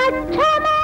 లక్షణా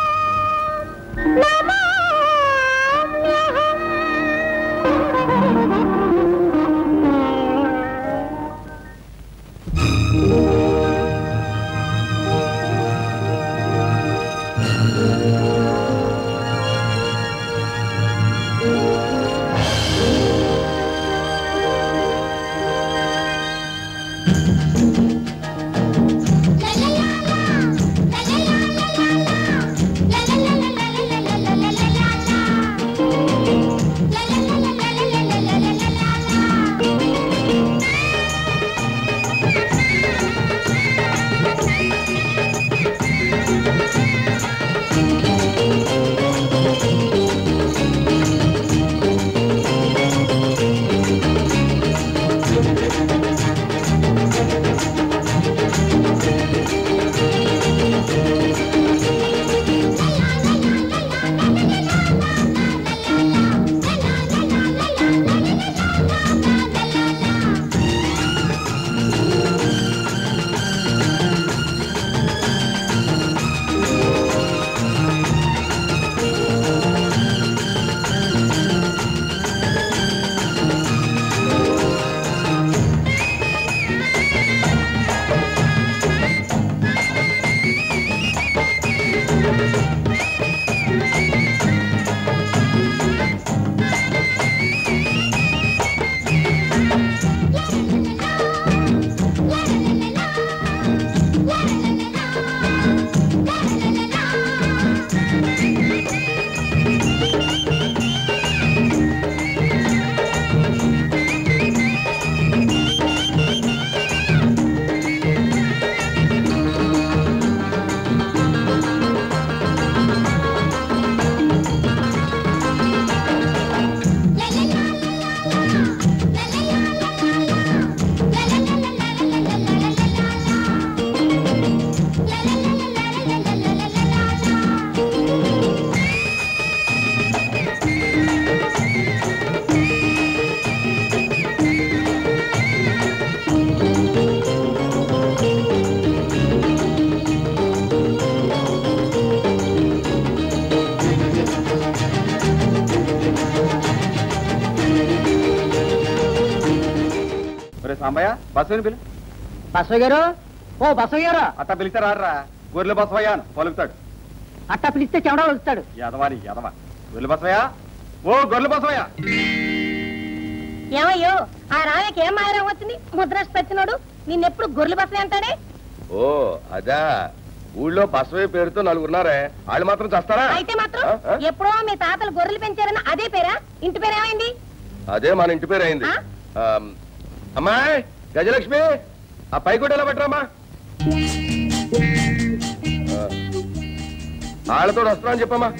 ఒరే సాంబయ్య బస్సుని పిలు బసయ్య గారు ఓ బసయ్య గారు అట్ట పిలిస్తే రాడరా గొర్రెల బసవయ్య అని పలుకుతాడు అట్టా పిలిస్తే చెమడాలు వస్తాడు యదవాని యదవ గొర్రెల బసవయ్య ఓ గొర్రెల బసవయ్య ఏమయ్యో ఆ రాయకి ఏం మాయరం వచ్చింది ముద్రాసి పెట్టినోడు నిన్నెప్పుడు గొర్రెలు బస్సే అంటాడే ఓ అదా ఊళ్ళో బసవయ్య పేరుతో నలుగురున్నారే వాళ్ళు మాత్రం చేస్తారా అయితే మాత్రం ఎప్పుడో మీ తాతలు గొర్రెలు పెంచారని అదే పేరా ఇంటి పేరు ఏమైంది అదే మన ఇంటి పేరు అయింది ఆ? ఆమ్, అమ్మాయి గజలక్ష్మి ఆ పై కూడా ఎలా పెట్టరామా వాళ్ళతో వస్తున్నా అని చెప్పమ్మా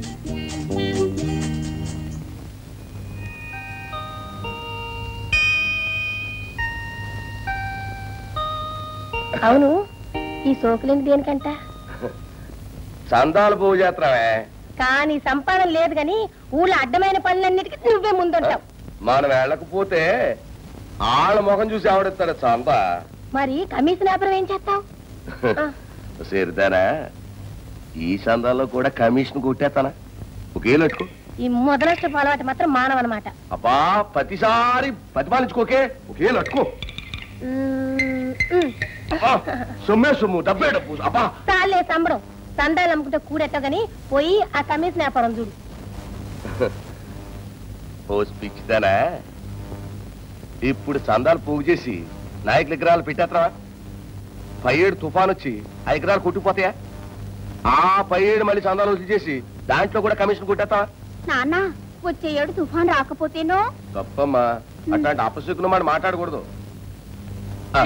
అవును ఈ సోకులేంది దేనికంట చందాల పువ్వు చేస్తామే కానీ సంపాదన లేదు గాని ఊళ్ళో అడ్డమైన పనులన్నిటికీ నువ్వే ముందుంటావు మనం వెళ్ళకపోతే వాళ్ళ ముఖం చూసి ఆవిడెత్తాడు చంద మరి కమిషన్ వ్యాపారం ఏం చేస్తావు సరిదానా ఈ చందాల్లో కూడా కమిషన్ కొట్టేస్తానా ఒకేళ్ళు పెట్టుకో ఈ మొదలష్టపు అలవాటు మాత్రం మానవన్నమాట అబ్బా ప్రతిసారి ప్రతిపాలించుకోకే ఒకేళ్ళు అట్టుకో మ్మ్, మ్మ్. అబ్బా, సొమ్మే సొమ్ము డబ్బే డబ్బు అబ్బా చాలే సంబరం సందాలు అమ్ముకుంటే కూడెట్టో గాని పోయి ఆ కమిషన్ వ్యాపారం చూడు పోసి పిచ్చిదానా ఇప్పుడు చందాలు పోగు చేసి నాయకుల విగ్రహాలు పెట్టేస్తావా పై ఏడు తుఫాన్ వచ్చి ఆ విగ్రహాలు కొట్టుకుపోతాయా ఆ పై ఏడు మళ్ళీ చందాలు వసూలు చేసి దాంట్లో కూడా కమిషన్ కొట్టేస్తావా నాన్న వచ్చే ఏడు తుఫాన్ రాకపోతేనో తప్పమ్మా అట్లాంటి అపశకులు మాట మాట్లాడకూడదు ఆ,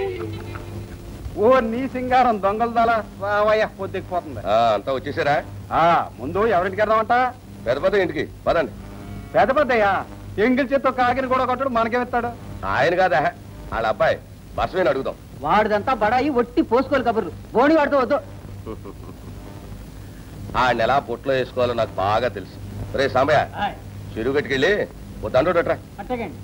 ఓ నీ సింగారం దొంగల దాల రావయ్య పొద్దుకుపోతుంది ఆ, అంతా వచ్చేసారా ఆ ముందు ఎవరింటికి వెళ్దామంట పెద్ద పెద్ద ఇంటికి పదండి పెద్ద పెద్దయ్యా ఎంగిల్ చేత్తో కాకిని కూడా కొట్టడు మనకేమిస్తాడు ఆయన కాదా వాళ్ళ అబ్బాయి బసవేని అడుగుదాం వాడిదంతా బడాయి ఒట్టి పోసుకోలు కబుర్లు బోని వాడితో వద్దు ఆయన ఎలా పుట్లో వేసుకోవాలో నాకు బాగా తెలుసు రే సాంబయ్య చెరువు గట్టుకెళ్ళి ఓ దండోడట్రా అట్టగండి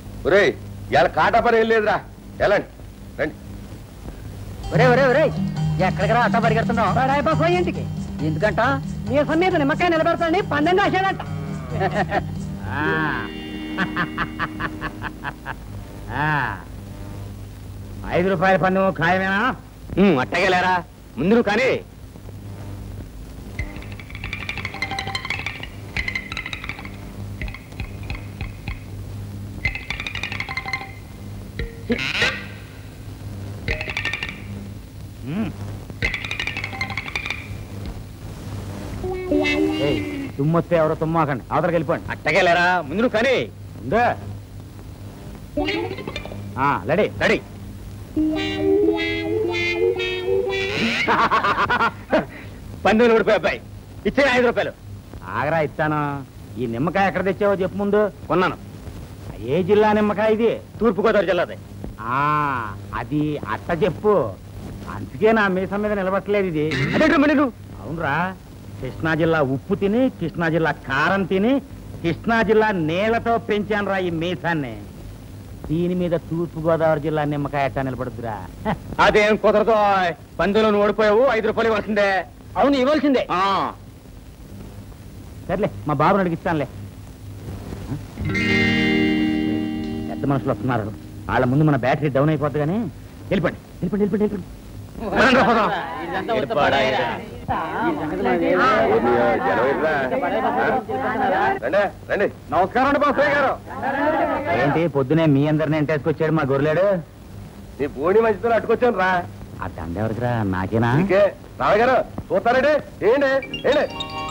ఒరేయ్ ఇవాళ కాటా పని ఏం లేదురా వెళ్ళండి రండి ఒరే ఒరే ఒరే ఎక్కడికి రా అట్ట పరిగెడుతున్నావు బడాయి బాబోయ్ ఇంటికి ఎందుకంట మీసం మీద నిమ్మకాయ నిలబెడతాడని పందెం కాశాడంట ఆ. ఆ. ఐదు రూపాయల పన్ను ఖాయమేనా అట్టగే లేరా ముందు నువ్వు కానీ ఉమ్. ఏయ్, తుమ్మొస్తే ఎవరో తుమ్మాకండి అవతలకి వెళ్ళిపోండి అట్టగే లేరా ముందు నువ్వు కానీ ఉందా రెడీ రెడీ పందులు ఊడిపోయి అబ్బాయి ఇచ్చే ఐదు రూపాయలు ఆగరా ఇస్తాను ఈ నిమ్మకాయ ఎక్కడ తెచ్చావో చెప్పు ముందు కొన్నాను ఏ జిల్లా నిమ్మకాయ ఇది తూర్పుగోదావరి జిల్లాది ఆ అది అట్ట చెప్పు అందుకే నా మీసం మీద నిలబట్టలేదు ఇది అదేంటి మరి నువ్వు అవునరా కృష్ణా జిల్లా ఉప్పు తిని కృష్ణా జిల్లా కారం తిని కృష్ణా జిల్లా నీళ్లతో పెంచాను రా ఈ మీసాన్ని దీని మీద తూర్పు గోదావరి జిల్లా నిమ్మకాయ ఎట్టా నిలబడుద్దురా హ, అదేం కుదరదు పందులు నువ్వు ఓడిపోయావు ఐదు రూపాయలు ఇవ్వాల్సిందే అవును ఇవ్వాల్సిందే ఆ, సర్లే మా బాబుని అడిగిస్తానులే హ? పెద్ద మనుషులు వస్తున్నారు వాళ్ళ ముందు మన బ్యాటరీ డౌన్ అయిపోద్ది కానీ వెళ్ళిపోండి వెళ్ళిపోండి వెళ్ళిపోండి వెళ్ళిపోండి మనం రా పోదాం. ఏర్పాడా ఇది? రండి రండి నమస్కారం అండి బాసయ్య గారు ఏంటి పొద్దునే మీ అందరిని ఎంటేసుకొచ్చాడు మా గొర్రెలాడు నీ బోడి మంచితో అట్టుకొచ్చాను రా ఆ దండ ఎవరికిరా నాకేనా ఇంకే రావు గారు చూస్తారండి ఏంటి ఏంటి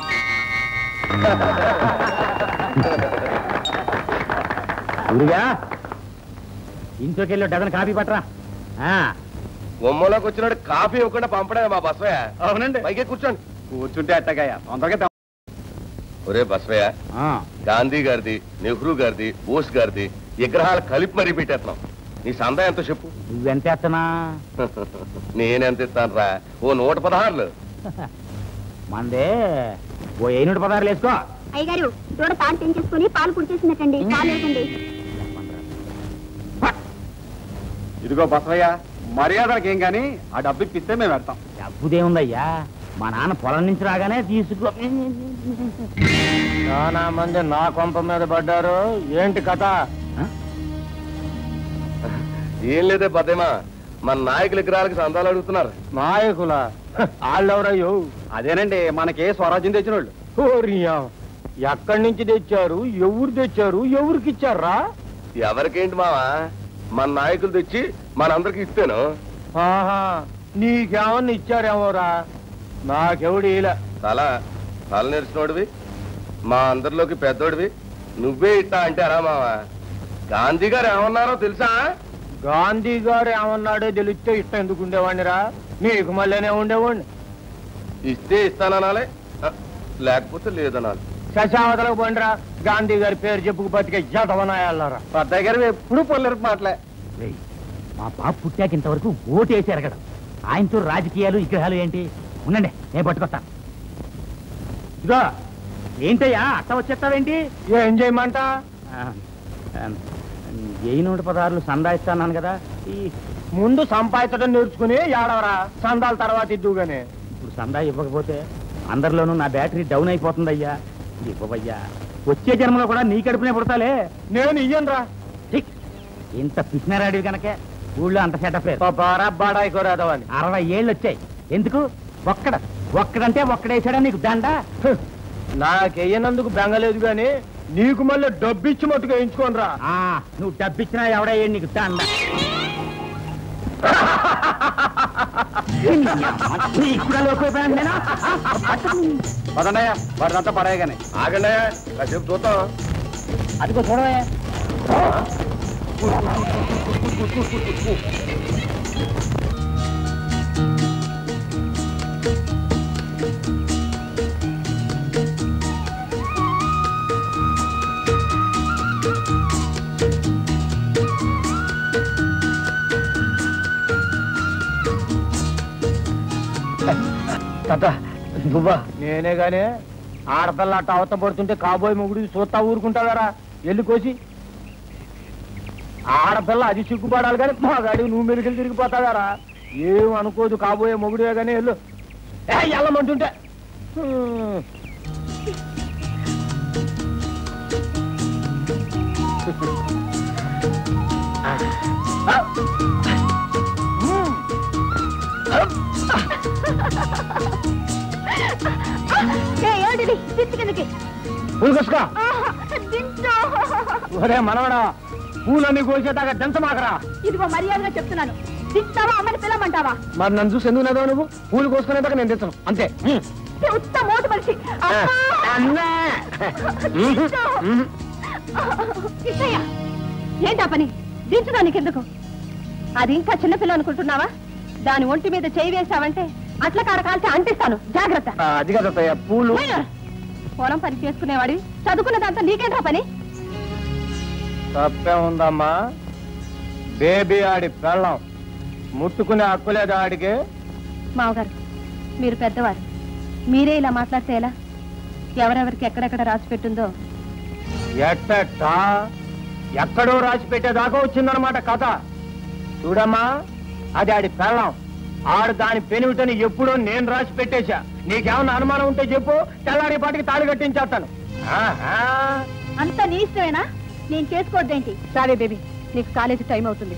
ఊరుగా ఇంట్లోకి వెళ్ళి డజన్ కాఫీ పట్టరా ఆ, బొమ్మలోకి వచ్చినాడు కాఫీ ఇవ్వకుండా పంపడమే మా బస్వయ్య అవునండి పైకి కూర్చోండి కూర్చుంటే అట్టగాయ తొందరగా తెమ్మ. ఒరే బస్వయ్య ఆ, గాంధీ గారిది నెహ్రూ గారిది బోస్ గారిది విగ్రహాలు కలిపి మరీ పెట్టేస్తున్నాం నీ సందా ఎంతో చెప్పు నువ్వెంత ఎత్తనా నేనెంత ఇస్తాను రా ఓ నూట పదహారులు మందే ఓ ఏనుడు పదార్లు వేసుకో అయ్యగారు దూడ తాను తెంచేసుకుని పాలు కుడిచేసినట్టండి పాలు లేకండి ఇదిగో బసవయ్య మర్యాదలకి ఏం గాని ఆ డబ్బు ఇప్పిస్తే మేము పెడతాం డబ్బుదేముందయ్యా మా నాన్న పొలం నుంచి రాగానే తీసుకో చాలా మంది నా కొంప మీద పడ్డారు ఏంటి కథ ఆ? ఏం లేదే పదేమా మన నాయకుల విగ్రహాలకి సందాలు అడుగుతున్నారు నాయకుల వాళ్ళెవరయ్యో అదేనండి మనకే స్వరాజ్యం తెచ్చిన వాళ్ళు ఎక్కడి నుంచి తెచ్చారు ఎవరు తెచ్చారు ఎవరికి ఇచ్చారా ఎవరికేంటి మావా మన నాయకులు తెచ్చి మనందరికి ఇస్తాను ఆహా నీకేమన్నా ఇచ్చారేమోరా నాకెవడు ఇలా తల తల నెరిసినోడివి మా అందరిలోకి పెద్దోడివి నువ్వే ఇట్టా అంటారా మావా గాంధీ గారు ఏమన్నారో తెలుసా గాంధీ గారు ఏమన్నాడో తెలిస్తే ఇట్ట ఎందుకు ఉండేవాడినిరా నీకు మళ్ళీనే ఉండేవాడిని ఇస్తే ఇస్తాననాలే ఆ, లేకపోతే లేదనాలి శశావతలకు పోండిరా గాంధీ గారి పేరు చెప్పుకు బతికే జతవనాయాలరా పెద్దయ్య గారు ఎప్పుడు పొల్లరు మాటలే రేయ్, మా బాబు పుట్టాక ఇంతవరకు ఓటు వేసి ఎరగడం ఆయనతో రాజకీయాలు విగ్రహాలు ఏంటి ఉండండి నేను పట్టుకొస్తాను ఇదో ఏంటయ్యా అట్ట వచ్చేస్తావేంటి ఏం చేయమంట ఆ, ఆ, వెయ్యి నూట పదహారులు సందా ఇస్తాను కదా ఈ ముందు సంపాదించడం నేర్చుకుని ఏడవరా సందాల తర్వాత ఇద్దుగానే ఇప్పుడు సందా ఇవ్వకపోతే అందరిలోనూ నా బ్యాటరీ డౌన్ అయిపోతుందయ్యా ఇవ్వవయ్యా వచ్చే జన్మలో కూడా నీ కడుపునే పుడతాలే నేను ఇయ్యనురా ఠీక్. ఇంత పిచ్చినారాడివి కనుక ఊళ్ళో అంత సెటప్ లేదు బారా బాడాయి కోరాదవని అరవై ఏళ్ళు వచ్చాయి ఎందుకు ఒక్కడ ఒక్కడంటే ఒక్కడేసాడా నీకు దండ నాకెయ్యనందుకు బెంగలేదు గాని నీకు మళ్ళీ డబ్బిచ్చి మట్టుగా ఎంచుకోనరా ఆ, నువ్వు డబ్బిచ్చినా ఎవడయ్యాడు నీకు దండ నీకు కూడా లోకైపోయాను నేను పదండయ్యా వాడినంతా పడాయగానే ఆగండి కాసేపు చూద్దాం అదిగో చూడవే నువ్వా నేనే గాని ఆడపిల్ల అట్ట అవత పడుతుంటే కాబోయే మొగుడు చూస్తా ఊరుకుంటావారా ఎల్లి కోసి ఆడపిల్ల అది సిగ్గుపడాలి కానీ మా గాడి నువ్వు మెలికలు తిరిగిపోతావారా ఏం అనుకోదు కాబోయే మొగుడే గానీ వెళ్ళు ఏ వెళ్ళమంటుంటే హ్మ్. ఏ, ఏమిటిది? దించు కిందకి. పూలు కోసుకో ఆహా, దించు. ఒరే మనవడా పూలన్నీ కోసేదాకా దంచమాకరా ఇదిగో మర్యాదగా చెప్తున్నాను దించుతావా అమ్మని పిలవమంటావా మరి నన్ను చూసి ఎందుకు నవ్వావు నువ్వు పూలు కోసుకునేదాకా నేను తెచ్చను అంతే హ్మ్. ఏ, ఉత్త మోటు మనిషి ఆ, అమ్మా! అన్నా. దించు. హ్మ్. కృష్ణయ్య ఏంటా పని దించడానికి ఎందుకు అది ఇంకా చిన్నపిల్ల అనుకుంటున్నావా దాని ఒంటి మీద చేయి వేసావంటే అట్ల కాడ కాల్చి అంటిస్తాను జాగ్రత్త ఆ, అది కాదు అత్తయ్య పూలు పోయినా. పొలం పని చేసుకునేవాడి చదువుకున్నదంతా నీకేంట్రా పని తప్పే ఉందమ్మా బేబీ ఆడి పెళ్ళం ముట్టుకునే హక్కు లేదా ఆడికి మావగారు మీరు పెద్దవారు మీరే ఇలా మాట్లాడితే ఎలా ఎవరెవరికి ఎక్కడెక్కడ రాసి పెట్టుందో ఎట్టట్టా ఎక్కడో రాసి పెట్టేదాకా వచ్చిందనమాట కథ చూడమ్మా అది ఆడి పెళ్ళం ఆడు దాని పెనుమిటని ఎప్పుడో నేను రాసి పెట్టేశా నీకేమన్నా అనుమానం ఉంటే చెప్పు తెల్లారి పాటికి తాళి కట్టించేస్తాను ఆహా. అంతా నీ ఇష్టమేనా నేను చేసుకోవద్దేంటి సరే బేబీ నీకు కాలేజీ టైం అవుతుంది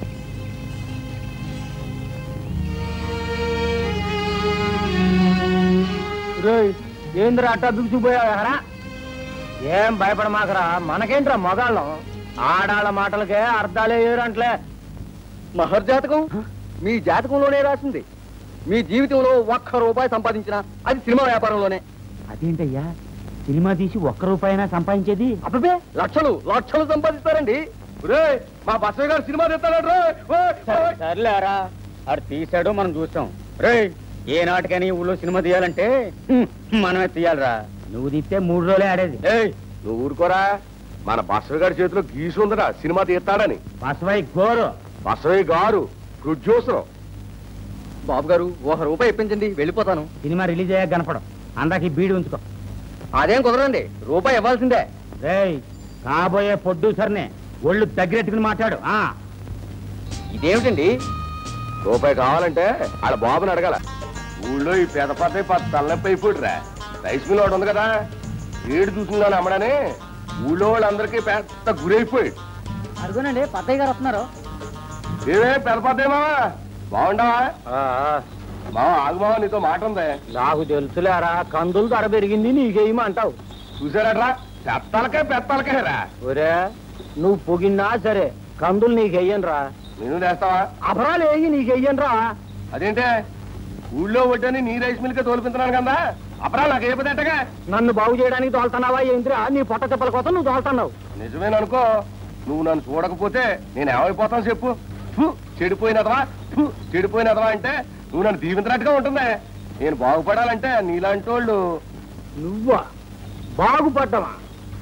రేయ్, ఏందిరా అట్టా బిగుసిపోయారా ఏం భయపడమాకరా మనకేంట్రా మగాళ్ళం ఆడాళ్ళ మాటలకే అర్థాలే ఏరంట్లే మహర్జాతకం మీ జాతకంలోనే రాసింది మీ జీవితంలో ఒక్క రూపాయి సంపాదించిన అది సినిమా వ్యాపారంలోనే అదేంటయ్యా సినిమా తీసి ఒక్క రూపాయినా సంపాదించేది అబ్బే లక్షలు లక్షలు సంపాదిస్తారండి ఒరేయ్, మా బస్సు గారు సినిమా తెస్తాడు సర్లేరా ఆడు తీశాడు మనం చూస్తాం రే ఏ నాటికని ఊళ్ళో సినిమా తీయాలంటే హ్మ్, మనమే తీయాలిరా నువ్వు తీస్తే మూడు రోజులే ఆడేది ఏయ్ నువ్వు ఊరుకోరా మన బస్సు గారి చేతిలో గీసు ఉందరా సినిమా తీస్తాడని బసవై గోరు బస్సయ్య గారు ప్రొడ్యూసర్ బాబు గారు ఒక రూపాయి ఇప్పించండి వెళ్ళిపోతాను సినిమా రిలీజ్ అయ్యాక కనపడం అందాక ఈ బీడి ఉంచుకో అదేం కుదరండి రూపాయి ఇవ్వాల్సిందే రేయ్ కాబోయే ప్రొడ్యూసర్నే ఒళ్ళు దగ్గరెట్టుకుని మాట్లాడు ఆ ఇదేమిటండి రూపాయి కావాలంటే ఆడ బాబుని అడగాల ఊళ్ళో ఈ పెద్ద పద్దయి పది తలనొప్పి అయిపోయిరా రైస్ మిల్ ఒకటి ఉంది కదా ఏడు చూసిందని అమ్మడని ఊళ్ళో వాళ్ళందరికీ పెద్ద గురైపోయి అడుగునండి పత్తయ్య గారు వస్తున్నారు ఏమే పెద్ద పద్దయ్య బాగుండవా మావా ఆగు మావా నీతో మాట ఉంది నాకు తెలుసులేరా కందులు ధర పెరిగింది నీకేయమంటావు చూసారట్రా పెత్తలకే పెత్తలకే రా ఒరే నువ్వు పొగిన్నా సరే కందులు నీకెయ్యనురా నేను తెస్తావా అపరాలు వేయి నీకెయ్యనురా అదేంటే ఊళ్ళో వడ్డని నీ రైస్ మిల్కే తోలుపించున్నాను కదా అప్పుడా నాకు ఏ పదేటగా నన్ను బాగు చేయడానికి తోలుతున్నావా ఏంద్రా నీ పొట్ట చెప్పల కోసం నువ్వు తోలుతున్నావు నిజమేననుకో నువ్వు నన్ను చూడకపోతే నేను ఏమైపోతాను చెప్పు ఫు, చెడిపోయినదవా ఫు, చెడిపోయినదవా అంటే నువ్వు నన్ను దీవించినట్టుగా ఉంటుంది నేను బాగుపడాలంటే నీలాంటి వాళ్ళు నువ్వా బాగుపడ్డవా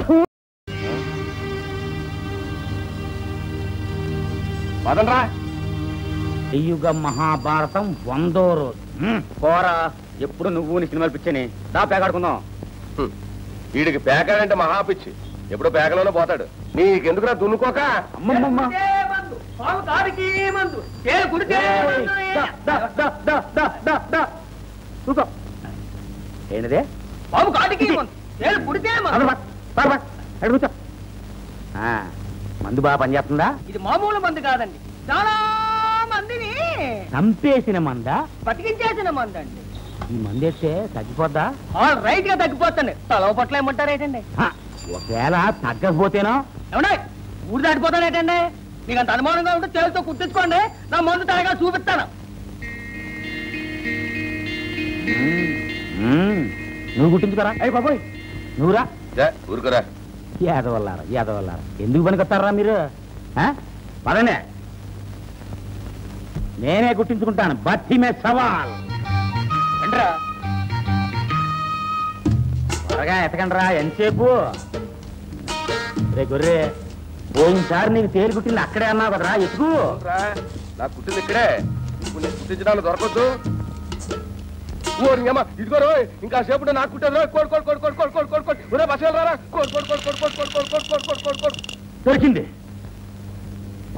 పదండ్రా కలియుగ మహాభారతం వందో రోజు హ్మ్. పోరా ఎప్పుడు నువ్వు నీ సినిమాలు పిచ్చని దా పేకాడుకుందాం హ్మ్. వీడికి పేకాడంటే మహాపిచ్చి ఎప్పుడు పేకలోనే పోతాడు నీకెందుకురా దున్నుకోక అమ్మమ్మమ్మ ఏయ్, దా, దా, దా, దా, దా, దా, దా. కూకో. ఏంటిదే బాబు కాటికి అక్కడ పా, పా, పా. అక్కడ కూర్చో. ఆ, మందు బాగా పనిచేస్తుందా ఇది మామూలు మందు కాదండి చాలా మందిని చంపేసిన మందా బతికించేసిన మందు అండి ఈ మందు వేస్తే తగ్గిపోద్దా ఆల్ రైట్ గా తగ్గిపోతుంది తలవ పట్ల ఏమంటారేటండి హ, ఒకవేళ తగ్గకపోతేనో ఏమండే ఊరు దాటిపోతానేటండి నీకు అంత అనుమానంగా ఉంటే చేతితో కుట్టించుకోండి నా మందు తాగా చూపిస్తాను మ్మ్. మ్మ్. నువ్వు గుర్తించుకోరా అయ్యి బాబోయ్ నువ్వురా ఏ, ఊరుకోరా యాదవల్లారా యాదవల్లారా ఎందుకు పనికొస్తారా మీరు ఆ? పదనే నేనే గుర్తించుకుంటాను బత్తి మే సవాల్ ఏంట్రా త్వరగా ఎతకండిరా ఎంతసేపు రే గొర్రె పోయినసారి నీకు తేలి కుట్టింది అక్కడే అన్నావు కదరా ఎతుకు రా, నాకు కుట్టింది ఇక్కడే ఇప్పుడు నేను కుట్టించడానికి దొరకద్దు ఓరి అమ్మ ఇదిగో రోయ్ ఇంకా సేపు నాకు కుట్టారు రోయ్ కోడ్ కోడ్ కోడ్ కోడ్ కోడ్ కోడ్ కోడ్ కోడ్ ఒరే బస్సు రారా కోడ్ కోడ్ కోడ్ కోడ్ కోడ్ కోడ్ కోడ్ కోడ్ కోడ్ కోడ్ కోడ్ కోడ్ కోడ్ దొరికింది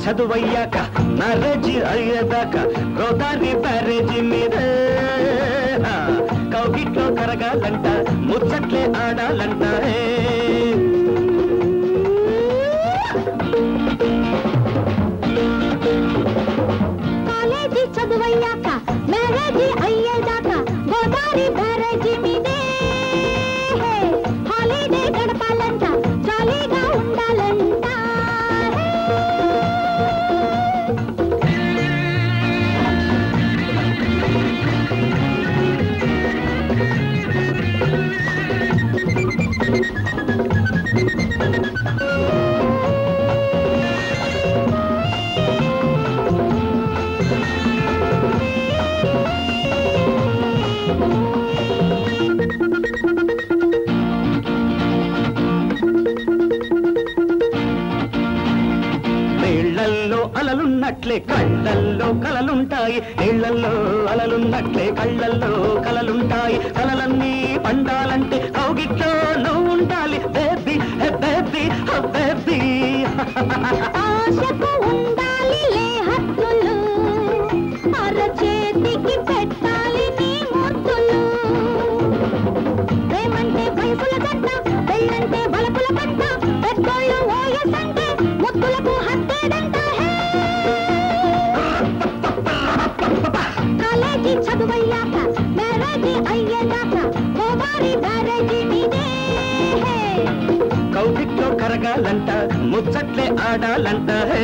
చదువయ్యాక మ్యారేజ్ అయ్యేదాకా గోదావరి బ్యారేజీ మీద కౌగిట్లో కరగాలంట ముచ్చట్లే ఆడాలంట హే. కాలేజీ చదువయ్యాక మ్యారేజీ అయ్యేదాకా గోదావరి బ్యారేజీ మీదే హాలిడే గడపాలంట జాలీగా ఉండాలంట నీళ్లల్లో అలలున్నట్లే కళ్ళల్లో కలలుంటాయి నీళ్లల్లో అలలున్నట్లే కళ్ళల్లో కలలుంటాయి కలలన్నీ పండాలంటే కౌగిట్లో నువ్వు ఉండాలి బేబీ బేబీ బేబీ ఆశకు ఉండాలి లే హద్దులు అరచేతికి పెట్టాలి నీ ముద్దులు ప్రేమంటే వయసుల గడ్డ పెళ్ళంటే బలపుల పట్ట పెద్దోళ్ళు ఓయసంటే ముద్దులకు హత్తేడంట హే కాలేజీ చదువయ్యాక మ్యారేజీ అయ్యేదాకా గోదావరి బ్యారేజీ మీదే కౌగిట్లో కరగాలంట ముచ్చట్లే ఆడాలంట హే.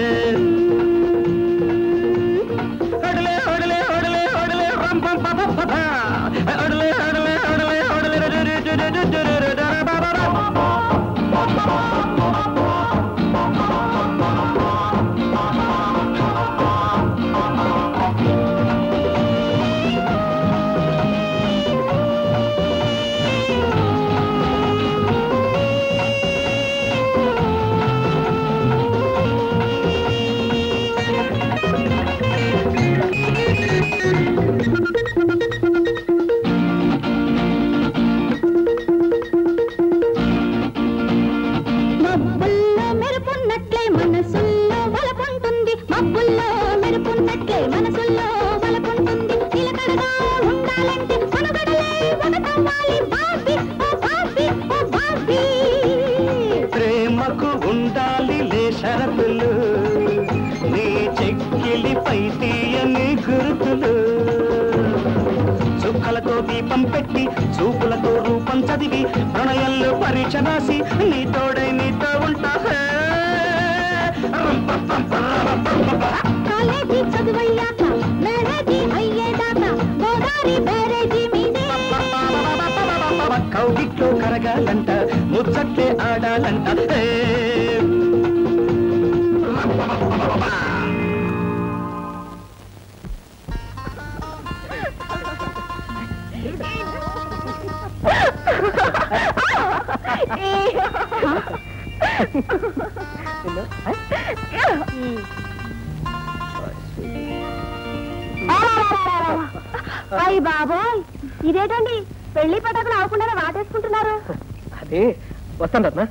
ఒడలే, ఒడలే, ఒడలే, ఒడలే, రం పం ప ప ప ప. ఒడలే, ఒడలే, ఒడలే, ఒడలే, రు రు రు రు రు రు రు రు రు రు రు. మబ్బుల్లో మెరుపున్నట్లే మనసుల్లో వలపుంటుంది మబ్బుల్లో మెరుపున్నట్లే మనసుల్లో వలపుంటుంది నిలకడగా ఉండాలంటే మనుగడలే ఒకటవ్వాలి బాబీ ఓ బాబీ ఓ బాబీ ప్రేమకు ఉండాలి లే షరతులు నీ చెక్కిలిపై తీయని గురుతులు చుక్కలతో దీపం పెట్టి చూపులతో రూపం చదివి ప్రణయంలో పరీక్ష రాసి నీ తోడై నీతో ఉంటా హే. కాలేజీ చదువయ్యాక మ్యారేజీ అయ్యేదాకా గోదావరి బ్యారేజీ మీదే కౌగిట్లో కరగాలంట ముచ్చట్లే ఆడాలంట హే. అయ్య బాబోయ్ ఇదేటండి పెళ్లి పటాకులు అవ్వకుండా వాటేసుకుంటున్నారు అదే వస్తాను రత్న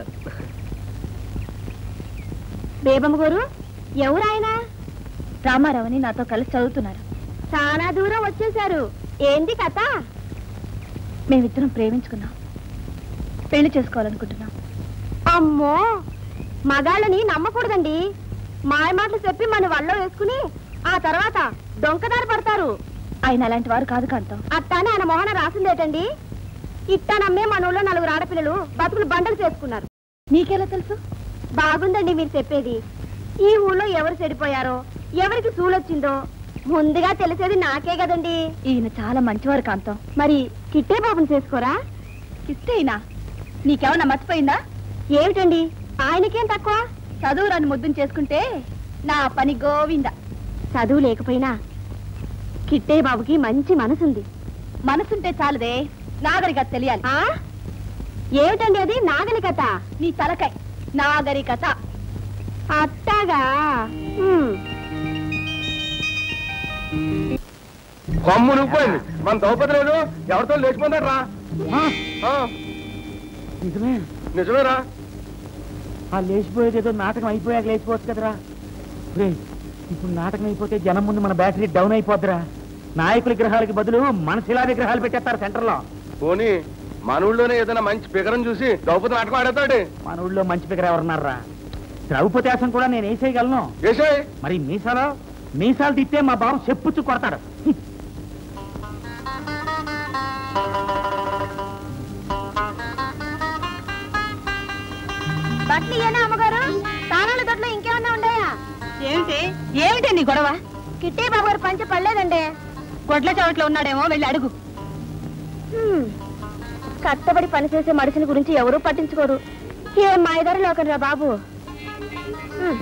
బేబమ్మ గారు ఎవరు ఆయన రామారావుని నాతో కలిసి చదువుతున్నారు చాలా దూరం వచ్చేశారు ఏంది కథ మేమిద్దరం ప్రేమించుకున్నాం పెళ్లి చేసుకోవాలనుకుంటున్నాం అమ్మో మగాళ్ళని నమ్మకూడదండి మాయ మాటలు చెప్పి మన వల్ల వేసుకుని ఆ తర్వాత డొంకదారి పడతారు ఆయన అలాంటి వారు కాదు కాంతం అట్టానే ఆయన మొహన రాసిందేటండి ఇట్టా నమ్మే మన ఊళ్ళో నలుగురు ఆడపిల్లలు బతుకులు బండలు చేసుకున్నారు నీకెలా తెలుసు బాగుందండి మీరు చెప్పేది ఈ ఊళ్ళో ఎవరు చెడిపోయారో ఎవరికి సూలొచ్చిందో ముందుగా తెలిసేది నాకే కదండి ఈయన చాలా మంచివారు కాంతం మరి కిట్టే బాబుని చేసుకోరా కిట్టేనా నీకేమన్నా మర్చిపోయిందా ఏమిటండి ఆయనకేం తక్కువ చదువు రాని ముద్దుని చేసుకుంటే నా పని గోవింద చదువు లేకపోయినా కిట్టే బాబుకి మంచి మనసుంది మనసుంటే చాలదే నాగరికత తెలియాలి ఏమిటండి అది నాగరికత నీ తలకాయ నాగరికత అట్టాగా హ్మ్. కొమ్ము నువ్వుపోయింది మన ద్రౌపది లేదు ఎవరితో లేచిపోతాడు రా నిజమే నిజమేరా ఆ లేచిపోయేది ఏదో నాటకం అయిపోయాక లేచిపోవచ్చు కదరా రేయ్, ఇప్పుడు నాటకం అయిపోతే జనం ముందు మన బ్యాటరీ డౌన్ అయిపోద్దిరా నాయకుల విగ్రహాలకి బదులు మన శిలా విగ్రహాలు పెట్టేస్తారు సెంటర్లో పోనీ మన ఊళ్ళోనే ఏదైనా మంచి పిగరం చూసి ద్రౌపది నాటకం ఆడతాడు మన ఊళ్ళో మంచి ఫిగర్ ఎవరున్నారా ద్రౌపది ఆసం కూడా నేను వేసేయగలను చేసాయి మరి మీసాలు మీసాలు తిట్టే మా బాబు చెప్పుచ్చు కొడతాడు హ్మ్. బట్టలు ఇయ్యనా అమ్మగారు తాళాల దొడ్లో ఇంకేమన్నా ఉన్నాయా ఏమిటి ఏమిటి నీ గొడవ కిట్టే బాబు గారు పంచ పడలేదండి గొడ్ల చవట్లో ఉన్నాడేమో వెళ్ళి అడుగు హ్మ్. కష్టపడి పనిచేసే మనుషుల గురించి ఎవరూ పట్టించుకోరు ఏం మాయదారి లోకరా బాబు హ్మ్.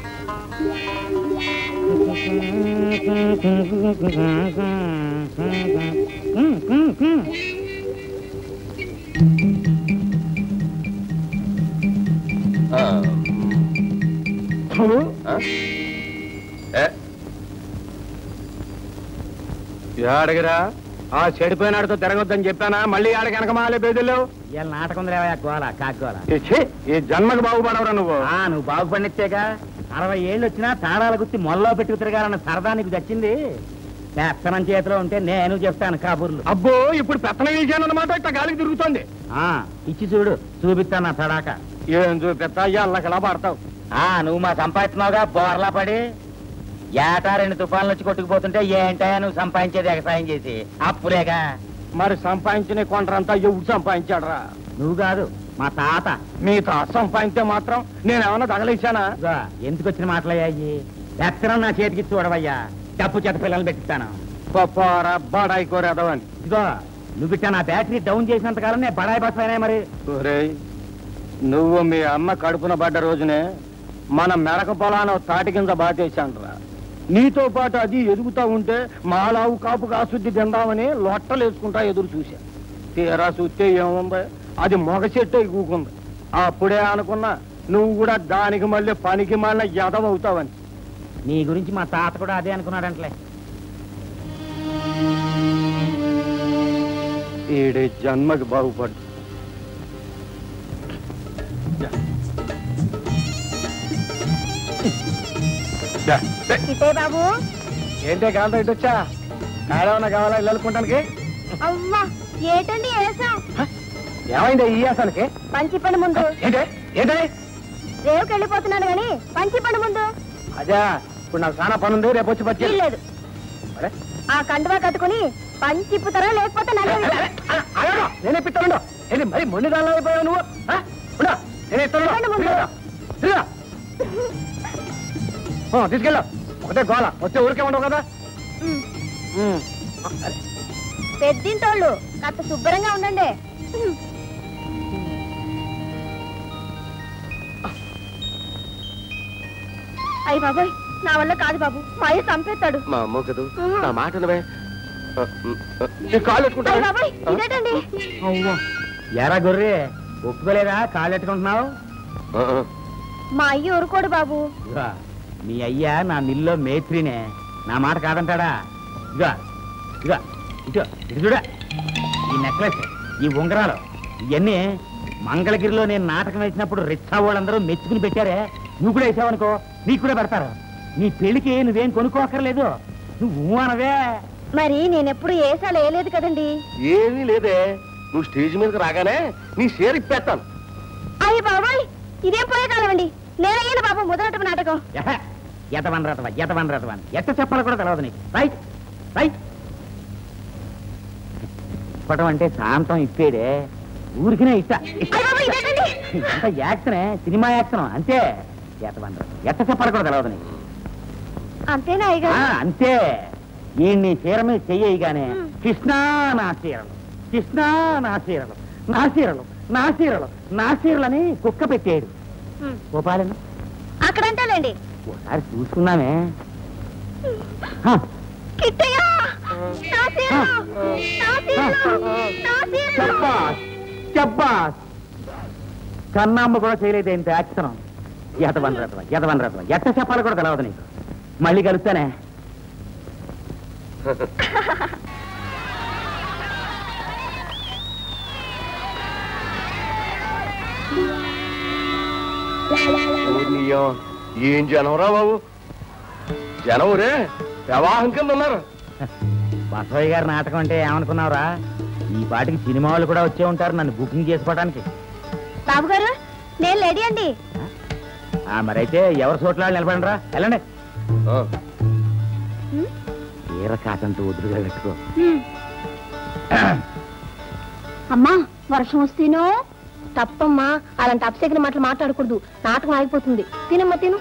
హ్మ్, హ్మ్, హ్మ్. ఆ. ఆ? ఏ, ఏడగిరా ఆ చెడిపోయినాడుతో తిరగొద్దని చెప్పానా మళ్ళీ ఆడకి వెనకమాలే బేదిలో ఇవాళ నాటకం ఉందిలేవా గోల కాగోల ఈ జన్మకు బాగుపడవరా నువ్వు ఆ నువ్వు బాగుపడినట్టేగా అరవై ఏళ్ళు వచ్చినా తాళాల గుర్తి మొల్లో పెట్టుకు తిరగాలన్న సరదా నీకు దచ్చింది పెత్తనం చేతిలో ఉంటే నేను చెప్తాను కాబూర్లు అబ్బో ఇప్పుడు పెత్తనం వేసానన్నమాట ఇట్లా గాలికి తిరుగుతోంది ఆ ఇచ్చి చూడు చూపిస్తాను నా తడాక ఏం చూపెత్త అల్లకలా పడతావు ఆ నువ్వు మా సంపాదిస్తున్నావుగా బోర్లా పడి ఏటా రెండు తుఫాన్లు వచ్చి కొట్టుకుపోతుంటే ఏంటయా నువ్వు సంపాదించేది ఎగసాయం చేసి అప్పులేగా మరి సంపాదించిన కొంటరంతా ఎవడు సంపాదించాడరా నువ్వు కాదు మా తాత మీ తాత సంపాదించే మాత్రం నేనేమన్నా తగలేశానా ఇదిగో, ఎందుకు వచ్చిన మాటలయ్యాయి పెత్తనం నా చేతికి చూడవయ్యా డప్పు చేత పిల్లలు పెట్టిస్తాను పప్పారా బడాయి కోరేదవని ఇదిగో నువ్వు ఇట్టా నా బ్యాటరీ డౌన్ చేసినంత కాలం నేను బడాయి బస్ అయినా మరి ఒరేయ్ నువ్వు మీ అమ్మ కడుపున పడ్డ రోజునే మన మెరక పొలాన తాటి కింద బాటేశాండ్రా నీతో పాటు అది ఎదుగుతా ఉంటే మాలావు కాపు కాసుద్ది తిందామని లొట్టలు వేసుకుంటా ఎదురు చూశా తీరా చూస్తే ఏముంది అది మొగ చెట్టు కూకుంది అప్పుడే అనుకున్నా నువ్వు కూడా దానికి మళ్ళీ పనికి మళ్ళీ ఎదవవుతావని నీ గురించి మా తాత కూడా అదే అనుకున్నాడంటలే ఈడి జన్మకి బాగుపడు కిట్టే బాబు ఏంటే కావాలి ఇటు వచ్చా కాడేమన్నా కావాలా ఇల్లు అనుకుంటానికి అవ్వా ఏటండి వేసాం ఏమైంది ఈ అసలుకి పంచి పని ముందు ఏంటే ఏంటే రేవుకి వెళ్ళిపోతున్నాను గాని పంచి పని ముందు అదే ఇప్పుడు నాకు చాలా పని ఉంది రేపు వచ్చి పచ్చి వీల్లేదు అరే, ఆ కండువా కట్టుకుని పంచి ఇప్పుతారా లేకపోతే నన్ను అరే, అరే, అరే, అరే, నేనే పిస్తాను ఏంటి మరి మొండి దానిలో అయిపోయావు నువ్వు ఆ? ఉండు, నేనే ఇస్తాను రండి ముందు. తిరిగిరా, తిరిగిరా. ఆ, తీసుకెళ్ళు ఒకటే గోల వచ్చే ఊరికే ఉండవు కదా ఉమ్. పెద్దింటోళ్ళు కాస్త శుభ్రంగా ఉండండి అయ్యి బాబాయ్ నా వల్ల కాదు బాబు మా అయ్య చంపేస్తాడు మా అమ్మ కదూ ఆహా. నా మాట వినవే. ఆ, ఉమ్, ఆ, నీ కాళ్ళు అయ్యి పెట్టుకుంటా బాబాయ్ ఇదేటండి ఎరా గొర్రె ఒప్పుకోలేదా కాళ్ళు ఎట్టుకుంటున్నావు మా అయ్య ఊరుకోడు బాబు ఇదిగో, మీ అయ్యా నా మిల్లో మేత్రినే నా మాట కాదంటాడా ఇదిగో ఇదిగో ఇటు ఇటు చూడ ఈ నెక్లెస్ ఈ ఉంగరాలు ఇవన్నీ మంగళగిరిలో నేను నాటకం వేసినప్పుడు రిచ్చా వాళ్ళందరూ మెచ్చుకుని పెట్టారే నువ్వు కూడా వేసావనుకో నీకు కూడా పెడతారు నీ పెళ్లికి నువ్వేం కొనుక్కోకర్లేదు నువ్వు అనవే మరి నేనెప్పుడు ఏసాలు వేయలేదు కదండి ఏమీ లేదే నువ్వు స్టేజ్ మీదకి రాగానే నీ షేర్ ఇప్పేస్తాను అయ్యి బాబాయ్ ఇదేం పోయే కాలం అండి నేనయ్యాను బాబు మొదలటం నాటకం ఎతవన్ రతవా ఎతవన్ రతవన్ ఎట్ట చెప్పాలి కూడా తెలియదు నీకు రైట్ రైట్ ఇప్పటం అంటే శాంతం ఇప్పేడే ఊరికినే ఇట్ట అయ్యి బాబాయ్ ఇదేటండి ఎంత యాక్సనే సినిమా యాక్షన్ అంతే ఎతవన్ రతం ఎట్ట చెప్పాలి కూడా తెలియదు నీకు అంతేనా ఆ, అయ్యగారు అంతే ఈ నీ చీర మీద చెయ్యగానే మ్. కృష్ణా నా చీరలు కృష్ణా నా చీరలు నా చీరలు నా చీరలు నా చీరలని కుక్క పెట్టేడు ఉమ్. గోపాలను అక్కడంటేలేండి ఒకసారి చూసుకుందామే హ, కిట్టయ్య నా చీరలు! నా చీరలు! నా చీరలు! చబ్బాస్ చబ్బాస్ కన్నమ్మ కూడా చేయలేదు ఇంత యాక్షన్ ఎతవన్ రథవ ఎతవన్ రథవ ఎట్ట చెప్పాలి కూడా తెలవదు నీకు మళ్ళీ కలుస్తానే ఊరినియ్యం. ఏం జనవరా బాబు జనం రే ప్రవాహం కింద ఉన్నారు బసవయ్య గారి నాటకం అంటే ఏమనుకున్నావురా ఈ పాటికి సినిమా వాళ్ళు కూడా వచ్చే ఉంటారు నన్ను బుకింగ్ చేసుకోవడానికి బాబు గారు నేను లేడీ అండి ఆ, మరైతే ఎవరి చోట్ల వాళ్ళు నిలబడండి రా వెళ్ళండి ఆ, తీర కాటంటూ ఉదురుగా పెట్టుకో అమ్మా వర్షం వస్తేనో తప్పమ్మా అలాంటి అప్సెకిన మాటలు మాట్లాడకూడదు నాటకం ఆగిపోతుంది తినమ్మా తిను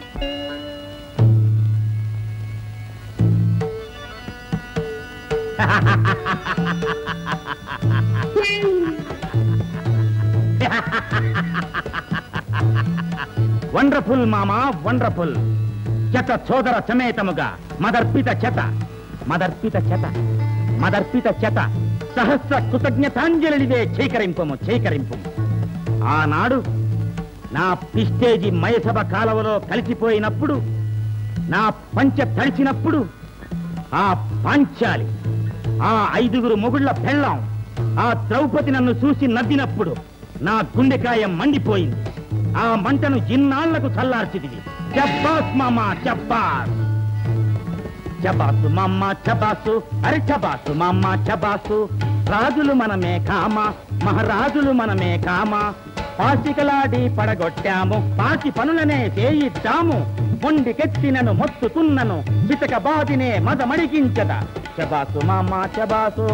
వండర్ఫుల్ మామా వండర్ఫుల్ చెత సోదర సమేతముగా మదర్పిత చెత మదర్పిత చెత మదర్పిత చెత సహస్ర కృతజ్ఞతాంజలివే చేకరింపము చేకరింపు ఆనాడు నా పిస్టేజి మయసభ కాలవలో కలిసిపోయినప్పుడు నా పంచ తడిచినప్పుడు ఆ పాంచాలి ఆ ఐదుగురు మొగుళ్ళ పెళ్ళాం ఆ ద్రౌపది నన్ను చూసి నవ్వినప్పుడు నా గుండెకాయ మండిపోయింది ఆ మంటను ఇన్నాళ్లకు చల్లార్చిదివి చబ్బాస్ మామా చబ్బాస్ చబాసు మామ చబాసు అరే చబాసు మామ చబాసు రాజులు మనమే కామ మహారాజులు మనమే కామ పాసికలాడి పడగొట్టాము పాసి పనులనే చేయిద్దాము మొండికెత్తినను మొత్తుతున్నను చితక బాదినే మదమడిగించద చబాసు మామ చబాసు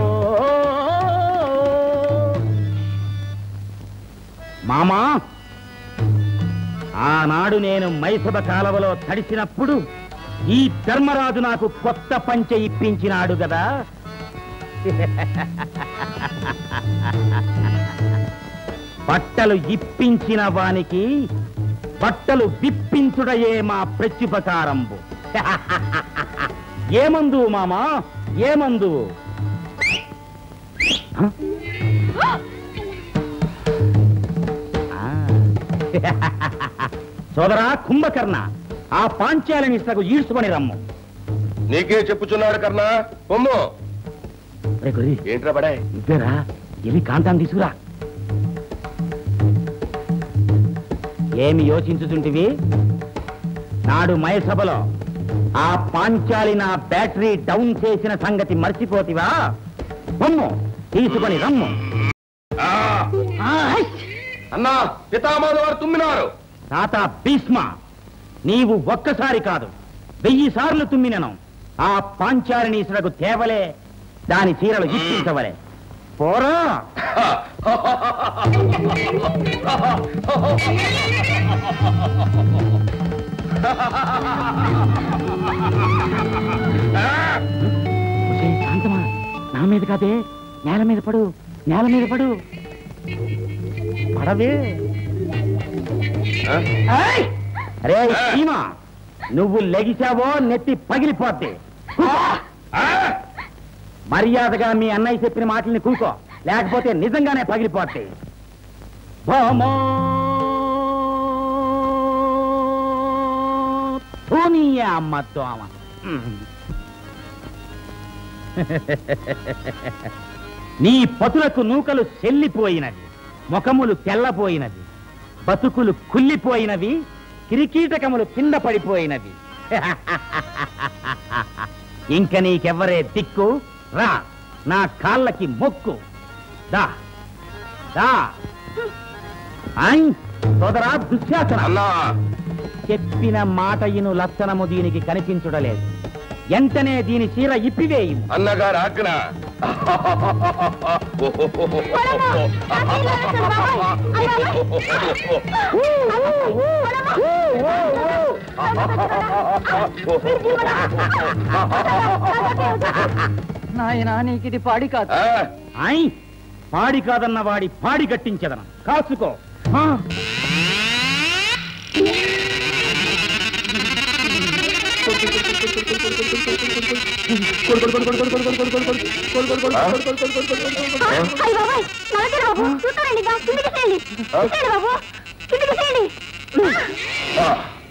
మామా ఆనాడు నేను మైసభ కాలవలో తడిసినప్పుడు ఈ ధర్మరాజు నాకు కొత్త పంచె ఇప్పించినాడు కదా బట్టలు ఇప్పించిన వానికి బట్టలు విప్పించుడయే మా ప్రత్యుపకారంబు ఏమందు మామా ఏమందు హ? ఆ. సోదరా కుంభకర్ణ ఆ పాంచాలని సగు ఈడ్చుకొని రమ్ము నీకే చెప్పుచున్నాడు కర్ణా పొమ్ము రే గొరి ఏంట్రా బడాయ్ ఇద్దరా ఎలి కాంతాన్ని తీసుకురా ఏమి యోచించుతుంటివి నాడు మయసభలో ఆ పాంచాలి నా బ్యాటరీ డౌన్ చేసిన సంగతి మర్చిపోతివా రమ్ము తీసుకొని రమ్ము అన్నా పితామాద వారు తుమ్మినారు తాత భీష్మ నీవు ఒక్కసారి కాదు వెయ్యి సార్లు తుమ్మినను ఆ పాంచాలిని ఇసులకు తేవలే దాని చీరలు ఇప్పించవలే పోరా ఒసేయ్, శాంతమా నా మీద కాదే నేల మీద పడు నేల మీద పడు పడవే ఏయ్! అరే సీమా నువ్వు లెగిసావో నెత్తి పగిలిపోద్ది మర్యాదగా మీ అన్నయ్య చెప్పిన మాటల్ని కూకో లేకపోతే నిజంగానే పగిలిపోద్ది భోమో ధోనియా అమ్మ దోమ నీ పతులకు నూకలు చెల్లిపోయినవి ముఖములు తెల్లపోయినవి బతుకులు కుళ్ళిపోయినవి కిరికీటకములు కింద పడిపోయినవి ఇంక నీకెవ్వరే దిక్కు రా నా కాళ్ళకి మొక్కు దా దా ఐ, సోదరా దుశ్శాసన అన్నా చెప్పిన మాట ఇను లక్షణము దీనికి కనిపించుడలేదు ఎంటనే దీని చీర ఇప్పివేయము అన్నగారు ఆజ్ఞ నాయనా నీకు ఇది పాడి కాదు ఆ, ఐ పాడి కాదన్న వాడి పాడి కట్టించదనం కాసుకో ఆ. అయ్య బాబాయ్ నలగరు బాబు చూస్తారండి దా, కిందికి చేయండి చూడండి బాబు కిందికి చేయండి ఆ.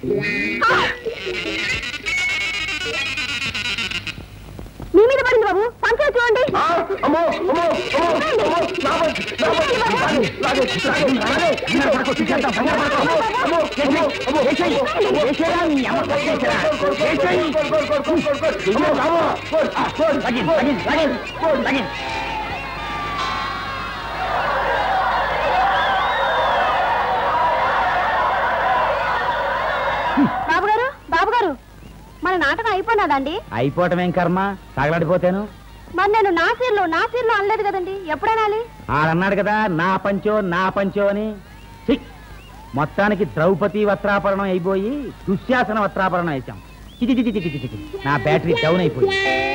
మీ మీద పడింది బాబు పంచాయతీ చూడండి ఆ, అమ్మో అమ్మో అమ్మో అమ్మో నా బండి, నా బండి, లాగే, లాగే, లాగే, లాగే. బాబు గారు బాబు గారు మన నాటకం అయిపోయినాదండి అయిపోవటమేం కర్మ తగలడిపోతాను మరి నేను నా సీర్లు నా సీర్లు అనలేదు కదండి ఎప్పుడనాలి ఆడన్నాడు కదా నా పంచో నా పంచో అని ఛీ! మొత్తానికి ద్రౌపది వస్త్రాపరణం అయిపోయి దుశ్శాసన వస్త్రాపరణం వేసాం చిచి చిచి చిచి చిచి. నా బ్యాటరీ డౌన్ అయిపోయింది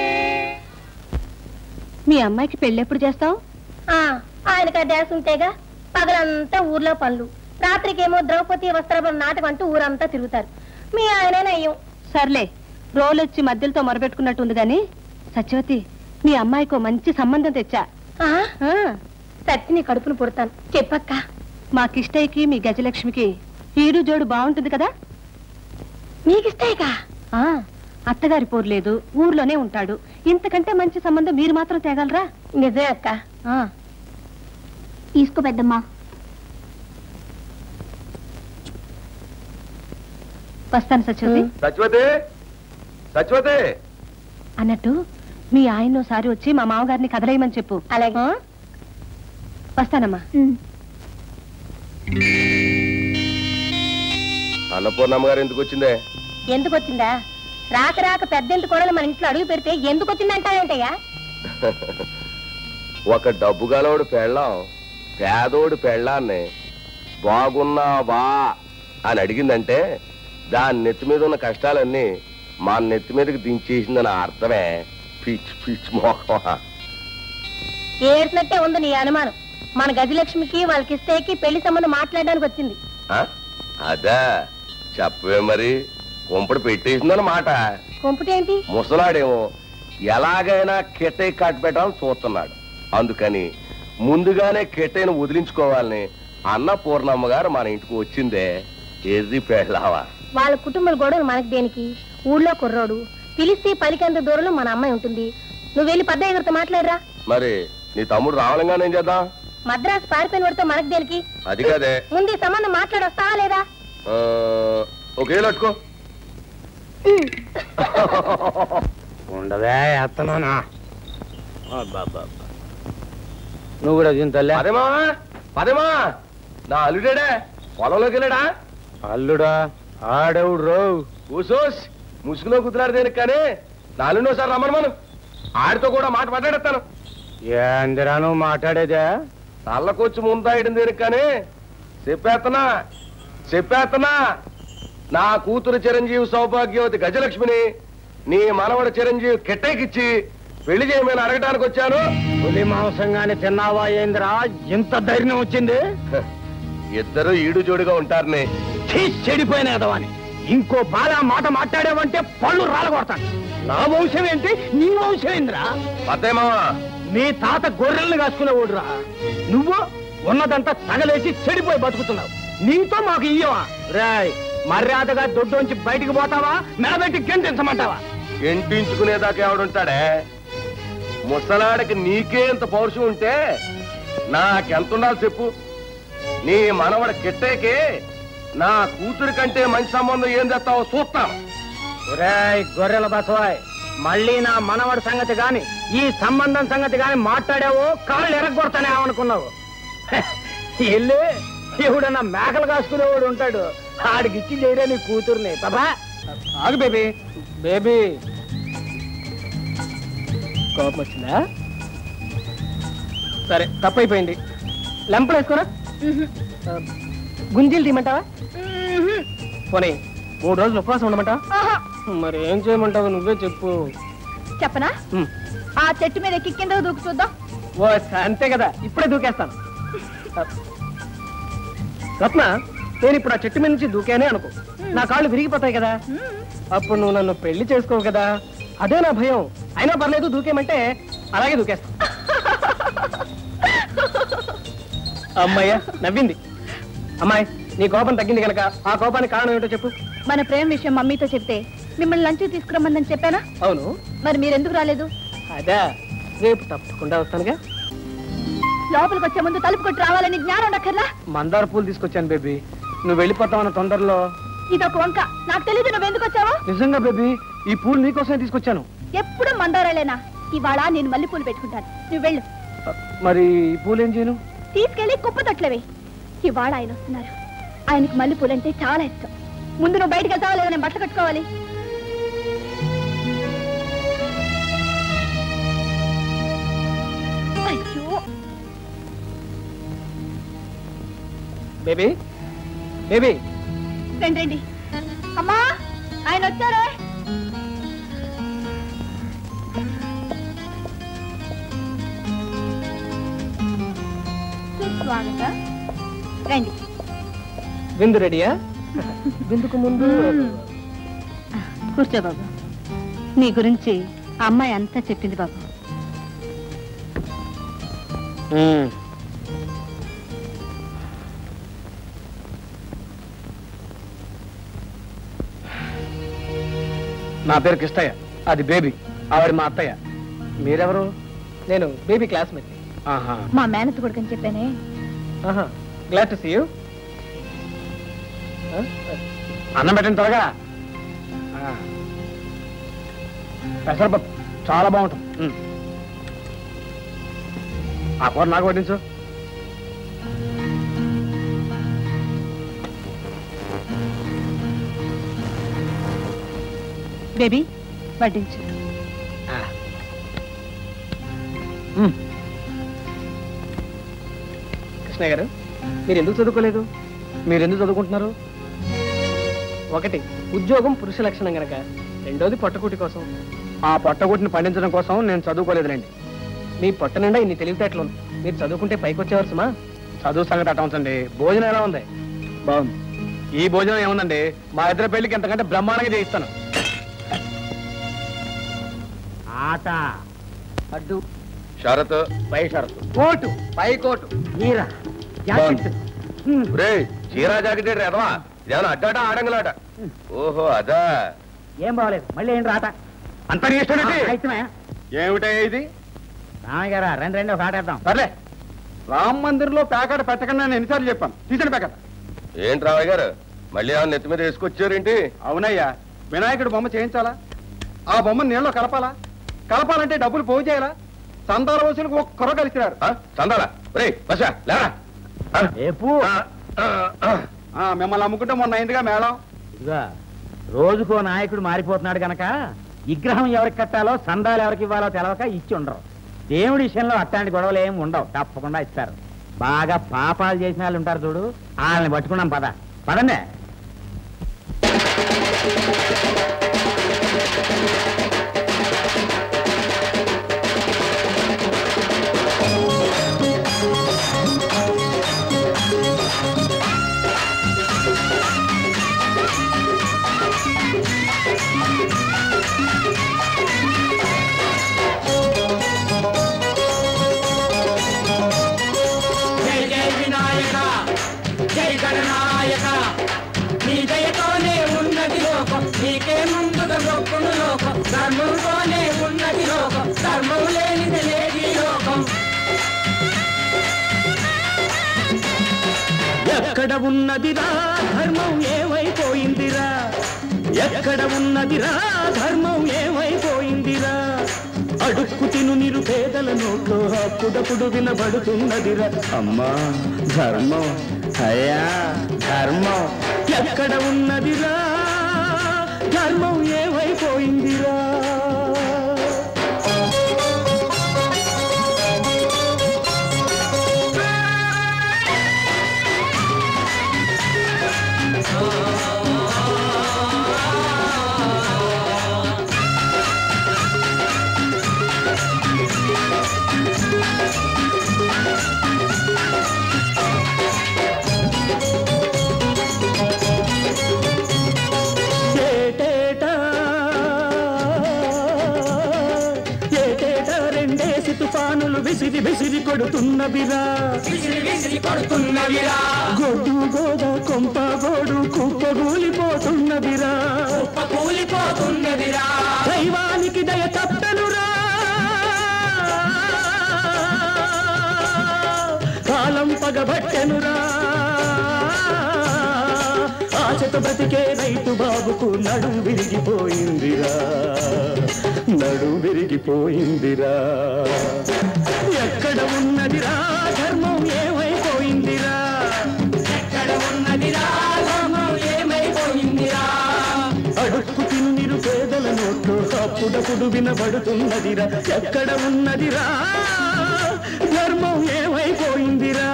మీ అమ్మాయికి పెళ్ళి ఎప్పుడు చేస్తావు ఆయనకి డ్యాన్స్ ఉంటేగా పగలంతా ఊర్లో పనులు రాత్రికేమో ద్రౌపది వస్త్రాభరణ నాటకం అంటూ ఊరంతా తిరుగుతారు మీ ఆయనే నయ్యం సర్లే రోలొచ్చి మధ్యలతో మొరపెట్టుకున్నట్టుంది గాని సత్యవతి మీ అమ్మాయికో మంచి సంబంధం తెచ్చా ఆ, ఆ, సత్తి నీ కడుపును పుడతాను చెప్పక్క మా కిష్టయ్యకి మీ గజలక్ష్మికి ఈడు జోడు బాగుంటుంది కదా నీకిస్తాయిగా ఆ అత్తగారి పోరు లేదు ఊర్లోనే ఉంటాడు ఇంతకంటే మంచి సంబంధం మీరు మాత్రం తేగలరా నిజమే అక్క ఆ, తీసుకో పెద్దమ్మా వస్తాను సత్యవతి సత్యవతి సత్యవతి అన్నట్టు మీ ఆయన ఒకసారి వచ్చి మా మామగారిని కదలేయమని చెప్పు అలాగే. ఆ? వస్తానమ్మా అన్నపూర్ణమ్మ గారు ఎందుకు వచ్చిందే ఎందుకు వచ్చిందా రాక రాక పెద్దంటి కోడలు మన ఇంట్లో అడుగు పెడితే ఎందుకు వచ్చిందంటావేంటయ్యా ఒక డబ్బు గలవాడు పెళ్ళాం పేదోడు పెళ్ళాన్ని బాగున్నావా అని అడిగిందంటే దాని నెత్తి మీద ఉన్న కష్టాలన్నీ మా నెత్తి మీదకి దించేసిందని అర్థమే పిచ్ పిచ్ మోహమా ఏడ్చినట్టే ఉంది నీ అనుమానం మన గజలక్ష్మికి వాళ్ళకి ఇస్తేకి పెళ్లి సంబంధం మాట్లాడడానికి వచ్చింది ఆ? అదా చెప్పవే మరి కుంపడి పెట్టేసిందన్నమాట కొంపుటేంటి ముసలాడేమో ఎలాగైనా కెట్టై కట్ పెట్టాలని చూస్తున్నాడు అందుకని ముందుగానే కెట్టైన వదిలించుకోవాలని అన్న పూర్ణమ్మ గారు మన ఇంటికి వచ్చిందే ఎర్రి పెళ్ళావా వాళ్ళ కుటుంబం గొడవలు మనకి దేనికి ఊళ్ళో కుర్రోడు పిలిస్తే పలికేంత దూరంలో మన అమ్మాయి ఉంటుంది నువ్వు వెళ్ళి పెద్ద ఎగురితో మాట్లాడరా మరి నీ తమ్ముడు రావలంగానే ఏం చేద్దాం మద్రాసు పారిపోయిన వాడితో మనకి దేనికి అది కాదే ముందు ఈ సంబంధం మాట్లాడొస్తావా లేదా ఆ, ఒకే లట్టుకో ఉండవే ఎత్తనానా నువ్వు కూడా దీని పదేమా పదేమా నా అల్లుడాడే పొలంలోకి వెళ్ళాడా అల్లుడా ఆడవుడు రో కూసోస్ ముసుగులో కుదిరాడు దేనికి కానీ నాలుగోసారి రమ్మను మనం ఆడితో కూడా మాట మాట్లాడేస్తాను ఏందిరా నువ్వు మాట్లాడేదే తల్లకొచ్చి ముందాయడం దేనికి కానీ చెప్పేత్తనా చెప్పేత్తనా నా కూతురు చిరంజీవి సౌభాగ్యవతి గజలక్ష్మిని నీ మనవడు చిరంజీవి కెట్టేకిచ్చి పెళ్లి చేయమని అడగటానికి వచ్చాను పులి మాంసంగానే తిన్నావా ఏందిరా ఇంత ధైర్యం వచ్చింది హ, ఇద్దరు ఈడు జోడుగా ఉంటారని ఛీ, చెడిపోయిన ఎదవాని ఇంకో బాల మాట మాట్లాడావంటే పళ్ళు రాలగొడతాను నా వంశం ఏంటి నీ వంశం ఏందిరా అత్తయ్యమావా మీ తాత గొర్రెల్ని కాసుకునేవాడురా నువ్వు ఉన్నదంతా తగలేసి చెడిపోయి బతుకుతున్నావు నీతో మాకు ఇయ్యవా రాయ్ మర్యాదగా దొడ్డోంచి బయటికి పోతావా మెడబెట్టి గెంటించమంటావా ఎంటించుకునేదాకా ఎవడుంటాడే ముసలాడికి నీకే ఇంత పౌరుషం ఉంటే నాకెంత ఉండాలి చెప్పు నీ మనవడ కిట్టేకి నా కూతురి కంటే మంచి సంబంధం ఏం తెస్తావో చూస్తాం ఒరేయ్ గొర్రెల బసవాయ్ మళ్ళీ నా మనవడి సంగతి గాని ఈ సంబంధం సంగతి గాని మాట్లాడావో కాళ్ళు ఎరగొడతానేమనుకున్నావు హె, ఎల్లు ఎవడన్నా మేకలు కాసుకునేవాడు ఉంటాడు ఆడికి ఇచ్చి చేయరే నీ కూతుర్ని బాబా ఆగు బేబీ బేబీ కోపం వచ్చిందా సరే తప్పైపోయింది లెంపలు వేసుకోరా ఆ, గుంజీలు తీయమంటావా పోనీ మూడు రోజులు ఉపవాసం ఉండమంటావా మరి ఏం చేయమంటావు నువ్వే చెప్పు చెప్పనా ఉమ్. ఆ చెట్టు మీద ఎక్కి కింద దూకు చూద్దాం ఓ అంతే కదా ఇప్పుడే దూకేస్తాను రత్న నేను ఇప్పుడు ఆ చెట్టు మీద నుంచి దూకానే అనుకో నా కాళ్ళు విరిగిపోతాయి కదా అప్పుడు నువ్వు నన్ను పెళ్లి చేసుకోవు కదా అదే నా భయం అయినా పర్లేదు దూకేమంటే అలాగే దూకేస్తా అమ్మాయ్య నవ్వింది అమ్మాయి నీ కోపం తగ్గింది కనుక ఆ కోపానికి కారణం ఏంటో చెప్పు మన ప్రేమ విషయం మమ్మీతో చెప్తే మిమ్మల్ని లంచ్ తీసుకురమ్మందని చెప్పానా అవును మరి మీరెందుకు రాలేదు అదే రేపు తప్పకుండా వస్తానుగా లోపలికి వచ్చే ముందు తలుపు కొట్టి రావాలని జ్ఞానం ఉండక్కర్లా మందార పూలు తీసుకొచ్చాను బేబీ నువ్వు వెళ్ళిపోతావన్న తొందరలో ఇదొక వంక నాకు తెలియదు నువ్వు ఎందుకు వచ్చావో నిజంగా బేబీ ఈ పూలు నీకోసమే తీసుకొచ్చాను ఎప్పుడు మందారాలేనా ఇవాళ నేను మల్లెపూలు పెట్టుకుంటాను నువ్వు వెళ్ళు మరి ఈ పూలు ఏం చేయను తీసుకెళ్లి కుప్ప తొట్లవే ఇవాళ ఆయన వస్తున్నారు ఆయనకు మల్లెపూలు అంటే చాలా ఇష్టం ముందు నువ్వు బయటకు వెళ్తావా లేదా నేను బట్టలు కట్టుకోవాలి అయ్యో బేబీ బేబీ రండి రండి అమ్మా ఆయన వచ్చారే సుస్వాగతం రండి విందు రెడీయా విందుకు ముందు కూర్చో బాబు నీ గురించి అమ్మాయి అంతా చెప్పింది బాబు మ్మ్. నా పేరు కృష్ణయ్య అది బేబీ ఆవిడ మా అత్తయ్య మీరెవరు నేను బేబీ క్లాస్మేట్ ఆహా మా మేనత్ కొడుకని చెప్పానే ఆహా గ్లాడ్ టు సీ యూ అన్నం పెట్టండి త్వరగా ఆ. పెసరపప్పు చాలా బాగుంటుంది మ్మ్. ఆ కూర నాకు వడ్డించు బేబీ వడ్డించు ఆ. మ్మ్. కృష్ణయ్య గారు మీరు ఎందుకు చదువుకోలేదు మీరు ఎందుకు చదువుకుంటున్నారు ఒకటి ఉద్యోగం పురుష లక్షణం గనక రెండోది పొట్టకూటి కోసం ఆ పొట్టకూటిని పండించడం కోసం నేను చదువుకోలేదులేండి మీ పొట్ట నిండా ఇన్ని తెలివితేటలు ఉన్నాయి. మీరు చదువుకుంటే పైకి వచ్చేవారు సుమా చదువు సంగతి అట్ట ఉంచండి భోజనం ఎలా ఉంది బాగుంది ఈ భోజనం ఏముందండి మా ఇద్దరు పెళ్లికి ఎంతకంటే బ్రహ్మాండంగా చేయిస్తాను ఆట అడ్డు షరత్ పై షరతు కోటు పై కోటు హీరా జాకెట్ హ్మ్. రే చీరా జాకెట్ ఎదవా ఏమన్నా అడ్డాట ఆడంగులాట ఓహో అదా ఏం బాగలేదు మళ్ళీ ఏంటి రాట అంత నీ ఇష్టం ఏంటి? అయితమే ఏమిటా ఇది రామయ్య గారా రెండు రెండు ఒక ఆట వేద్దాం సర్లే రామ్ మందిర్లో ప్యాకెట్ పెట్టకుండా నేను ఎన్నిసార్లు చెప్పాను తీసిన ప్యాకెట్ ఏంటి రావయ్య గారు మళ్ళీ ఆ నెత్తి మీద వేసుకొచ్చారేంటి అవునయ్యా వినాయకుడు బొమ్మ చేయించాలా ఆ బొమ్మను నీళ్ళలో కలపాలా కలపాలంటే డబ్బులు పోగు చేయాలా సంతాల వసూలకు ఒక్కరో కలిసిరారు ఆ, చందాలా రే బసా లేరా ఆ, రేపు ఆ, ఆ, ఆ. ఆ, మిమ్మల్ని అమ్ముకుంటే మొన్న అయిందిగా మేళం ఇదిగా రోజుకో నాయకుడు మారిపోతున్నాడు గనక విగ్రహం ఎవరికి కట్టాలో సందాలు ఎవరికి ఇవ్వాలో తెలవక ఇచ్చి ఉండరు దేవుడి విషయంలో అట్లాంటి గొడవలు ఏమి ఉండవు తప్పకుండా ఇస్తారు బాగా పాపాలు చేసిన వాళ్ళు ఉంటారు చూడు వాళ్ళని పట్టుకున్నాం పద పదండి జై జై వినాయక జై గణనాయక నీ దయతోనే ఉన్నది లోకం నీకే ముందుగా మొక్కును లోకం ధర్మంతోనే ఉన్నది లోకం ధర్మం లేనిది లేది లోకం ఎక్కడ ఉన్నదిరా ధర్మం ఏమైపోయిందిరా ఎక్కడ ఉన్నదిరా ధర్మం ఏమైపోయిందిరా అడుక్కు తిను నిరుపేదల నోట్లో అప్పుడప్పుడు వినబడుతున్నదిరా అమ్మా ధర్మం అయ్యా ధర్మం ఎక్కడ ఉన్నదిరా ధర్మం ఏమైపోయిందిరా ఏటేటా ఏటేటా రెండేసి తుఫానులు విసిరి విసిరి కొడుతున్నవిరా విసిరి విసిరి కొడుతున్నవిరా గొడ్డు గోద కొంప గోడు కుప్ప కూలిపోతున్నవిరా కుప్ప కూలిపోతున్నవిరా దైవానికి దయ తప్పనురా కాలం పగబట్టెనురా ఆశతో బ్రతికే రైతు బాబుకు నడు విరిగిపోయిందిరా నడు విరిగిపోయిందిరా ఎక్కడ ఉన్నదిరా ధర్మం ఏమైపోయిందిరా ఎక్కడ ఉన్నదిరా ధర్మం ఏమైపోయిందిరా అడుక్కు తిను నిరుపేదల నోట్లో అప్పుడప్పుడు వినబడుతున్నదిరా ఎక్కడ ఉన్నదిరా ధర్మం ఏమైపోయిందిరా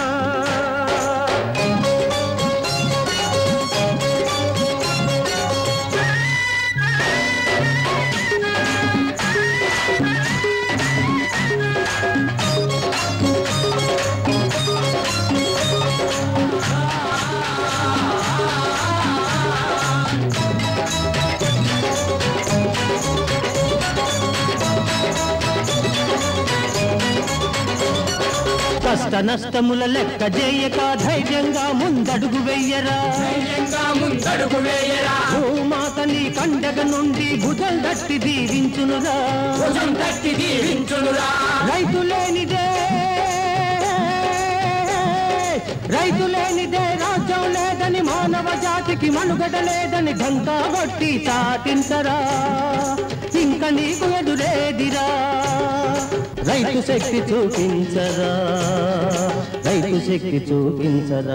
కష్ట నష్టముల లెక్క చేయక ధైర్యంగా ముందడుగు వెయ్యరా ధైర్యంగా ముందడుగు వేయరా భూమాత నీ కండగ నుండి భుజం దట్టి దీవించునురా భుజం తట్టి దీవించునురా రైతు లేనిదే రైతు లేనిదే రాజ్యం లేదని మానవ జాతికి మనుగడ లేదని ఘంటా కొట్టి చాటించరా ఇంక నీకు ఎదురేదిరా రైతు శక్తి చూపించరా రైతు శక్తి చూపించరా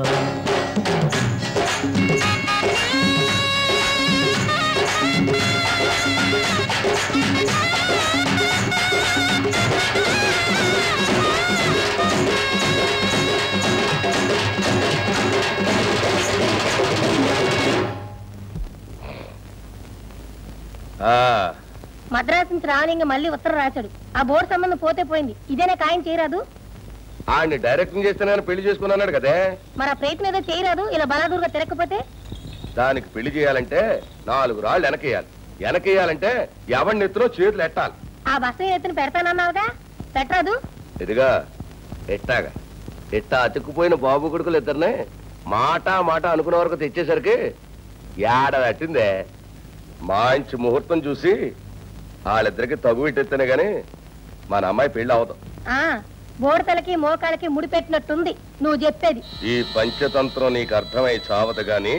ఆ, మద్రాసు నుంచి రావలింగ మళ్ళీ ఉత్తరం రాశాడు ఆ బోర్డు సంబంధం పోతే పోయింది ఇదేనా ఖాయం చేయరాదు ఆయన్ని డైరెక్టింగ్ చేస్తే నేను పెళ్లి చేసుకున్నాడు కదే మరి ఆ ప్రయత్నం ఏదో చేయరాదు ఇలా బలాదూరుగా తిరగకపోతే దానికి పెళ్లి చేయాలంటే నాలుగు రాళ్ళు వెనకేయాలి వెనకేయాలంటే ఎవరిని ఎత్తునో చేతులు ఎట్టాలి ఆ బస్సు ఎత్తున పెడతానన్నావుగా పెట్టరాదు ఇదిగా ఎట్టాగా ఎట్టా అతుక్కుపోయిన బాబు కొడుకులు ఇద్దరిని మాట మాట అనుకున్న వరకు తెచ్చేసరికి ఏడ పెట్టిందే మంచి ముహూర్తం చూసి వాళ్ళిద్దరికి తగు ఇట్టెత్తేనే గాని మన అమ్మాయి పెళ్లి అవదు ఆ బోడతలకి మోకాలకి ముడిపెట్టినట్టుంది నువ్వు చెప్పేది ఈ పంచతంత్రం నీకు అర్థమై చావదు గాని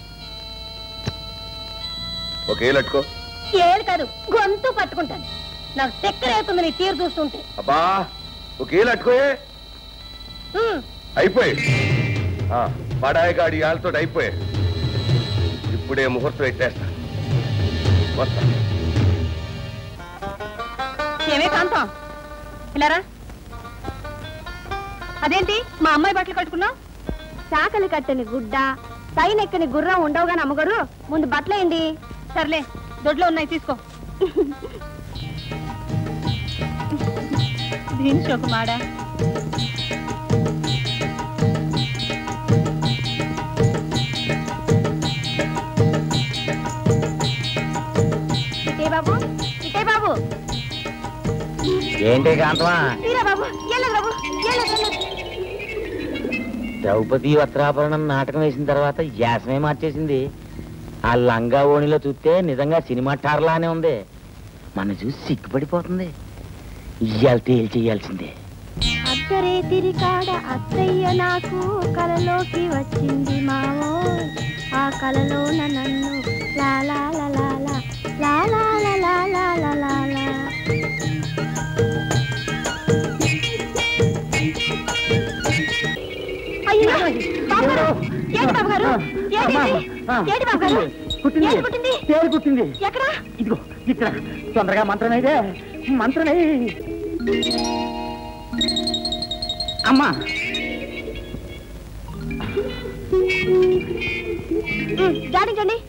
ఒకేలట్టుకో ఏది కాదు గొంతు పట్టుకుంటాను నాకు చక్కెర అవుతుంది నీ తీరు చూస్తుంటే అబ్బా ఒకేలట్టుకోయే ఉమ్, అయిపోయి ఆ, పడాయి గాడి వాళ్ళతో అయిపోయాయి ఇప్పుడే ముహూర్తం ఎట్టేస్తా వస్తా ఏమే కాంతం ఇలారా అదేంటి మా అమ్మాయి బట్టలు కట్టుకున్నావు చాకలి కట్టని గుడ్డ పైనెక్కని గుర్రం ఉండవుగా నమ్మగారు ముందు బట్టలేయండి సర్లే దొడ్లో ఉన్నాయి తీసుకో దీని షోకు మాడా ఇటే బాబు ఇటే బాబు ఏంటి కాంతమా తీరా బాబు ఏలేదు బాబు ఏలేదు ఏలేదు. ద్రౌపది వస్త్రాభరణం నాటకం వేసిన తర్వాత యాసమే మార్చేసింది ఆ లంగా ఓణిలో చూస్తే నిజంగా సినిమా టార్లానే ఉంది మన చూసి సిగ్గుపడిపోతుంది ఇయ్యాల తేల్చేయాల్సిందే అద్దరే తిరికాడ అత్తయ్య నాకు కలలోకి వచ్చింది మావో ఆ కలలోన నన్ను లా లా లా లా లా లా లా లా లా లా లా లా లా. అయ్యో, బాబు గారు, ఏంటి బాబు గారు? ఏంటి ఇది? ఏంటి బాబు గారు? కుట్టింది ఏంటి కుట్టింది? తేలు కుట్టింది ఎక్కడ ఇదిగో ఇక్కడ తొందరగా మంత్రం అయితే మంత్రం అమ్మా ఉమ్, జాడించండి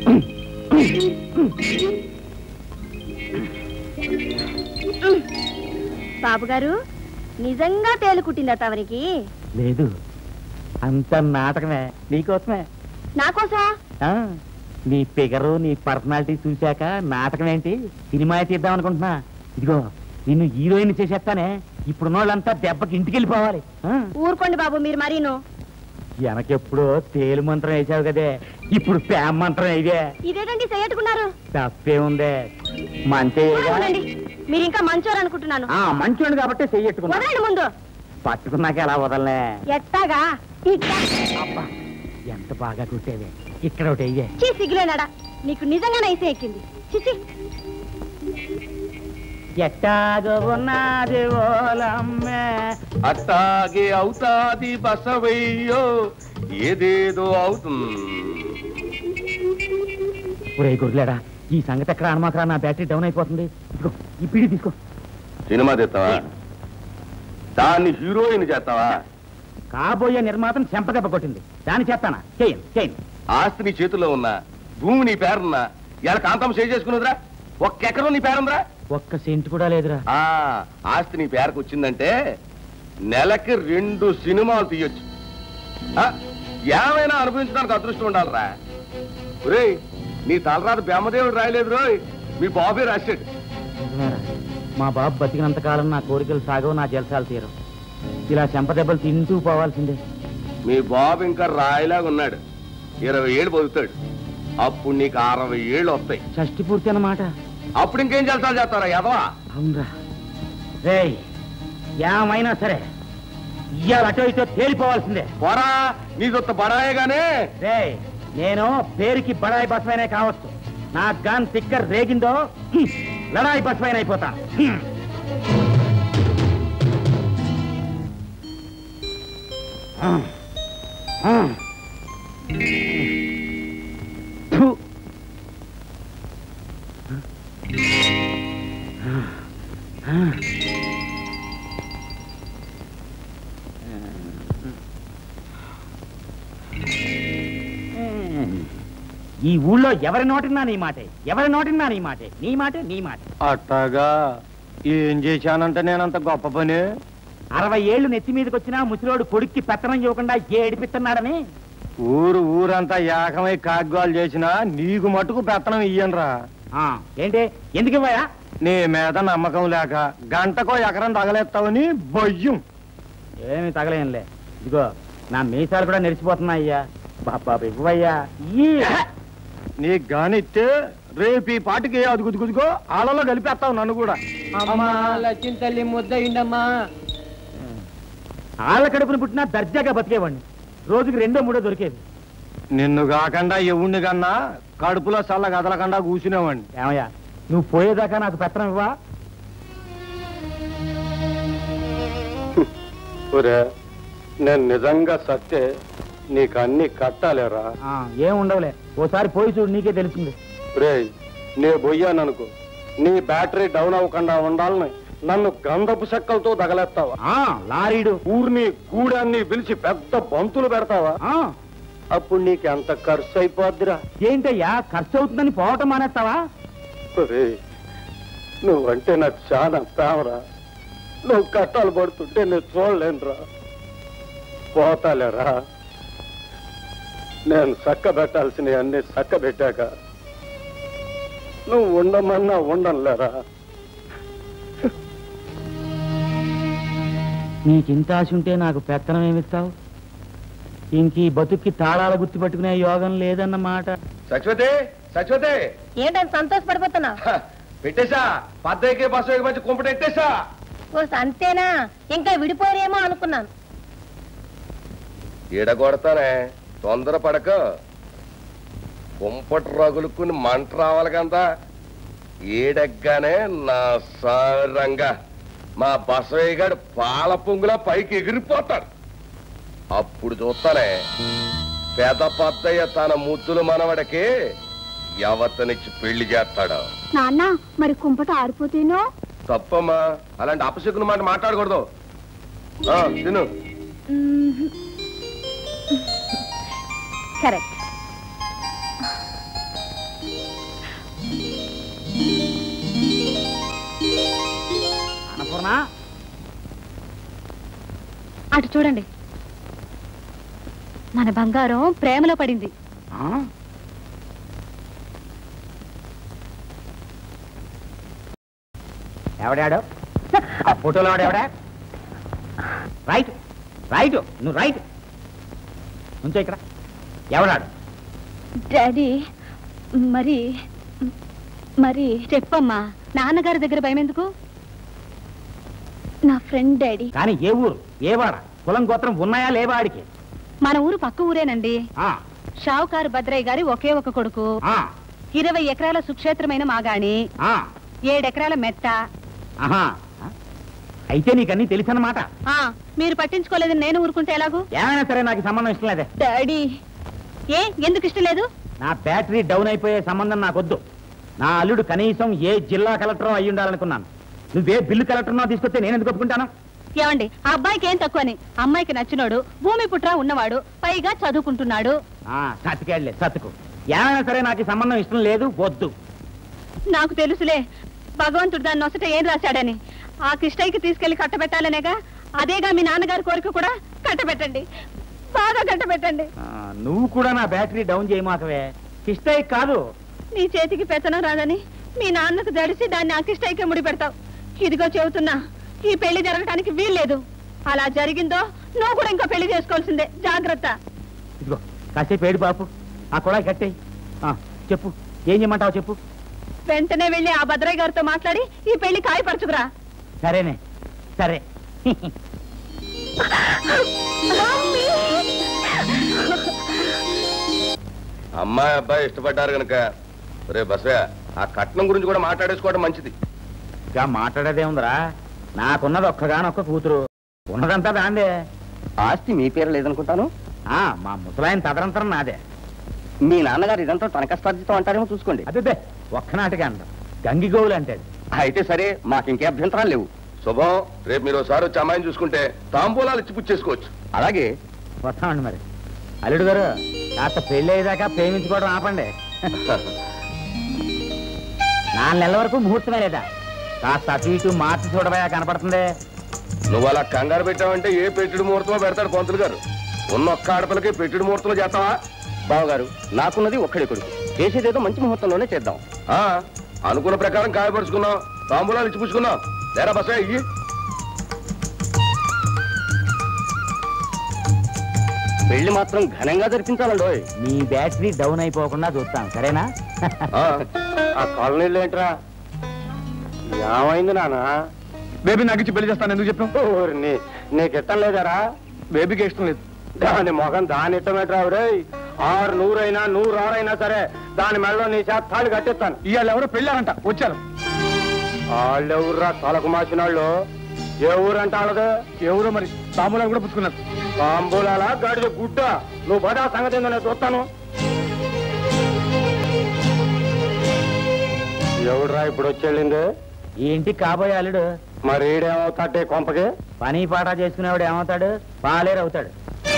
ఉమ్. బాబు గారు నిజంగా తేలు కుట్టిందా తవరికి లేదు అంత నాటకమే నీకోసమే నాకోసా ఆ, నీ ఫిగరు నీ పర్సనాలిటీ చూశాక నాటకం ఏంటి సినిమా తీద్దాం అనుకుంటున్నా ఇదిగో నిన్ను హీరోయిన్ చేసేస్తానే ఇప్పుడున్న వాళ్ళంతా దెబ్బకి ఇంటికి వెళ్ళిపోవాలి ఆ, ఊరుకోండి బాబు మీరు మరీను వెనకెప్పుడో తేలు మంత్రం వేసావు కదే ఇప్పుడు ప్రేమ మంత్రం ఇదే ఇదేంటండి చెయ్యట్టుకున్నారు తప్పే ఉందే మంచిగా అవునండి మీరు ఇంకా మంచోరు అనుకుంటున్నాను ఆ మంచోడు కాబట్టి చెయ్యట్టుకున్నా వదలండి ముందు పట్టుకున్నాక ఎలా వదలనే ఎట్టాగా ఇట్టా. అబ్బా ఎంత బాగా కుట్టేవే ఇక్కడ ఒకటి అయ్యే చీ సిగ్గులేనాడా నీకు నిజంగా నైసే ఎక్కింది చిచి ఎట్టాగో ఉన్నది ఓలమ్మే అట్టాగే అవుతాది బసవయ్యో ఏదేదో అవుతుంది ఒరే గుర్లేడా ఈ సంగతి ఎక్కడ అనమాకరా నా బ్యాటరీ డౌన్ అయిపోతుంది ఇదిగో ఈ పిడి తీసుకో సినిమా తెస్తావా దాన్ని హీరోయిన్ చేస్తావా కాబోయే నిర్మాతం చెంపదెబ్బ కొట్టింది దాని చేస్తానా చేయను చేయను ఆస్తి నీ చేతుల్లో ఉన్నా భూమి నీ పేరున్నా ఇలా కాంతం సేవ్ చేసుకున్నదిరా ఒక్క ఎకరం నీ పేరుందిరా ఒక్క సెంట్ కూడా లేదురా ఆ ఆస్తి నీ పేరుకు వచ్చిందంటే నెలకి రెండు సినిమాలు తీయొచ్చు ఆ, ఏమైనా అనుభవించడానికి అదృష్టం ఉండాలిరా ఒరేయ్ నీ తలరాత బ్రహ్మదేవుడు రాయలేదు రోయ్ మీ బాబే రాశాడు నిజమేరా. మా బాబు బతికినంత కాలం నా కోరికలు సాగవు నా జలసాలు తీరం ఇలా చెంపదెబ్బలు తింటూ పోవాల్సిందే మీ బాబు ఇంకా రాయిలాగా ఉన్నాడు ఇరవై ఏళ్ళు బతుకుతాడు అప్పుడు నీకు అరవై ఏళ్ళు వస్తాయి షష్టి పూర్తి అన్నమాట అప్పుడు ఇంకేం చేస్తాను చేస్తారా ఎదవా అవునరా రేయ్ ఏమైనా సరే ఇవాళ అటో ఇటో తేలిపోవాల్సిందే పోరా నీదొత్త బడాయగానే రేయ్ నేను పేరుకి బడాయి బస్వైనే కావచ్చు నా గాన్ తిక్కర్ రేగిందో హ్మ్, లడాయి బస్వైన అయిపోతా హ్మ్. ఆ, ఆ. థు. ఆ, ఆ. ఈ ఊళ్ళో ఎవరి నోటిన్నా నీ మాటే ఎవరి నోటిన్నా నీ మాటే నీ మాటే నీ మాటే అట్టాగా ఏం చేశానంటే నేనంత గొప్ప పని అరవై ఏళ్ళు నెత్తి మీదకి వచ్చినా ముసలోడు కొడుక్కి పెత్తనం ఇవ్వకుండా ఏడిపిస్తున్నాడని ఊరు ఊరంతా ఏకమై కాగ్గాలు చేసినా నీకు మటుకు పెత్తనం ఇయ్యనురా ఆ, ఏంటి ఎందుకు ఇవ్వయా నీ మీద నమ్మకం లేక గంటకో ఎకరం తగలేస్తావని బొయ్యం ఏమి తగలేనులే ఇదిగో నా మీసాలు కూడా నెరిచిపోతున్నాయ్యా బాబా ఇవ్వయ్యా ఈ నీకు గానిస్తే రేపు ఈ పాటికి అదుగుదుగుదుగో ఆలలో కలిపేస్తావు నన్ను కూడా అమ్మా లక్ష్మి తల్లి ముద్దయిండమ్మా ఆళ్ళ కడుపున పుట్టినా దర్జాగా బతికేవాడిని రోజుకి రెండో మూడో దొరికేది నిన్ను కాకుండా ఎవణ్ణి కన్నా కడుపులో చల్ల కదలకుండా కూర్చునేవాడిని ఏమయ్యా నువ్వు పోయేదాకా నాకు పెత్తనం ఇవ్వా ఒరే నేను నిజంగా సత్తే నీకు అన్ని కట్టాలేరా ఆ, ఏం ఉండవులే ఓసారి పోయి చూడు నీకే తెలుస్తుంది రే నే పోయాననుకో నీ బ్యాటరీ డౌన్ అవ్వకుండా ఉండాలని నన్ను గంధపు చెక్కలతో తగలేస్తావా ఆ, లారీడు ఊరిని గూడాన్ని పిలిచి పెద్ద బంతులు పెడతావా ఆ, అప్పుడు నీకు ఎంత ఖర్చు అయిపోద్దిరా ఏంటయ్యా ఖర్చు అవుతుందని పోవటం మానేస్తావా రే నువ్వంటే నాకు చాలా ప్రేమరా నువ్వు కట్టాలు పడుతుంటే నేను చూడలేనురా పోతాలేరా నేను చక్క పెట్టాల్సినవి అన్ని చక్క పెట్టాక నువ్వు ఉండమన్నా ఉండనులేరా నీకింత ఆశ ఉంటే నాకు పెత్తనం ఏమిస్తావు ఇంక ఈ బతుక్కి తాళాల గుర్తు పట్టుకునే యోగం లేదన్నమాట సత్యవతి సత్యవతి ఏంటని సంతోషపడిపోతున్నా హ, పెట్టేశా పద్దెకి బస్సు ఎక్కి మంచి కుంపట ఎట్టేశా ఓ అంతేనా ఇంకా విడిపోయారేమో అనుకున్నాను ఈడగొడతానే తొందర పడక కుంపటి రగులుకుని మంట రావాలి కదా ఏడగ్గానే నా సారంగా మా బసవయ్య గారు పాల పొంగులా పైకి ఎగిరిపోతాడు అప్పుడు చూస్తానే పెద పద్దయ్య తన ముద్దుల మనవడికి యవతనిచ్చి పెళ్లి చేస్తాడు నాన్న మరి కుంపట ఆరిపోతేనో తప్పమ్మా అలాంటి అపశకుని మాట మాట్లాడకూడదు ఆ, తిను కరెక్ట్ అన్నపూర్ణ అటు చూడండి మన బంగారం ప్రేమలో పడింది ఆ? ఎవడాడు ఆ ఫోటోలో వాడెవడా రైట్ రైట్ నువ్వు రైట్ ఉంచో ఇక్కడ ఎవడాడు డాడీ మరి మరి చెప్పమ్మా నాన్నగారి దగ్గర భయం ఎందుకు నా ఫ్రెండ్ డాడీ కానీ ఏ ఊరు ఏ వాడ కులం గోత్రం ఉన్నాయా లేవా ఆడికి మన ఊరు పక్క ఊరేనండి ఆ, షావుకారు భద్రయ్య గారి ఒకే ఒక కొడుకు ఆ, ఇరవై ఎకరాల సుక్షేత్రమైన మాగాణి ఆ, ఏడెకరాల మెట్ట ఆహా. అయితే నీకన్నీ తెలుసన్నమాట ఆ మీరు పట్టించుకోలేదని నేను ఊరుకుంటే ఎలాగూ ఏమైనా సరే నాకు ఈ సంబంధం ఇష్టం లేదే డాడీ ఏ ఎందుకు ఇష్టం లేదు నా బ్యాటరీ డౌన్ అయిపోయే సంబంధం నాకొద్దు నా అల్లుడు కనీసం ఏ జిల్లా కలెక్టర్ అయి ఉండాలనుకున్నాను నువ్వే బిల్లు కలెక్టర్నో తీసుకొస్తే నేను ఎందుకు ఒప్పుకుంటాను ఏమండి ఆ అబ్బాయికి ఏం తక్కువని అమ్మాయికి నచ్చినోడు భూమి పుట్ర ఉన్నవాడు పైగా చదువుకుంటున్నాడు ఆ, సతికేళ్లే సతుకు ఏమైనా సరే నాకు ఈ సంబంధం ఇష్టం లేదు వద్దు నాకు తెలుసులే భగవంతుడు దాన్ని నొసట ఏం రాశాడని ఆ కిష్టయ్యకి తీసుకెళ్లి కట్టబెట్టాలనేగా అదేగా మీ నాన్నగారి కోరిక కూడా కట్టబెట్టండి బాగా కట్టబెట్టండి ఆ, నువ్వు కూడా నా బ్యాటరీ డౌన్ చేయమాకవే కిష్టయ్య కాదు నీ చేతికి పెత్తనం రాదని మీ నాన్నకు జడిసి దాన్ని ఆ కిష్టయ్యకి ముడి పెడతావు ఇదిగో చెబుతున్నా ఈ పెళ్లి జరగటానికి వీల్లేదు అలా జరిగిందో నువ్వు కూడా ఇంకో పెళ్లి చేసుకోవాల్సిందే జాగ్రత్త ఇదిగో కాసేపు ఏడు బాపు ఆ కుళాయి కట్టేయి ఆ, చెప్పు ఏం చేయమంటావు చెప్పు వెంటనే వెళ్ళి ఆ భద్రయ్య గారితో మాట్లాడి ఈ పెళ్లి కాయపరచుకురా సరేనే సరే అమ్మాయి అబ్బాయి ఇష్టపడ్డారు గనక రే బసవయ్య ఆ కట్నం గురించి కూడా మాట్లాడేసుకోవడం మంచిది ఇంకా మాట్లాడేదే ఉందిరా నాకున్నది ఒక్కగానొక్క కూతురు ఉన్నదంతా దాందే ఆస్తి మీ పేరు లేదనుకుంటాను ఆ మా ముసలాయన తదనంతరం నాదే మీ నాన్నగారు ఇదంతా తన కష్టార్జితం అంటారేమో చూసుకోండి అదే ఒక్కనాటిగా అంట గంగిగోవులు అంటాడు అయితే సరే మాకు ఇంకే అభ్యంతరాలు లేవు శుభం రేపు మీరు ఒకసారి వచ్చి అమ్మాయిని చూసుకుంటే తాంబూలాలు ఇచ్చి పుచ్చేసుకోవచ్చు అలాగే వస్తామండి మరి అల్లుడు గారు కాస్త పెళ్లి అయ్యేదాకా ప్రేమించుకోవడం ఆపండి నాలుగు నెలల వరకు ముహూర్తమే లేదా కాస్త అటు ఇటు మార్చి చూడబోయా కనపడుతుంది నువ్వు అలా కంగారు పెట్టావంటే ఏ పెట్టుడు ముహూర్తంలో పెడతాడు పంతులు గారు ఉన్న ఒక్క ఆడపిల్లకి పెట్టుడు ముహూర్తంలో చేస్తావా బావగారు నాకున్నది ఒక్కడే కొడుకు చేసేదేదో మంచి ముహూర్తంలోనే చేద్దాం ఆ, అనుకున్న ప్రకారం కాయపరుచుకున్నాం తాంబూలాలు ఇచ్చి పుచ్చుకున్నాం లేరా బస ఇయ్యి పెళ్లి మాత్రం ఘనంగా జరిపించాలండోయ్ మీ బ్యాటరీ డౌన్ అయిపోకుండా చూస్తాం సరేనా ఆ, ఆ కాలనీలో ఏంట్రా ఏమైంది నానా బేబీ నాకు ఇచ్చి పెళ్లి చేస్తాను ఎందుకు చెప్పావు నీకు ఇష్టం లేదారా బేబీకి ఇష్టం లేదు దాని మొఖం దాని ఇష్టమేట్రా రే ఆరు నూరైనా నూరు ఆరైనా సరే దాని మెడలో నీ చేత తాళి కట్టిస్తాను ఇవాళ ఎవరో పెళ్ళారంట వచ్చారు వాళ్ళెవర్రా తలకు మాసినాళ్ళు ఏ ఊరంట వాళ్ళది ఎవరో మరి తాంబూలాలు కూడా పుచ్చుకున్నారు తాంబూలాల గాడిద గుడ్డ నువ్వు బడా సంగతి ఏందో నేను చూస్తాను ఎవడురా ఇప్పుడు వచ్చేళ్ళింది ఏంటి కాబోయే అల్లుడు మరి ఈడేమవుతాడే కొంపకి పని పాట చేసుకునేవాడు ఏమవుతాడు పాలేరు అవుతాడు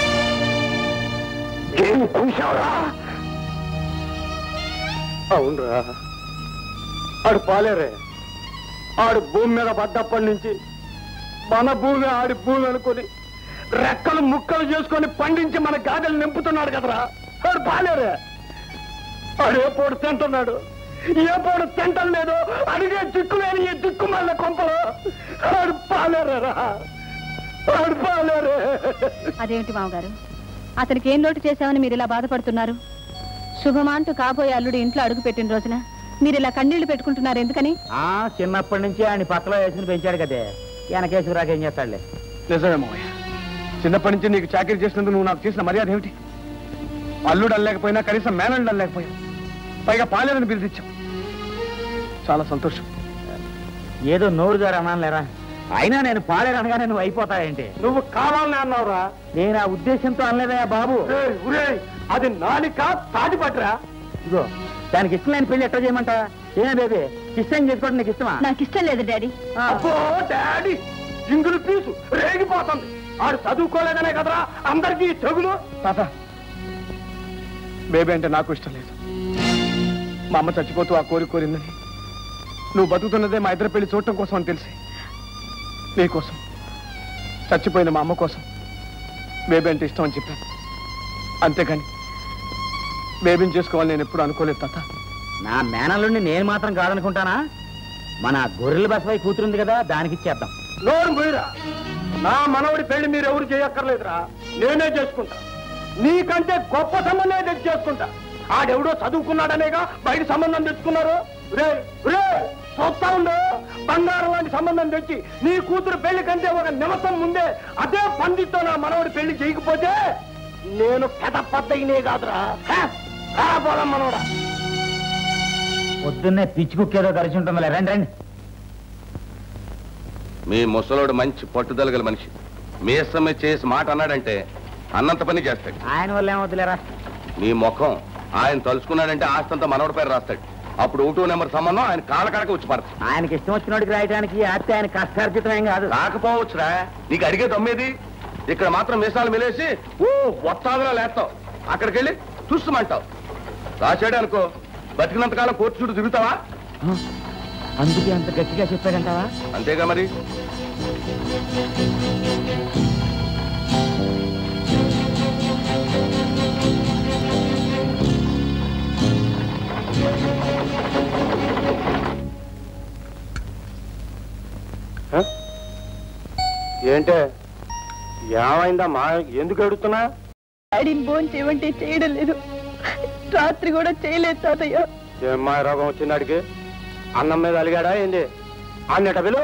అవునరా ఆడు పాలేరే ఆడు భూమి మీద పడ్డప్పటి నుంచి మన భూమి ఆడి భూమి అనుకుని రెక్కలు ముక్కలు చేసుకొని పండించి మన గాదెలు నింపుతున్నాడు కదరా ఆడు పాలేరే ఆడు ఏ పోడు తింటున్నాడు ఏ పోడు తింటం లేదు అడిగే దిక్కు లేని ఈ దిక్కు మళ్ళీ కొంపలు ఆడు పాలేరా ఆడు పాలేరే అదేమిటి మామగారు అతనికి ఏం లోటు చేశామని మీరు ఇలా బాధపడుతున్నారు శుభమా అంటూ కాబోయే అల్లుడు ఇంట్లో అడుగు పెట్టిన రోజున మీరు ఇలా కన్నీళ్లు పెట్టుకుంటున్నారు ఎందుకని ఆ చిన్నప్పటి నుంచి ఆయన పక్కలో వేసుకుని పెంచాడు కదే వెనకేసుకు రాకేం చేస్తాడులే నిజమే మావయ్య చిన్నప్పటి నుంచి నీకు చాకరీ చేసినందుకు నువ్వు నాకు చేసిన మర్యాద ఏమిటి అల్లుడు అనలేకపోయినా కనీసం మేనల్లుడు అనలేకపోయావు పైగా పాలేదని పిలిచిచ్చావు చాలా సంతోషం ఏదో నోరు గారు అన్నాను లేరా అయినా నేను పాలేరు అనగానే నువ్వు అయిపోతావేంటి నువ్వు కావాలని అన్నావురా నేను ఆ ఉద్దేశంతో అనలేదయా బాబు ఏయ్, ఒరేయ్, అది నాలిక తాటిపట్రా ఇగో దానికి ఇష్టం లేని పెళ్లి ఎట్లా చేయమంటా ఏనా బేబీ ఇష్టం చేసుకోవడం నీకు ఇష్టమా నాకు ఇష్టం లేదు డాడీ అబ్బో డాడీ ఇంగులు పీసు రేగిపోతుంది ఆడు చదువుకోలేదనే కదరా అందరికీ ఈ తెగులు తాత బేబీ అంటే నాకు ఇష్టం లేదు మా అమ్మ చచ్చిపోతూ ఆ కోరిక కోరిందని నువ్వు బతుకుతున్నదే మా ఇద్దరు పెళ్లి చూడటం కోసం అని తెలిసి నీ కోసం చచ్చిపోయిన మా అమ్మ కోసం బేబీ అంటే ఇష్టం అని చెప్పాను అంతేకాని బేబీని చేసుకోవాలని నేను ఎప్పుడు అనుకోలేదు తాత నా మేనల్లుండి నేను మాత్రం కాదనుకుంటానా మన గొర్రెల బసపై కూతురుంది కదా దానికి ఇచ్చేద్దాం నోరు పోయిరా నా మనవడి పెళ్లి మీరు ఎవరు చేయక్కర్లేదురా నేనే చేసుకుంటా నీకంటే గొప్ప సంబంధం తెచ్చి చేసుకుంటా ఆడెవడో చదువుకున్నాడనేగా బయట సంబంధం తెచ్చుకున్నారు రే రే చూస్తా ఉండు బంగారం లాంటి సంబంధం తెచ్చి నీ కూతురు పెళ్లి కంటే ఒక నిమిషం ముందే అదే పండితో నా మనవడి పెళ్లి చేయకపోతే నేను పెద పద్దయినే కాదురా హ? రా పోదాం మనోడా పొద్దున్నే పిచ్చి కుక్కేదో కలిసి ఉంటుందిలే రండి రండి మీ ముసలోడు మంచి పట్టుదల గల మనిషి మీసమ్మె చేసి మాట అన్నాడంటే అన్నంత పని చేస్తాడు ఆయన వల్ల ఏమవుతులేరా నీ ముఖం ఆయన తలుచుకున్నాడంటే ఆస్తంతా మనవడి పేరు రాస్తాడు అప్పుడు ఒకటో నెంబర్ సంబంధం ఆయన కాళ్ళ కాడక వచ్చి పడతాడు ఆయనకి ఇష్టం వచ్చినోడికి రాయడానికి ఆస్తి ఆయన కష్టార్జితం ఏం కాదు రాకపోవచ్చురా నీకు అడిగే దమ్మేది ఇక్కడ మాత్రం మీసాలు మిలేసి ఓ వత్తాదులా లేస్తావు అక్కడికి వెళ్ళి చూస్తామంటావు రాశాడు అనుకో బతికినంత కాలం కోర్టు చుట్టూ తిరుగుతావా అందుకే అంత గట్టిగా చెప్పాడంటావా అంతేగా మరి ఏంటే ఏమైందమ్మా ఎందుకు ఎడుతున్నా డాడీని భోజనం చేయమంటే చేయడం లేదు రాత్రి కూడా చేయలేదు తాతయ్య ఏమ్మా రోగం వచ్చిందాడికి అన్నం మీద అలిగాడా ఏంది అన్నట విలు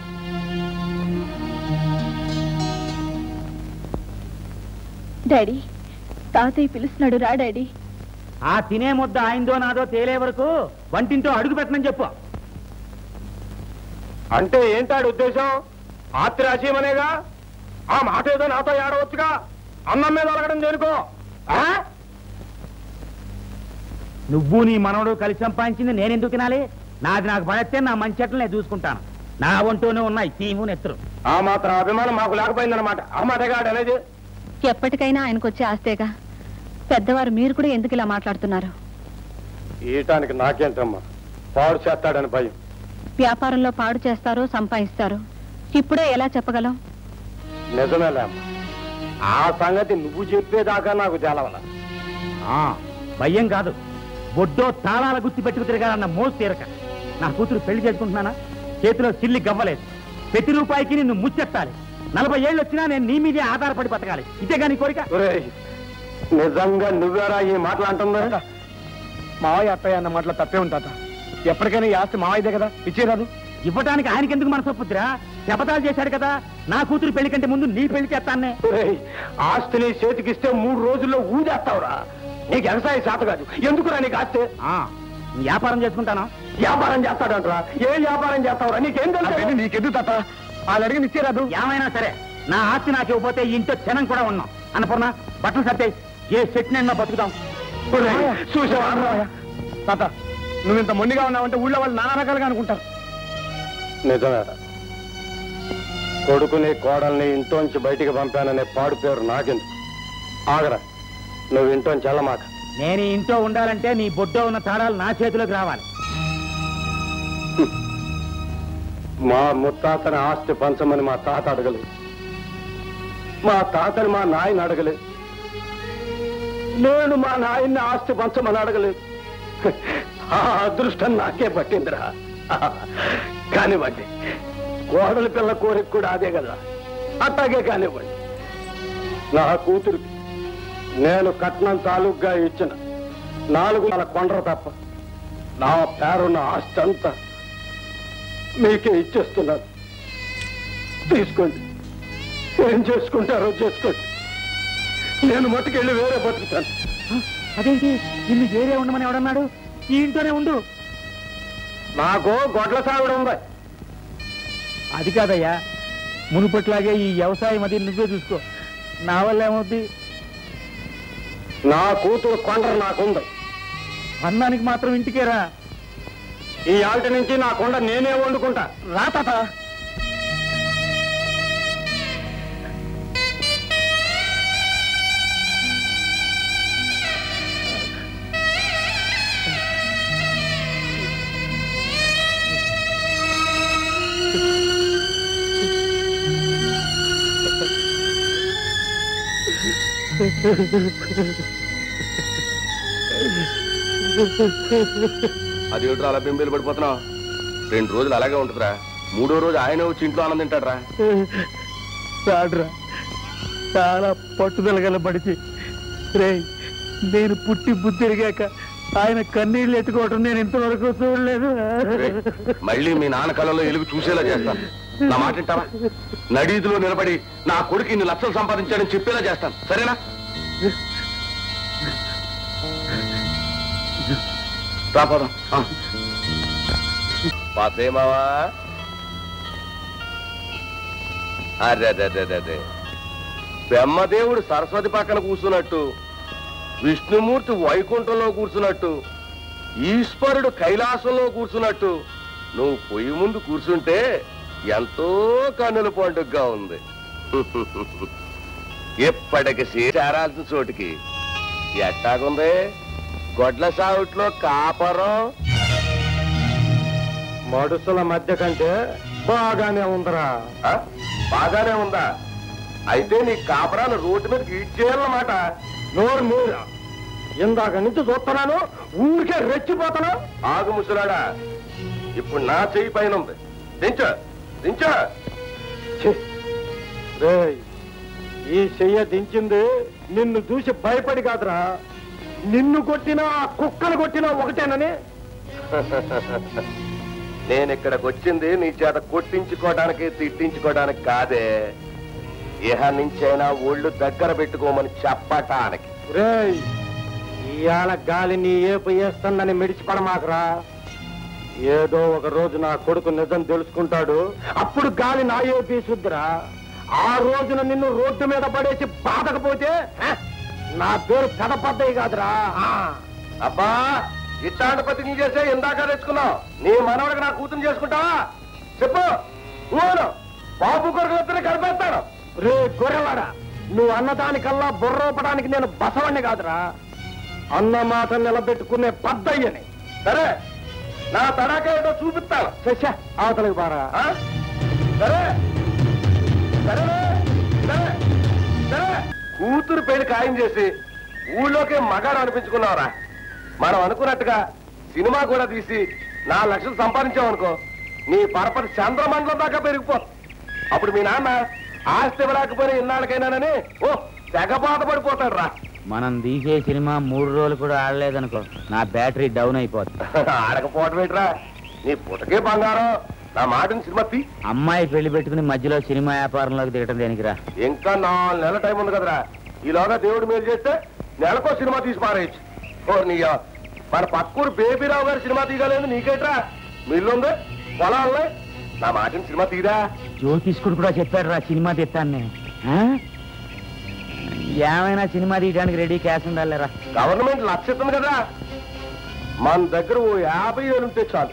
డాడీ తాతయ్య పిలుస్తున్నాడు రా డాడీ ఆ తినే ముద్ద ఆయనదో నాదో తేలే వరకు వంటింటో అడుగు పెట్టమని చెప్పు అంటే ఏంటాడు ఉద్దేశం ఆత్రి ఆశయమనేగా ఆ మాట ఏదో నాతో ఏడవచ్చుగా అన్నం మీద అలగడం చేరుకో ఆ? నువ్వు నీ మనవడు కలిసి సంపాదించింది నేనెందుకు తినాలి నాది నాకు పడేస్తే నా మంచి చెట్లు నేను చూసుకుంటాను నా వంటూనే ఉన్నాయి తీము నెత్తరు ఆ మాత్రం అభిమానం మాకు లేకపోయిందన్నమాట ఆ మాటగాడు అనేది ఎప్పటికైనా ఆయనకు వచ్చే ఆస్తేగా పెద్దవారు మీరు కూడా ఎందుకు ఇలా మాట్లాడుతున్నారు ఈయటానికి నాకేంటమ్మా పాడు చేస్తాడని భయం వ్యాపారంలో పాడు చేస్తారో సంపాదిస్తారో ఇప్పుడే ఎలా చెప్పగలం నిజమేలే అమ్మా ఆ సంగతి నువ్వు చెప్పేదాకా నాకు తెలవల ఆ, భయం కాదు బొడ్డో తాళాల గుర్తు పెట్టుకు తిరగాలన్న మోసు తీరక నా కూతురు పెళ్లి చేసుకుంటున్నానా చేతిలో చిల్లి గవ్వలేదు ప్రతి రూపాయికి నిన్ను ముచ్చెత్తాలి నలభై ఏళ్ళు వచ్చినా నేను నీ మీదే ఆధారపడి బతకాలి ఇదే కానీ కోరిక ఒరేయ్, నిజంగా నువ్వేరా ఈ మాటలు అంటుందా మావయ్య అత్తయ్య అన్న మాటలో తప్పే ఉంటా ఎప్పటికైనా ఈ ఆస్తి మావయ్యదే కదా ఇచ్చేరాదు ఇవ్వడానికి ఆయనకి ఎందుకు మనసు ఒప్పుద్దిరా శపథాలు చేశాడు కదా నా కూతురు పెళ్లి కంటే ముందు నీ పెళ్లి చేస్తానే ఒరేయ్, ఆస్తిని చేతికిస్తే మూడు రోజుల్లో ఊదేస్తావురా నీకు వ్యవసాయ శాత కాదు ఎందుకురా నీకు ఆస్తి వ్యాపారం చేసుకుంటాను వ్యాపారం చేస్తాడంటరా ఏ వ్యాపారం చేస్తావురా నీకేం తెలుసు నీకెందుకు తాత వాళ్ళు అడిగి ఇచ్చేరాదు ఏమైనా సరే నా ఆస్తి నాకు ఇవ్వకపోతే ఈ ఇంట్లో క్షణం కూడా ఉన్నాం అన్నపూర్ణ బట్టలు సత్తే ఏ సెట్ నిండా బతుకుదాం చూసావా తాత నువ్వు ఇంత మొండిగా ఉన్నావంటే ఊళ్ళో వాళ్ళు నానా రకాలుగా అనుకుంటారు నిజమేరా కొడుకుని కోడల్ని ఇంట్లోంచి బయటికి పంపాననే పాడు పేరు నాకెందుకు ఆగరా నువ్వు ఇంట్లోంచి వెళ్ళమాక నేను ఈ ఇంట్లో ఉండాలంటే నీ బొడ్డో ఉన్న తాళాలు నా చేతిలోకి రావాలి మా ముత్తాతని ఆస్తి పంచమని మా తాత అడగలేదు మా తాతని మా నాయన అడగలేదు నేను మా నాయన్ని ఆస్తి పంచమని అడగలేదు ఆ అదృష్టం నాకే పట్టిందిరా కానివ్వండి కోడలి పిల్ల కోరిక కూడా అదే కదా అట్టాగే కానివ్వండి నా కూతురికి నేను కట్నం తాలూకుగా ఇచ్చిన నాలుగు నెలల కొండర తప్ప నా పేరున్న ఆస్తి అంతా మీకే ఇచ్చేస్తున్నాను తీసుకోండి ఏం చేసుకుంటారో చేసుకోండి నేను మట్టుకెళ్ళి వేరే బతుకుతాను అదేంటి నిన్ను వేరే ఉండమని ఎవడన్నాడు ఈ ఇంట్లోనే ఉండు నాకు గొడ్ల సాగుడు ఉంది అది కాదయ్యా మునుపట్లాగే ఈ వ్యవసాయం అది నువ్వే చూసుకో నా వల్ల ఏమవుద్ది నా కూతురు కొండర నాకుంది అన్నానికి మాత్రం ఇంటికేరా ఈ ఆల్టి నుంచి నా కొండ నేనే వండుకుంటా రా తాత అది ఏమిట్రా అలా బింబేలు పడిపోతున్నావు రెండు రోజులు అలాగే ఉంటుందిరా మూడో రోజు ఆయన వచ్చి ఇంట్లో ఆనందం తింటాడ్రా రాడ్రా చాలా పట్టుదల గల పడిచి రే నేను పుట్టి బుద్ధి తిరిగాక ఆయన కన్నీళ్ళు ఎత్తుకోవటం నేను ఇంతవరకు చూడలేదు రేయ్, మళ్ళీ మీ నాన్న కళ్ళలో ఎలుగు చూసేలా చేస్తాను నా మాట వింటావా నడీదిలో నిలబడి నా కొడుకు ఇన్ని లక్షలు సంపాదించాడని చెప్పేలా చేస్తాను సరేనా రాపోదాం పాపేమావా అదే అదే అదే అదే బ్రహ్మదేవుడు సరస్వతి పక్కన కూర్చున్నట్టు విష్ణుమూర్తి వైకుంఠంలో కూర్చున్నట్టు ఈశ్వరుడు కైలాసంలో కూర్చున్నట్టు నువ్వు పొయ్యి ముందు కూర్చుంటే ఎంతో కన్నుల పండుగగా ఉంది ఎప్పటికి చేరాల్సిన చోటికి ఎట్టాగుంది గొడ్ల సాగుట్లో కాపరం మడుసుల మధ్య కంటే బాగానే ఉందరా ఆ? బాగానే ఉందా అయితే నీ కాపరాన్ని రోడ్డు మీద ఈడ్చేయాలన్నమాట నోరు మీద ఇందాక నుంచి చూస్తున్నాను ఊరికే రెచ్చిపోతున్నా ఆగు ముసలాడా ఇప్పుడు నా చెయ్యి పైన ఉంది దించు దించు ఛీ! రేయ్, ఈ చెయ్య దించింది నిన్ను చూసి భయపడి కాదురా నిన్ను కొట్టినా ఆ కుక్కను కొట్టినా ఒకటేనని నేను ఇక్కడికి వచ్చింది నీ చేత కొట్టించుకోవడానికి తిట్టించుకోవడానికి కాదే ఇహ నుంచైనా ఒళ్ళు దగ్గర పెట్టుకోమని చెప్పటానికి రేయ్ ఇవాళ గాలి నీ ఏపు వేస్తుందని మిడిచిపడమాకరా ఏదో ఒక రోజు నా కొడుకు నిజం తెలుసుకుంటాడు అప్పుడు గాలి నా ఏపీ శుద్ధిరా ఆ రోజున నిన్ను రోడ్డు మీద పడేసి బాధకపోతే హ, నా పేరు పెదపద్దయి కాదురా ఆ. అబ్బా ఇట్లాంటి పతి నీ చేసే ఇందాక తెచ్చుకున్నావు నీ మనవడికి నా కూతురు చేసుకుంటావా చెప్పు ఊరు బాబు కొరకు ఇద్దరు కలిపేస్తాడు రే గొర్రెవాడ నువ్వు అన్నదానికల్లా బుర్రోపడానికి నేను బసవణ్ణి కాదురా అన్న మాట నిలబెట్టుకునే పద్దయ్యని సరే నా తడాక ఏంటో చూపిస్తాను శశ అవతలకి బారా ఆ? సరే సరే సరే సరే కూతురు పెళ్లి ఖాయం చేసి ఊళ్ళోకే మగాడు అనిపించుకున్నావురా మనం అనుకున్నట్టుగా సినిమా కూడా తీసి నాలుగు లక్షలు సంపాదించామనుకో నీ పరపతి చంద్రమండలం దాకా పెరిగిపో అప్పుడు మీ నాన్న ఆస్తి ఇవ్వలేకపోయినా ఇన్నాళ్ళకైనానని ఓ తెగ బాధపడిపోతాడు రా మనం తీసే సినిమా మూడు రోజులు కూడా ఆడలేదనుకో నా బ్యాటరీ డౌన్ అయిపోతుంది ఆడకపోవటం ఏంట్రా నీ పుటకే బంగారం నా మాటని సినిమా తీ అమ్మాయి పెళ్లి పెట్టుకుని మధ్యలో సినిమా వ్యాపారంలోకి దిగటం దేనికిరా ఇంకా నాలుగు నెలల టైం ఉంది కదరా ఈలోగా దేవుడు మేలు చేస్తే నెలకో సినిమా తీసి పారేయచ్చు ఓ నీ మన పక్కూరు బేబీరావు గారి సినిమా తీయగలేదు నీకేట్రా మిల్లుంది పొలాలు నా మాటని సినిమా తీరా జ్యోతిష్కుడు కూడా చెప్పాడు రా సినిమా తెత్తాన్ని ఏమైనా సినిమా తీయడానికి రెడీ క్యాష్ ఉండాలిరా గవర్నమెంట్ లక్ష ఇస్తుంది కదా మన దగ్గర ఓ యాభై వేలు ఉంటే చాలు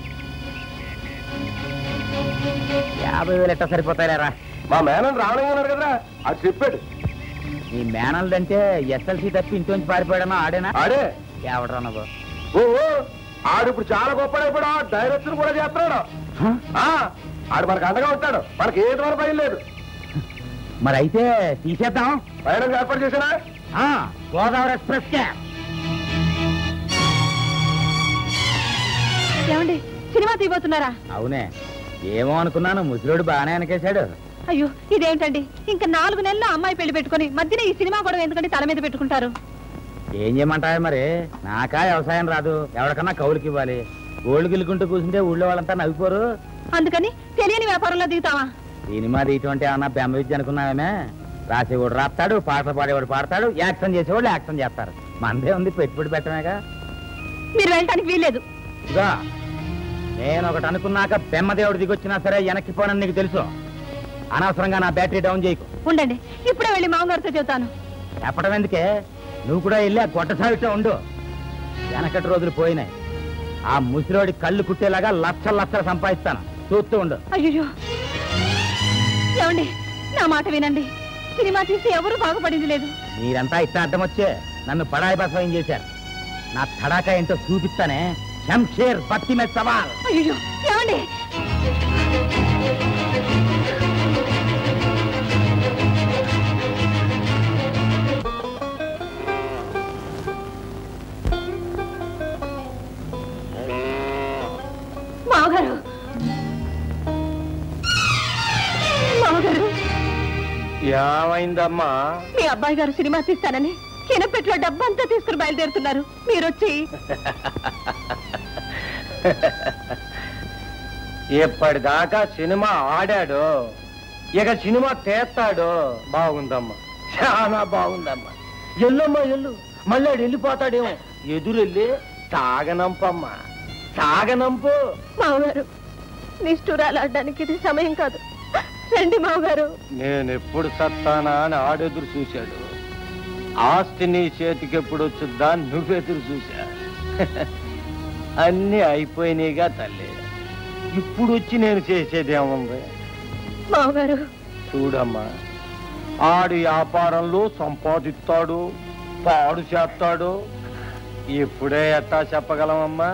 యాభై వేలు ఎట్టా సరిపోతాయిలేరా మా మేనన్ రావణంగా ఉన్నాడు కదరా అది చెప్పాడు ఈ మేనల్దంటే ఎస్ఎల్సీ తప్పి ఇంట్లోంచి పారిపోయాడన్నా ఆడేనా ఆడే ఎవడరా నువ్వు ఓ ఓ, ఆడు ఇప్పుడు చాలా గొప్పడైపోయాడు డైరెక్టర్ కూడా చేస్తున్నాడు హ? ఆ, ఆడు మనకు అండగా ఉంటాడు మనకి ఏది వరకు భయం లేదు మరి అయితే తీసేద్దాం పైన ఏర్పాటు చేసినా ఆ, గోదావరి ఎక్స్ప్రెస్ కే ఏమండి సినిమా తీయబోతున్నారా అవునే ఏమో అనుకున్నాను ముసలోడు బాగానే వెనకేశాడు అయ్యో ఇదేంటండి ఇంకా నాలుగు నెలలు అమ్మాయి పెళ్లి పెట్టుకొని మధ్యన ఈ సినిమా కూడా ఎందుకంటే తల మీద పెట్టుకుంటారు ఏం చేయమంటావా మరి నాకా వ్యవసాయం రాదు ఎవరికన్నా కౌలుకి ఇవ్వాలి గోల్డ్ గిల్లుకుంటూ కూర్చుంటే ఊళ్ళో వాళ్ళంతా నవ్విపోరు అందుకని తెలియని వ్యాపారంలో దిగుతావా సినిమా తీయటం ఏమన్నా బెమ్మ విద్య అనుకున్నావేమే రాసేవాడు రాస్తాడు పాటలు పాడేవాడు పాడతాడు యాక్షన్ చేసేవాళ్ళు యాక్షన్ చేస్తారు మనదే ఉంది పెట్టుబడి పెట్టమేగా మీరు వెళ్ళటానికి వీల్లేదు ఇదిగో నేను ఒకటి అనుకున్నాక బెమ్మదేవుడు దిగొచ్చినా సరే వెనక్కి పోనని నీకు తెలుసు అనవసరంగా నా బ్యాటరీ డౌన్ చేయకు ఉండండి ఇప్పుడే వెళ్ళి మామగారితో చెబుతాను చెప్పడం ఎందుకే నువ్వు కూడా వెళ్ళి ఆ గొడ్డ సావిట్లో ఉండు వెనకటి రోజులు పోయినాయి ఆ ముసిలోడి కళ్ళు కుట్టేలాగా లక్షలు లక్షలు సంపాదిస్తాను చూస్తూ ఉండు అయ్యో ఏమండి నా మాట వినండి సినిమా తీసి ఎవరు బాగుపడింది లేదు మీరంతా ఇట్లా అడ్డం వచ్చే నన్ను పడాయి బసవం చేశారు నా తడాకా ఏంటో చూపిస్తానే శంషేర్ బత్తి మీద సవాల్ అయ్యో ఏమండి మామగారు మామగారు ఏమైందమ్మా మీ అబ్బాయి గారు సినిమా తీస్తానని కినపెట్లో డబ్బంతా తీసుకుని బయలుదేరుతున్నారు మీరొచ్చి ఇప్పటిదాకా సినిమా ఆడాడు ఇక సినిమా తీస్తాడు బాగుందమ్మా చాలా బాగుందమ్మా ఎల్లమ్మా ఎల్లు మళ్ళీ ఆడు వెళ్ళిపోతాడేమో ఎదురెళ్ళి సాగనంపమ్మా సాగనంపు మామగారు నిష్ఠురాలు ఆడడానికి ఇది సమయం కాదు రండి మామగారు నేను ఎప్పుడు సత్తానా అని ఆడెదురు చూశాడు ఆస్తి నీ చేతికి ఎప్పుడు వచ్చుద్దా నువ్వెదురు చూశా అన్నీ అయిపోయినాయిగా తల్లి ఇప్పుడు వచ్చి నేను చేసేదేముంది మామగారు చూడమ్మా ఆడు వ్యాపారంలో సంపాదిస్తాడు పాడు చేస్తాడు ఇప్పుడే ఎట్టా చెప్పగలమమ్మా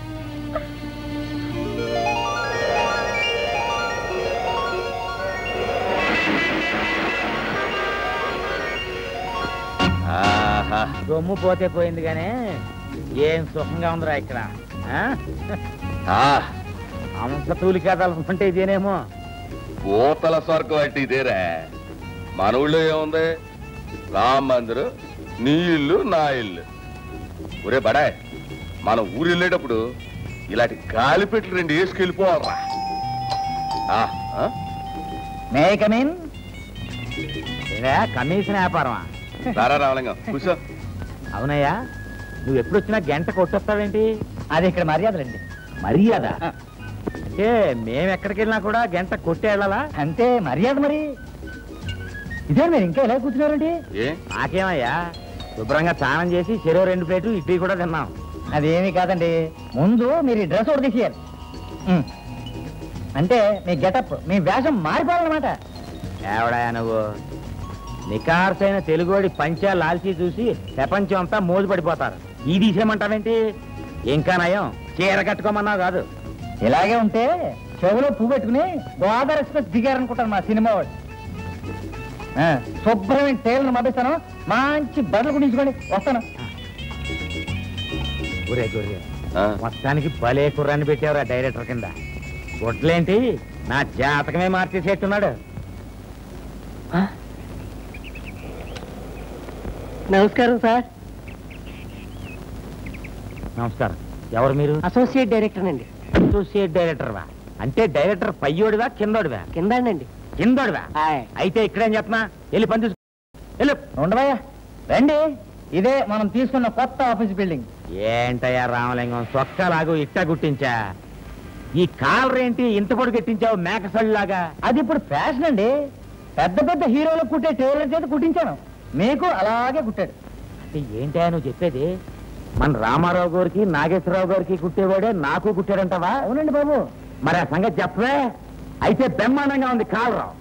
ఆహా రొమ్ము పోతే పోయింది కానీ ఏం సుఖంగా ఉందిరా ఇక్కడ ఆ? ఆ, అంత తూలికా తలుపుకుంటే ఇదేనేమో పూతల స్వర్గం అంటే ఇదేరా మన ఊళ్ళో ఏముంది రామ్ మందిర్ నీ ఇల్లు నా ఇల్లు ఒరే బడాయ్ మన ఊరు వెళ్ళేటప్పుడు ఇలాంటి గాలిపెట్లు రెండు వేసుకెళ్ళిపోవాలరా ఆ, ఆ? మే కమీన్ ఇదే కమిషన్ వ్యాపారమా రారా రామలింగం కూర్చో అవునయ్యా నువ్వు ఎప్పుడు వచ్చినా గంట కొట్టొస్తావేంటి అది ఇక్కడ మర్యాదలండి మర్యాద అంటే మేము ఎక్కడికి వెళ్ళినా కూడా గంట కొట్టి వెళ్ళాలా అంతే మర్యాద మరి ఇదే మీరు ఇంకా ఎలా కూర్చున్నారండి ఏ నాకేమయ్యా శుభ్రంగా స్నానం చేసి చెరువు రెండు ప్లేట్లు ఇడ్లీ కూడా తిన్నాం అదేమీ కాదండి ముందు మీరు ఈ డ్రెస్ ఒకటి తీసేయాలి ఉమ్. అంటే మీ గెటప్ మీ వేషం మారిపోవాలన్నమాట ఏవడా నువ్వు నికార్సైన తెలుగువాడి పంచా లాల్చీ చూసి ప్రపంచం అంతా మోజు పడిపోతారు ఈ తీసేయమంటావేంటి ఇంకా నయం చీర కట్టుకోమన్నావు కాదు ఇలాగే ఉంటే చెవులో పువ్వు పెట్టుకుని గోదావరి ఎక్స్ప్రెస్ దిగారనుకుంటాను మా సినిమా వాడు ఆ, శుభ్రమైన టైలర్ని పంపిస్తాను మంచి బట్టలు కుట్టించుకోండి వస్తాను ఒరే గొర్రె ఆ, మొత్తానికి భలే కుర్రాన్ని పెట్టావురా డైరెక్టర్ కింద గుడ్లేంటి నా జాతకమే మార్చేసేట్టున్నాడు నమస్కారం సార్ నమస్కారం ఎవరు మీరు అసోసియేట్ డైరెక్టర్ అండి అసోసియేట్ డైరెక్టర్ వా అంటే డైరెక్టర్ పయ్యోడివా కిందోడివా కిందండి కిందోడివా అయితే ఇక్కడేం చెప్పనా వెళ్ళి పని చూసుకో వెళ్ళు ఉండవయ్యా రండి ఇదే మనం తీసుకున్న కొత్త ఆఫీస్ బిల్డింగ్ ఏంటయ్యా రామలింగం సొక్కలాగు ఇట్ట గుట్టించా ఈ కాలర్ ఏంటి ఇంత పొడి కట్టించావు మేకసళ్ళలాగా అది ఇప్పుడు ఫ్యాషన్ అండి పెద్ద పెద్ద హీరోలు కుట్టే టైలర్ చేత కుట్టించాను మీకు అలాగే కుట్టాడు అంటే ఏంటయ్యా నువ్వు చెప్పేది మన రామారావు గారికి నాగేశ్వరరావు గారికి కుట్టేవాడే నాకు కుట్టాడంటావా అవునండి బాబు మరి ఆ సంగతి చెప్పవే అయితే బ్రహ్మాండంగా ఉంది కాలరావు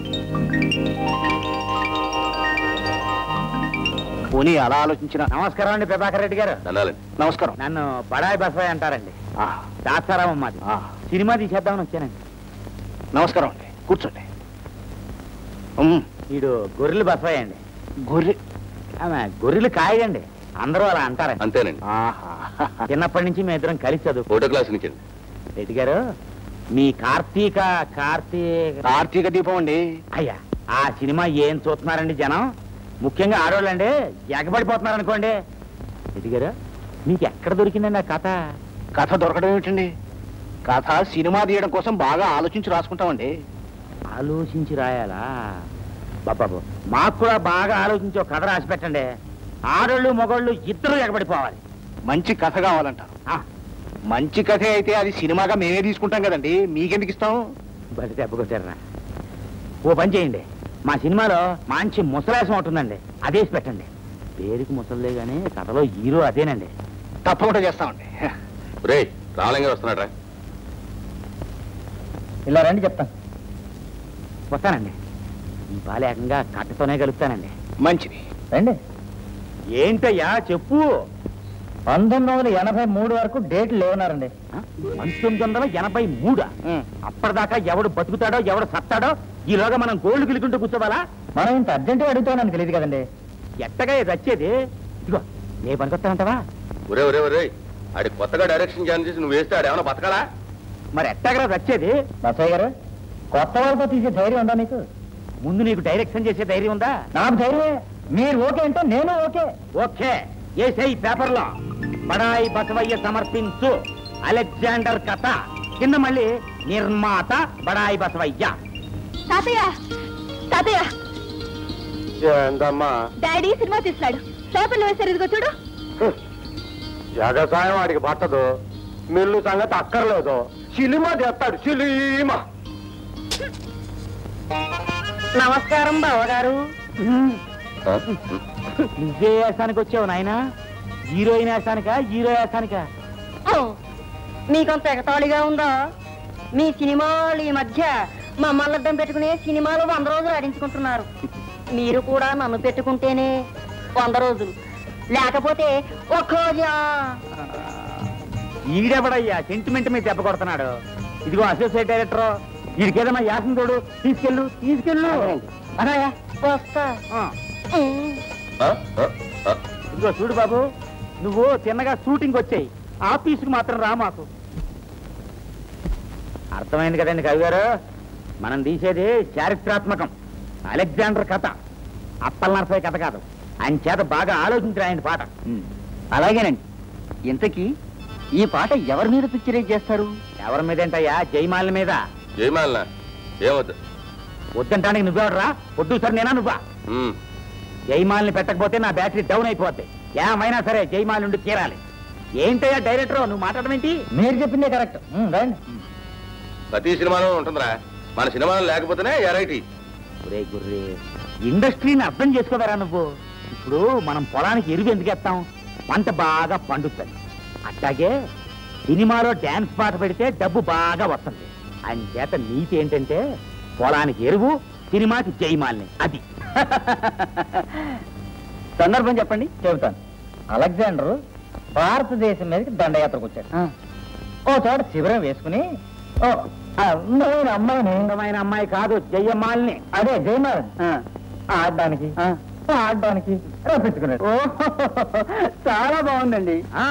పోనీ అలా ఆలోచించిన నమస్కారం అండి ప్రభాకర్ రెడ్డి గారు దండాలండి నమస్కారం నన్ను బడాయి బసాయి అంటారండి ఆ, దాసారామం మాది ఆ, సినిమా తీసేద్దామని వచ్చానండి నమస్కారం అండి కూర్చోండి ఉమ్, వీడు గొర్రెలు బసాయి అండి గొర్రె ఆమె గొర్రెలు కాయడండి అందరూ అలా అంటారండి అంతేనండి ఆహా. చిన్నప్పటి నుంచి మేము ఇద్దరం కలిసి చదువు ఫోటో క్లాస్ నుంచి రెడ్డి గారు మీ కార్తీక కార్తీక కార్తీక దీపం అండి అయ్యా ఆ సినిమా ఏం చూస్తున్నారండి జనం ముఖ్యంగా ఆడవాళ్ళండి ఎగబడిపోతున్నారు అనుకోండి రెడ్డి గారు మీకు ఎక్కడ దొరికిందండి ఆ కథ కథ దొరకడం ఏమిటండి కథ సినిమా తీయడం కోసం బాగా ఆలోచించి రాసుకుంటామండి ఆలోచించి రాయాలా బాబాబు మాకు కూడా బాగా ఆలోచించి ఒక కథ రాసి పెట్టండి ఆడోళ్ళు మగోళ్ళు ఇద్దరు ఎగబడిపోవాలి మంచి కథ కావాలంటారు ఆ, మంచి కథ అయితే అది సినిమాగా మేమే తీసుకుంటాం కదండి మీకెందుకు ఇస్తాం బలి దెబ్బ కొట్టారా ఓ పని చేయండి మా సినిమాలో మంచి ముసలాసం ఉంటుందండి అదేసి పెట్టండి పేరుకి ముసలే గానీ కథలో హీరో అదేనండి తప్పకుండా చేస్తామండి రే రామలింగం వస్తున్నాడు రా ఇలా రండి చెప్తాను వస్తానండి ఈ పాలు ఏకంగా కట్టతోనే కలుపుతానండి మంచిది రండి ఏంటయ్యా చెప్పు పంతొమ్మిది వందల ఎనభై మూడు వరకు డేట్లు లేవన్నారండి పంతొమ్మిది వందల ఎనభై మూడా ఉమ్. అప్పటిదాకా ఎవడు బతుకుతాడో ఎవడు సత్తాడో ఈలోగా మనం గోల్డ్ గిలుకుంటూ కూర్చోవాలా మనం ఇంత అర్జెంటుగా అడుగుతానని తెలియదు కదండి ఎట్టగా ఇది వచ్చేది ఇదిగో ఏ పనికొస్తానంటావా ఒరే ఒరే ఒరే ఆడి కొత్తగా డైరెక్షన్ జాయిన్ చేసి నువ్వు వేస్తే ఆడేమన్నా బతకాలా మరి ఎట్టగా వచ్చేది బసయ్య గారు కొత్త వాళ్ళతో తీసే ధైర్యం ఉందా నీకు ముందు నీకు డైరెక్షన్ చేసే ధైర్యం ఉందా నాకు ధైర్యమే మీరు ఓకే అంటే నేను ఓకే ఓకే ఏసై పేపర్లో బడాయి బసవయ్య సమర్పించు అలెగ్జాండర్ కథ కింద మళ్ళీ నిర్మాత బడాయి బసవయ్య తాతయ్య తాతయ్య ఏందమ్మా డాడీ సినిమా తీస్తున్నాడు చేపలు వేశారు ఇదిగో చూడు వ్యవసాయం వాడికి పట్టదు మిల్లు సంగతి అక్కర్లేదు సినిమా చేస్తాడు సినిమా నమస్కారం బావగారు నువ్వే వేసానికి వచ్చావు నాయనా హీరోయిన్ వేసానికా హీరో వేసానికా మీకంత ఎగతాళిగా ఉందా మీ సినిమాలు ఈ మధ్య మమ్మల్ని అడ్డం పెట్టుకునే సినిమాలు వంద రోజులు ఆడించుకుంటున్నారు మీరు కూడా నన్ను పెట్టుకుంటేనే వంద రోజులు లేకపోతే ఒక్క రోజా ఈడెవడయ్యా సెంటిమెంట్ మీద దెబ్బ కొడుతున్నాడు ఇదిగో అసోసియేట్ డైరెక్టర్ వీడికేదమ్మా యాసం తోడు తీసుకెళ్ళు తీసుకెళ్ళు అదాయా వస్తా ఉమ్. ఇదిగో చూడు బాబు నువ్వు తిన్నగా షూటింగ్ వచ్చాయి ఆఫీసుకు మాత్రం రా మాకు అర్థమైంది కదండి కవి గారు మనం తీసేది చారిత్రాత్మకం అలెగ్జాండర్ కథ అప్పల నరసయ్య కథ కాదు ఆయన చేత బాగా ఆలోచించారు ఆయన పాట అలాగేనండి ఇంతకీ ఈ పాట ఎవరి మీద పిక్చరైజ్ చేస్తారు ఎవరి మీదేంటయ్యా జయమాల మీద ఏమాలనా ఏమవుతుంది వద్దంటానికి నువ్వెవడరా వద్దు సార్ నేనా నువ్వా జయమాల్ని పెట్టకపోతే నా బ్యాటరీ డౌన్ అయిపోద్ది ఏమైనా సరే జయమాల్ నుండి తీరాలి ఏంటయ్యా డైరెక్టర్ నువ్వు మాట్లాడడం ఏంటి మీరు చెప్పిందే కరెక్ట్ రండి ప్రతి సినిమాలో ఉంటుందిరా మన సినిమాలో లేకపోతేనే ఎరైటీ ఒరే గుర్రే ఇండస్ట్రీని అర్థం చేసుకోదరా నువ్వు ఇప్పుడు మనం పొలానికి ఎరువు ఎందుకు వేస్తాం పంట బాగా పండుతుంది అట్లాగే సినిమాలో డ్యాన్స్ పాట పెడితే డబ్బు బాగా వస్తుంది ఆయన చేత నీతి ఏంటంటే పొలానికి ఎరువు సినిమాకి జయమాల్ని అది సందర్భం చెప్పండి చెబుతాను అలెగ్జాండర్ భారతదేశం మీదకి దండయాత్రకు వచ్చాడు ఓ చోట శిబిరం వేసుకుని ఓ అందమైన అమ్మాయిని అందమైన అమ్మాయి కాదు జయమాల్ని అదే జయమాల్ ఆడడానికి ఆడడానికి రప్పించుకున్నాడు చాలా బాగుందండి ఆ,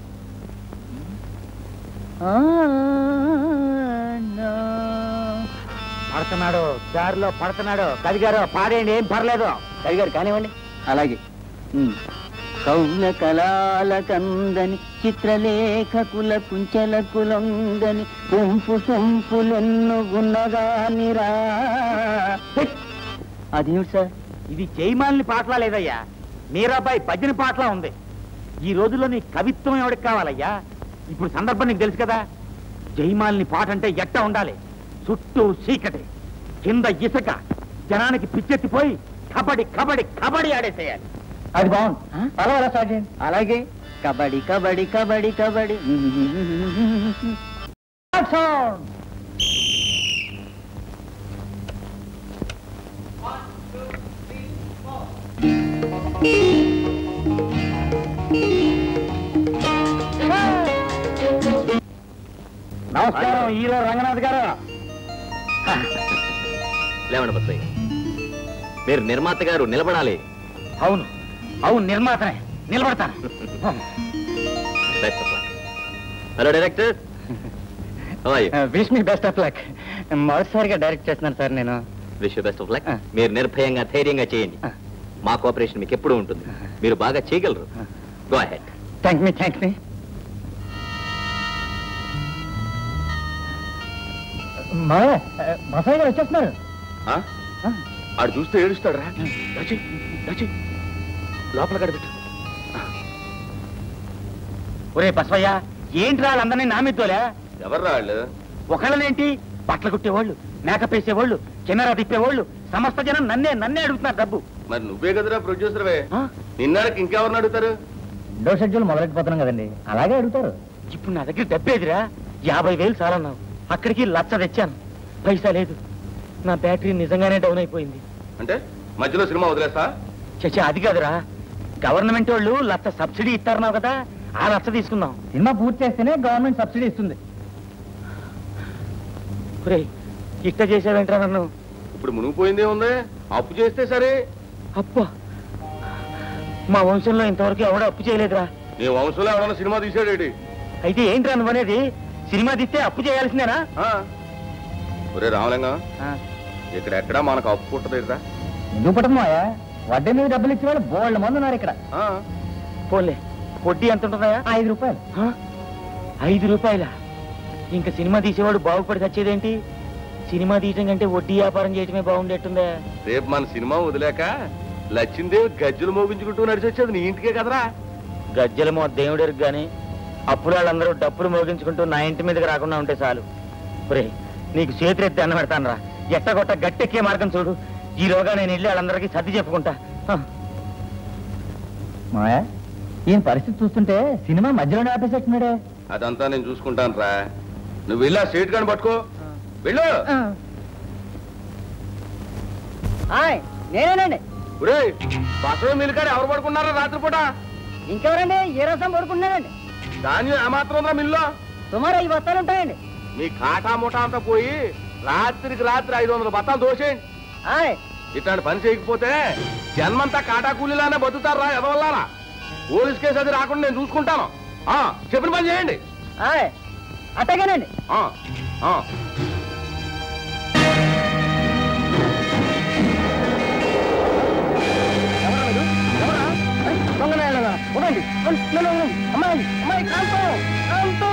పడుతున్నాడు దారిలో పడుతున్నాడు కదిగారు పాడేయండి ఏం పర్లేదు గారు కానివ్వండి అలాగే కౌల కళాల కందని చిత్రలేఖకుల కుంచెల కులంగని పుంపు సొంపులెన్ను గున్నగానిరా అదేమిటి సార్ ఇది జయమాలిని పాటలా లేదయ్యా మీరాబాయి భజన పాటలా ఉంది ఈ రోజుల్లో నీ కవిత్వం ఎవరికి కావాలయ్యా ఇప్పుడు సందర్భం నీకు తెలుసు కదా జయమాలిని పాట అంటే ఎట్ట ఉండాలి చుట్టూ చీకటి కింద ఇసుక జనానికి పిచ్చెత్తిపోయి కబడ్డీ కబడ్డీ కబడ్డీ ఆడేసేయాలి అది బాగుంది పర్వాలా స్టార్ట్ చేయండి అలాగే కబడ్డీ కబడ్డీ కబడ్డీ కబడ్డీ నమస్కారం ఈలో రంగనాథ్ గారు లేవండి బస్సయ్య మీరు నిర్మాత గారు నిలబడాలి అవును అవును నిర్మాతనే నిలబడతాను best of luck hello director wish మీ బెస్ట్ ఆఫ్ లక్ మొదటిసారిగా డైరెక్ట్ చేస్తున్నాను సార్ నేను wish best of luck Ah. మీరు నిర్భయంగా ధైర్యంగా చేయండి Ah. మా కోఆపరేషన్ మీకు ఎప్పుడూ ఉంటుంది మీరు బాగా చేయగలరు గో అహెడ్ థ్యాంక్ మీ థ్యాంక్ మీ మసాయి గారు వచ్చేస్తున్నారు ఆడు చూస్తే ఏడుస్తాడు రా దచి దచి లోపల గడబెట్టు ఒరే బసవయ్య ఏంట్రా వాళ్ళందరినీ నా మీదోలే ఎవర్రా వాళ్ళు ఒకళ్ళనేంటి బట్టలు కుట్టేవాళ్ళు మేకప్ వేసేవాళ్ళు కెమెరా తిప్పేవాళ్ళు సమస్త జనం నన్నే నన్నే అడుగుతున్నారు డబ్బు మరి నువ్వే కదరా ప్రొడ్యూసర్వే ఆ? నిన్నాడికి ఇంకెవరిని అడుగుతారు రెండో షెడ్యూల్ మొదలెట్టిపోతున్నాం కదండి అలాగే అడుగుతారు ఇప్పుడు నా దగ్గర డబ్బేదిరా యాభై వేలు చాలన్నావు అక్కడికి లచ్చ తెచ్చాను పైసా లేదు నా బ్యాటరీ నిజంగానే డౌన్ అయిపోయింది అంటే మధ్యలో సినిమా వదిలేస్తా చచ్చా అది కాదురా గవర్నమెంట్ వాళ్ళు లచ్చ సబ్సిడీ ఇస్తారన్నావు కదా ఆ లచ్చ తీసుకుందాం సినిమా పూర్తి చేస్తేనే గవర్నమెంట్ సబ్సిడీ ఇస్తుంది ఒరే ఇట్ట చేసావేంట్రా నన్ను ఇప్పుడు మునిగిపోయిందే ఉంది అప్పు చేస్తే సరే అప్ప మా వంశంలో ఇంతవరకు ఎవడో అప్పు చేయలేదురా నీ వంశంలో ఎవడన్నా సినిమా తీసాడేటి అయితే ఏంట్రా నువ్వనేది సినిమా తీస్తే అప్పు చేయాల్సిందేనా ఆ? ఒరే రామలింగం ఇక్కడ ఎక్కడా మనకు అప్పు పుట్టదేరా ఎందుకు పట్టమాయా వడ్డీ మీద డబ్బులు ఇచ్చే వాళ్ళు బోళ్ళ మంది ఉన్నారు ఇక్కడ పోలే వడ్డీ ఎంత ఉంటుందా ఐదు రూపాయలు ఐదు రూపాయల ఇంకా సినిమా తీసేవాడు బాగుపడి చచ్చేదేంటి సినిమా తీయటం కంటే వడ్డీ వ్యాపారం చేయటమే బాగుండేట్టుందే రేపు మన సినిమా వదిలేక లచ్చిందేవి గజ్జలు మోగించుకుంటూ నడిచి వచ్చేది నీ ఇంటికే కదరా గజ్జలమో దేవుడికి గాని అప్పుడు వాళ్ళందరూ డప్పులు మోగించుకుంటూ నా ఇంటి మీదకి రాకుండా ఉంటే చాలు ఒరే నీకు చేతులెత్తి అన్న పెడతాను రా ఎట్టగొట్ట గట్టెక్కే మార్గం చూడు ఈలోగా నేను వెళ్ళి వాళ్ళందరికీ సర్ది చెప్పుకుంటా హ. మాయా ఈయన పరిస్థితి చూస్తుంటే సినిమా మధ్యలోనే ఆపేసేట్టున్నాడే అదంతా నేను చూసుకుంటాను రా నువ్వు వెళ్ళా సీట్ కానీ పట్టుకో వెళ్ళు ఆయ్ నేనేనండి ఒరే బసవ మిల్లుకాడ ఎవరు పడుకున్నారా రాత్రిపూట ఇంకెవరండి ఏ రసం పడుకున్నానండి ధాన్యం ఏమాత్రం ఉందా మిల్లో సుమారు ఐదు బస్తాలు ఉంటాయండి మీ కాటా ముఠా అంతా పోయి రాత్రికి రాత్రి ఐదు వందల బత్తాలు దోసేయండి ఆయ్ ఇట్లాంటి పని చేయకపోతే జన్మంతా కాటా కూలీలానే బతుకుతారా ఎదవల్లారా పోలీస్ కేసు అది రాకుండా నేను చూసుకుంటాను ఆ, చెప్పిన పని చేయండి ఆయ్ అట్టగేనండి ఆ, ఆ. ఉండండి అమ్మాయి అమ్మాయి కాంతో కాంతో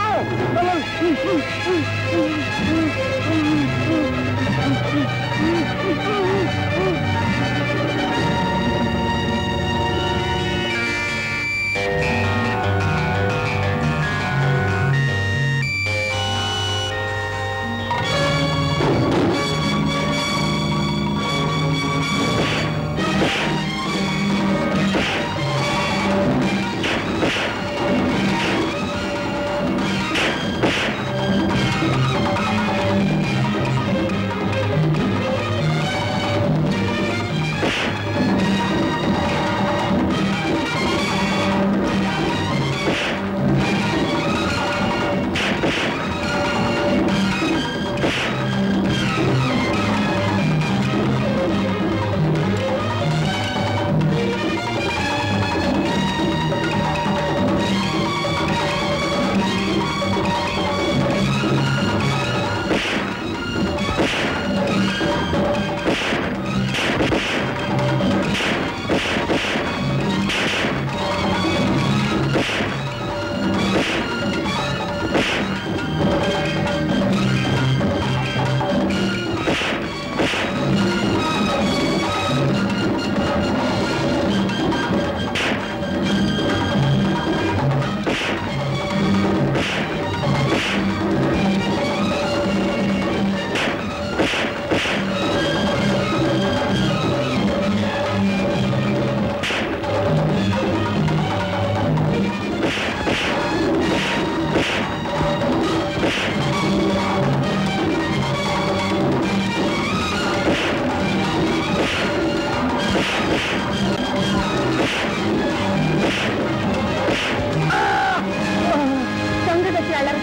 దొంగ వచ్చాడు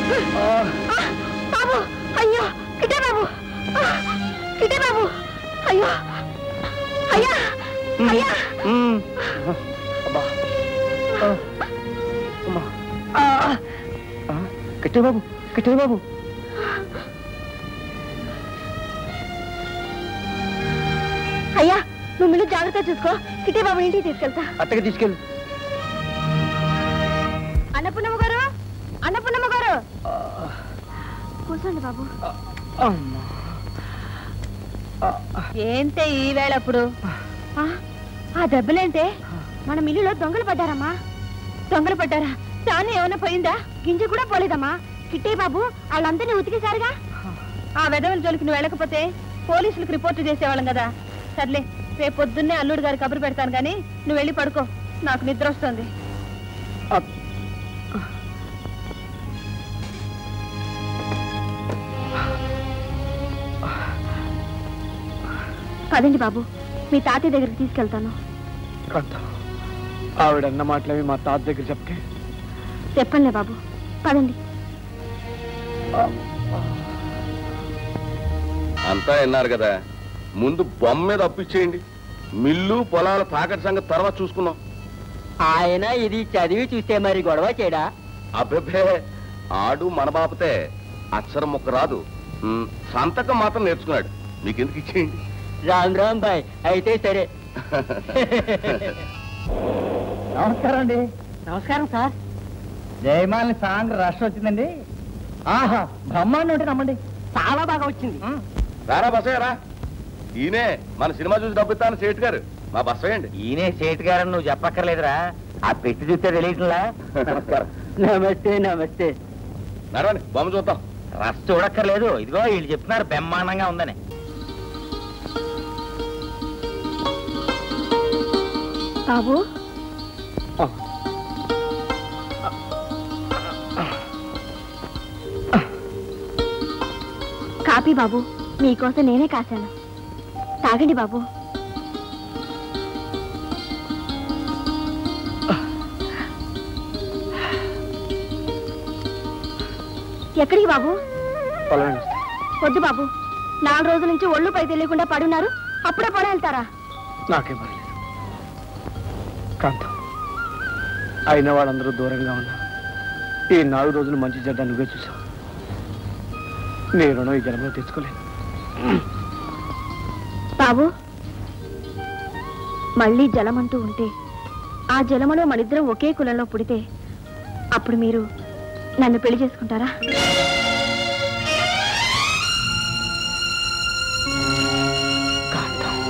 బాబు అయ్యో కిటే బాబు ఆ, కిటే బాబు అయ్యో అయ్యా అయ్యా కిట్టే బాబు కిట్టే బాబు అయ్యా నువ్వు మిల్లు జాగ్రత్త చూసుకో కిటే బాబు ఇంటికి తీసుకెళ్తా అట్టకి తీసుకెళ్ళు అన్నపూర్ణమ్మ గారు అన్నపూర్ణమ్మ గారు కూర్చోండి బాబు ఏంటే ఈ వేళ అప్పుడు ఆ, ఆ దెబ్బలేంటే మన మిల్లులో దొంగలు పడ్డారమ్మా దొంగలు పడ్డారా దాన్ని ఏమైనా పోయిందా గింజ కూడా పోలేదమ్మా కిట్టే బాబు వాళ్ళందరినీ ఉతికేశారుగా ఆ వెధవల జోలికి నువ్వు వెళ్ళకపోతే పోలీసులకు రిపోర్ట్ చేసేవాళ్ళం కదా సర్లే రేపు పొద్దున్నే అల్లుడు గారి కబురు పెడతాను కానీ నువ్వు వెళ్ళి పడుకో నాకు నిద్ర వస్తుంది పదండి బాబు మీ తాతయ్య దగ్గరికి తీసుకెళ్తాను కాంత ఆవిడన్న మాటలవి మా తాత దగ్గర చెప్పకే చెప్పండి బాబు పదండి అంతా విన్నారు కదా ముందు బొమ్మ మీద అప్పిచ్చేయండి మిల్లు పొలాల తాకటి సంగతి తర్వాత చూసుకున్నాం ఆయన ఇది చదివి చూస్తే మరి గొడవ చేయడా అబ్బెబ్బే ఆడు మన బాపతే అక్షరం ముక్క రాదు ఉమ్, సంతకం మాత్రం నేర్చుకున్నాడు మీకు ఎందుకు ఇచ్చేయండి రామ్ రామ్ బాయ్ అయితే సరే నమస్కారం అండి నమస్కారం సార్ జయమాలిని సాంగ్ రష్ వచ్చిందండి ఆహా బ్రహ్మాండం ఉంటే నమ్మండి చాలా బాగా వచ్చింది రారా బసయ్యరా ఈయనే మన సినిమా చూసి డబ్బిస్తాను సేటు గారు మా బస్ వేయండి ఈయనే సేటు గారని నువ్వు చెప్పక్కర్లేదురా ఆ పెట్టి చూస్తే తెలియట్లా నమస్తే నమస్తే నడవండి బొమ్మ చూద్దాం రస్ చూడక్కర్లేదు ఇదిగో వీళ్ళు చెప్తున్నారు బ్రహ్మాండంగా ఉందని బాబు కాపీ బాబు మీకోసం నేనే కాశాను తాగండి బాబు ఎక్కడికి బాబు పొలం వద్దు బాబు నాలుగు రోజుల నుంచి ఒళ్ళు పై తెలియకుండా పడున్నారు అప్పుడే పొడ వెళ్తారా నాకేం పర్లేదు కాంతం అయిన వాళ్ళందరూ దూరంగా ఉన్నారు ఈ నాలుగు రోజులు మంచి చెడ్డ నువ్వే చూసావు నీ రుణం ఈ జన్మలో తెచ్చుకోలేదు బాబు మళ్ళీ జలమంటూ ఉంటే ఆ జలములో మనిద్దరం ఒకే కులంలో పుడితే అప్పుడు మీరు నన్ను పెళ్లి చేసుకుంటారా కాంతం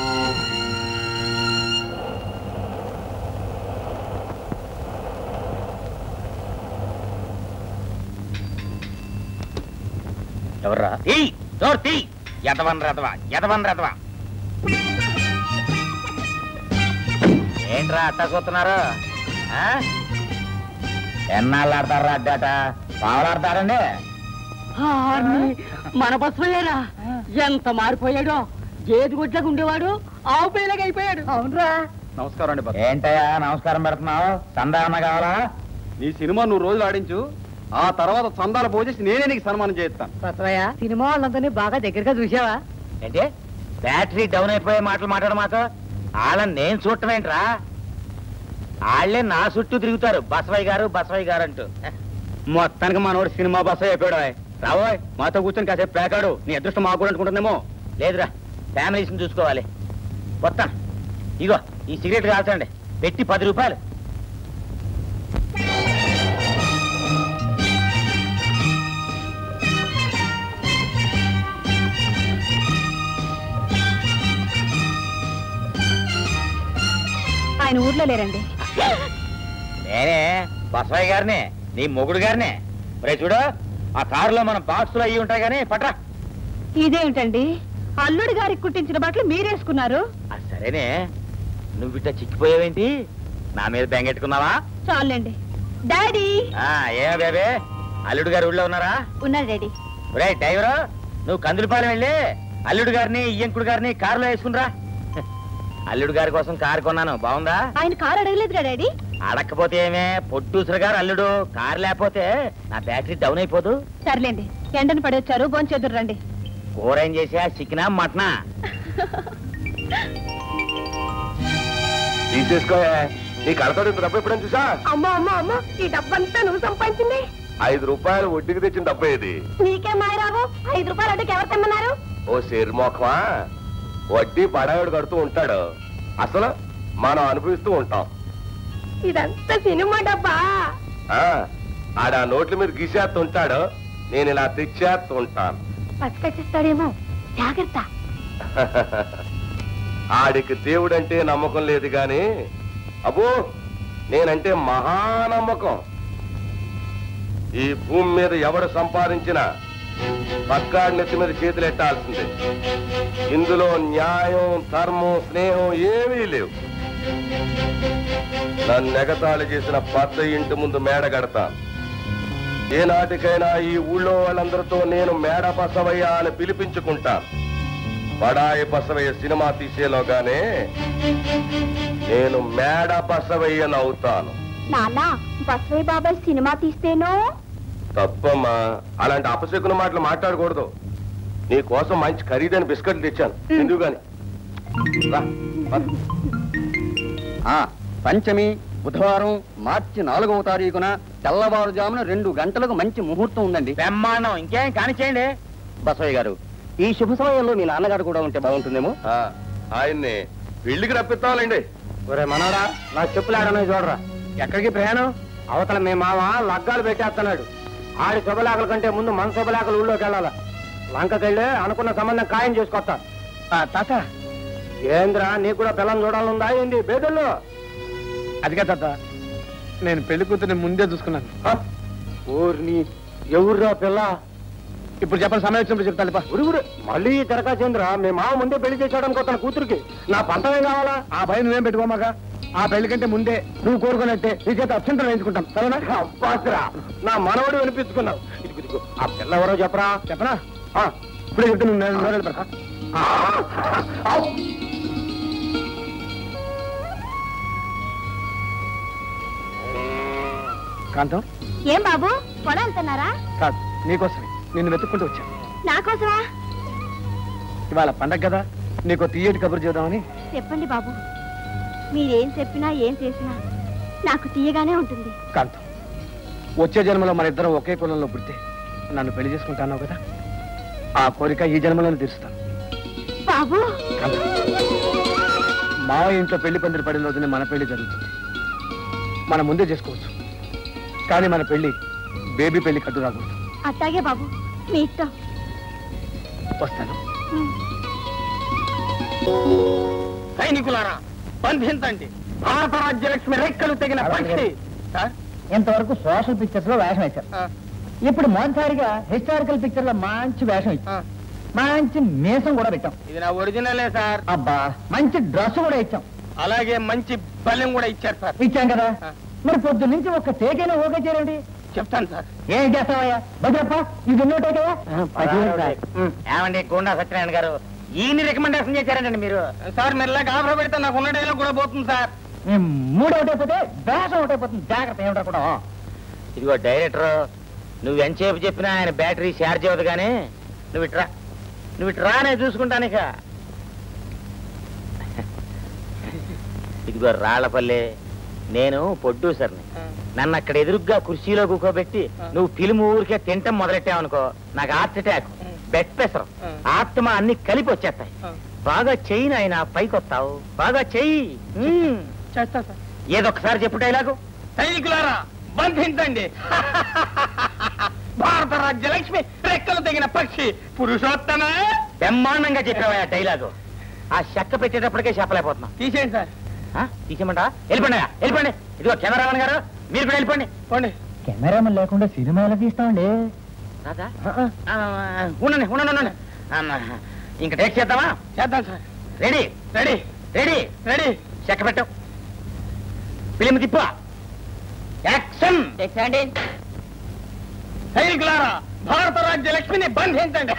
ఎవర్రా తీ డోర్ తీ ఎదవన్ రదవా ఎదవన్ రదవా ఏంట్రా అట్టా కూతున్నారు ఆ? ఎన్నాళ్ళు ఆడతారా అడ్డాట పావులు ఆడతారండి మన బస్సులేరా ఎంత మారిపోయాడో గేదె గుడ్లకు ఉండేవాడు ఆవు పేలగా అయిపోయాడు అవునరా నమస్కారం అండి భక్త. ఏంటయ్యా నమస్కారం పెడుతున్నావు సందా అన్న కావాలా నీ సినిమా నువ్వు రోజులు ఆడించు ఆ తర్వాత చందాలు పోజేసి నేనే నీకు సన్మానం చేస్తాను బసవయ్య సినిమా వాళ్ళందరినీ బాగా దగ్గరగా చూసావా ఏంటి బ్యాటరీ డౌన్ అయిపోయే మాటలు మాట్లాడమాక వాళ్ళని నేను చూడటం ఏంట్రా వాళ్ళే నా చుట్టూ తిరుగుతారు బసవయ్య గారు బసవయ్య గారు అంటూ మొత్తానికి మనోడు సినిమా బస్ అయిపోయాడు రాబోయ్ మాతో కూర్చొని కాసేపు పేకాడు నీ అదృష్టం మాకు కూడా అనుకుంటుందేమో లేదురా ఫ్యామిలీస్ని చూసుకోవాలి వస్తాను ఇగో ఈ సిగరెట్ కాల్చండి పెట్టి పది రూపాయలు ఆయన ఊర్లో లేరండి నేనే బసవయ్య గారిని నీ మొగుడు గారిని రే చూడు ఆ కారులో మన బాక్సులు అయ్యి ఉంటాయి కానీ పట్రా ఇదేమిటండి అల్లుడి గారికి కుట్టించిన బట్టలు మీరేసుకున్నారు ఆ సరేనే నువ్వు ఇట్లా చిక్కిపోయావేంటి నా మీద బెంగెట్టుకున్నావా చాలండి డాడీ ఆ, ఏ బేబే అల్లుడు గారు ఊళ్ళో ఉన్నారా ఉన్నారు డాడీ రే డ్రైవరు నువ్వు కందులపాలెం వెళ్ళి అల్లుడు గారిని ఇయ్యంకుడు గారిని కారులో వేసుకునిరా అల్లుడు గారి కోసం కారు కొన్నాను బాగుందా ఆయన కారు అడగలేదురా డాడీ అడక్కపోతే ఏమే పొట్టూసురు గారు అల్లుడు కారు లేకపోతే నా బ్యాటరీ డౌన్ అయిపోదు సర్లేండి ఎండను పడి వచ్చారు భోంచేదురు రండి కూర ఏం చేసా చికెనా మటనా తీసేసుకో నీ కడతాడు ఇంత డబ్బు ఎప్పుడైనా చూసా అమ్మో అమ్మో అమ్మో ఈ డబ్బంతా నువ్వు సంపాదించింది ఐదు రూపాయలు వడ్డీకి తెచ్చిన డబ్బు ఇది నీకే మాయరావు ఐదు రూపాయలు అడ్డుకి ఎవరు తెమ్మన్నారు ఓ శరీరమోఖమా వడ్డీ పడావిడు కడుతూ ఉంటాడు అసలు మనం అనుభవిస్తూ ఉంటాం ఇదంతా సినిమా డబ్బా ఆ ఆడ ఆ నోట్ల మీద గీసేస్తుంటాడు నేను ఇలా తెచ్చేస్తుంటాను పట్టుకొచ్చేస్తాడేమో జాగ్రత్త ఆడికి దేవుడంటే నమ్మకం లేదు గాని అబ్బో నేనంటే మహానమ్మకం ఈ భూమి మీద ఎవడు సంపాదించినా పక్కాడి నెత్తి మీద చేతులెట్టాల్సిందే ఇందులో న్యాయం ధర్మం స్నేహం ఏమీ లేవు నన్ను ఎగతాళి చేసిన పెద్ద ఇంటి ముందు మేడ కడతాను ఏ నాటికైనా ఈ ఊళ్ళో వాళ్ళందరితో నేను మేడ బసవయ్య అని పిలిపించుకుంటాను బడాయి బసవయ్య సినిమా తీసేలోగానే నేను మేడ బసవయ్యనవుతాను నాన్న బస్వయ్య బాబాయ్ సినిమా తీస్తేనో తప్పమ్మా అలాంటి అపశకున మాటలు మాట్లాడకూడదు నీ కోసం మంచి ఖరీదైన బిస్కెట్లు తెచ్చాను ఎందుకు గాని రా, పద. ఆ, పంచమి బుధవారం మార్చి నాలుగవ తారీఖున తెల్లవారుజామున రెండు గంటలకు మంచి ముహూర్తం ఉందండి బ్రహ్మాండం ఇంకేం కానిచేయండి బసవయ్య గారు ఈ శుభ సమయంలో మీ నాన్నగారు కూడా ఉంటే బాగుంటుందేమో ఆ, ఆయన్ని పెళ్లికి రప్పిస్తావాలండి ఒరే మనోడా నా చెప్పులు ఆడనో చూడరా ఎక్కడికి ప్రయాణం అవతల మీ మామ లగ్గాలు పెట్టేస్తున్నాడు ఆడి శుభలాకల కంటే ముందు మన శుభలాకలు ఊళ్ళోకి వెళ్ళాల లంకకెళ్ళి అనుకున్న సంబంధం ఖాయం చేసుకొస్తా తాత ఏంద్రా నీకు కూడా పిల్లని చూడాలనుందా ఏంది బేదల్లో అదిగా తాత నేను పెళ్లి కూతుర్ని ముందే చూసుకున్నాను ఊరిని ఎవర్రా పిల్ల ఇప్పుడు చెప్పండి సమయం వచ్చినప్పుడు చెప్తాను పా. ఉరుగురు మళ్ళీ తిరకాచేంద్ర మీ మామ ముందే పెళ్లి చేశాడు అనుకుంటాను కూతురికి నా పంటమే కావాలా ఆ భయం నువ్వేం పెట్టుకోమాక ఆ పెళ్లి కంటే ముందే నువ్వు కోరుకున్నట్టే నీ చేత అత్యంతం వేయించుకుంటాం సరేనా అబ్బాస్రా నా మనవడు వినిపించుకున్నావు ఇదిగో ఇదిగో ఆ పిల్ల ఎవరో చెప్పరా చెప్పనా ఆ, ఇప్పుడే చెప్తే నువ్వు నేను నోరెళ్ళి పెడతా. కాంతం ఏం బాబు పొలం వెళ్తున్నారా కాదు నీకోసమే నిన్ను వెతుక్కుంటూ వచ్చాను నాకోసమా ఇవాళ పండగ కదా నీకు తీయటి కబురు చేద్దామని చెప్పండి బాబు మీరేం చెప్పినా ఏం చేసినా నాకు తీయగానే ఉంటుంది కాంతం వచ్చే జన్మలో మన ఇద్దరం ఒకే కులంలో పుడితే నన్ను పెళ్లి చేసుకుంటాన్నావు కదా ఆ కోరిక ఈ జన్మలోనే తీరుస్తాను బాబు కాంతం మావయ్య ఇంట్లో పెళ్లి పందిరి పడిన రోజునే మన పెళ్లి జరుగుతుంది మనం ముందే చేసుకోవచ్చు కానీ మన పెళ్లి బేబీ పెళ్లి కట్టు రాకూడదు అట్టాగే బాబు మీ ఇష్టం వస్తాను ఉమ్. సైనికులారా బంధించండి భారత రాజ్యలక్ష్మి రెక్కలు తెగిన పక్షి సార్ ఇంతవరకు సోషల్ పిక్చర్స్ లో వేషం వేశారు ఇప్పుడు మొదటిసారిగా హిస్టారికల్ పిక్చర్ లో మంచి వేషం ఇచ్చాం మంచి మీసం కూడా పెట్టాం ఇది నా ఒరిజినలే సార్ అబ్బా మంచి డ్రెస్ కూడా ఇచ్చాం అలాగే మంచి బలం కూడా ఇచ్చారు సార్ ఇచ్చాం కదా మరి పొద్దు నుంచి ఒక్క టేకైనా ఓకే చేయండి చెప్తాను సార్ ఏం చేస్తావయ్యా భద్రప్ప ఇది ఎన్నో టేకయ్యా ఏమండి గుండా సత్యనారాయణ గారు ఈయన్ని రికమెండేషన్ చేశారంటండి మీరు సార్ మెల్లగా గాబరా పెడితే నాకు ఉన్న డైలాగ్ కూడా పోతుంది సార్ మూడు ఒకటి అయిపోతే వేషం ఒకటి అయిపోతుంది జాగ్రత్త ఏమిటో కూడా ఇదిగో డైరెక్టర్ నువ్వు ఎంతసేపు చెప్పినా ఆయన బ్యాటరీ షేర్ చేయదు కానీ నువ్వు ఇట్రా నువ్వు ఇట్రా నేను చూసుకుంటాను ఇక ఇదిగో రాళ్లపల్లి నేను పొడ్డూసర్ని నన్ను అక్కడ ఎదురుగ్గా కుర్చీలో కూకోబెట్టి నువ్వు ఫిల్మ్ ఊరికే తింటం మొదలెట్టావనుకో నాకు హార్ట్ అటాక్ బెడ్ ప్రెషర్ ఆత్మ అన్ని కలిపి వచ్చేస్తాయి బాగా చెయ్యి నాయన పైకి వస్తావు బాగా చెయ్యి ఉమ్. చేస్తా సార్ ఏదొక్కసారి చెప్పు డైలాగు సైనికులారా బంధించండి భారత రాజ్యలక్ష్మి రెక్కలు తెగిన పక్షి పురుషోత్తమే బ్రహ్మాండంగా చెప్పావా డైలాగు ఆ చెక్క పెట్టేటప్పటికే చెప్పలేకపోతున్నాం తీసేయండి సార్ ఆ, తీసేయమంటా వెళ్ళిపోండి వెళ్ళిపోండి ఇదిగో కెమెరామన్ గారు మీరు కూడా వెళ్ళిపోండి పోండి కెమెరామన్ లేకుండా సినిమా ఎలా తీస్తామండి రాదా ఆ, ఉండండి ఉండండి ఉండండి ఆ, ఇంక టేక్ చేద్దామా చేద్దాం sir ready ready ready ready చెక్క పెట్టు ఫిలిం తిప్పు యాక్షన్ సైనికులారా భారత రాజ్యలక్ష్మిని బంధించండి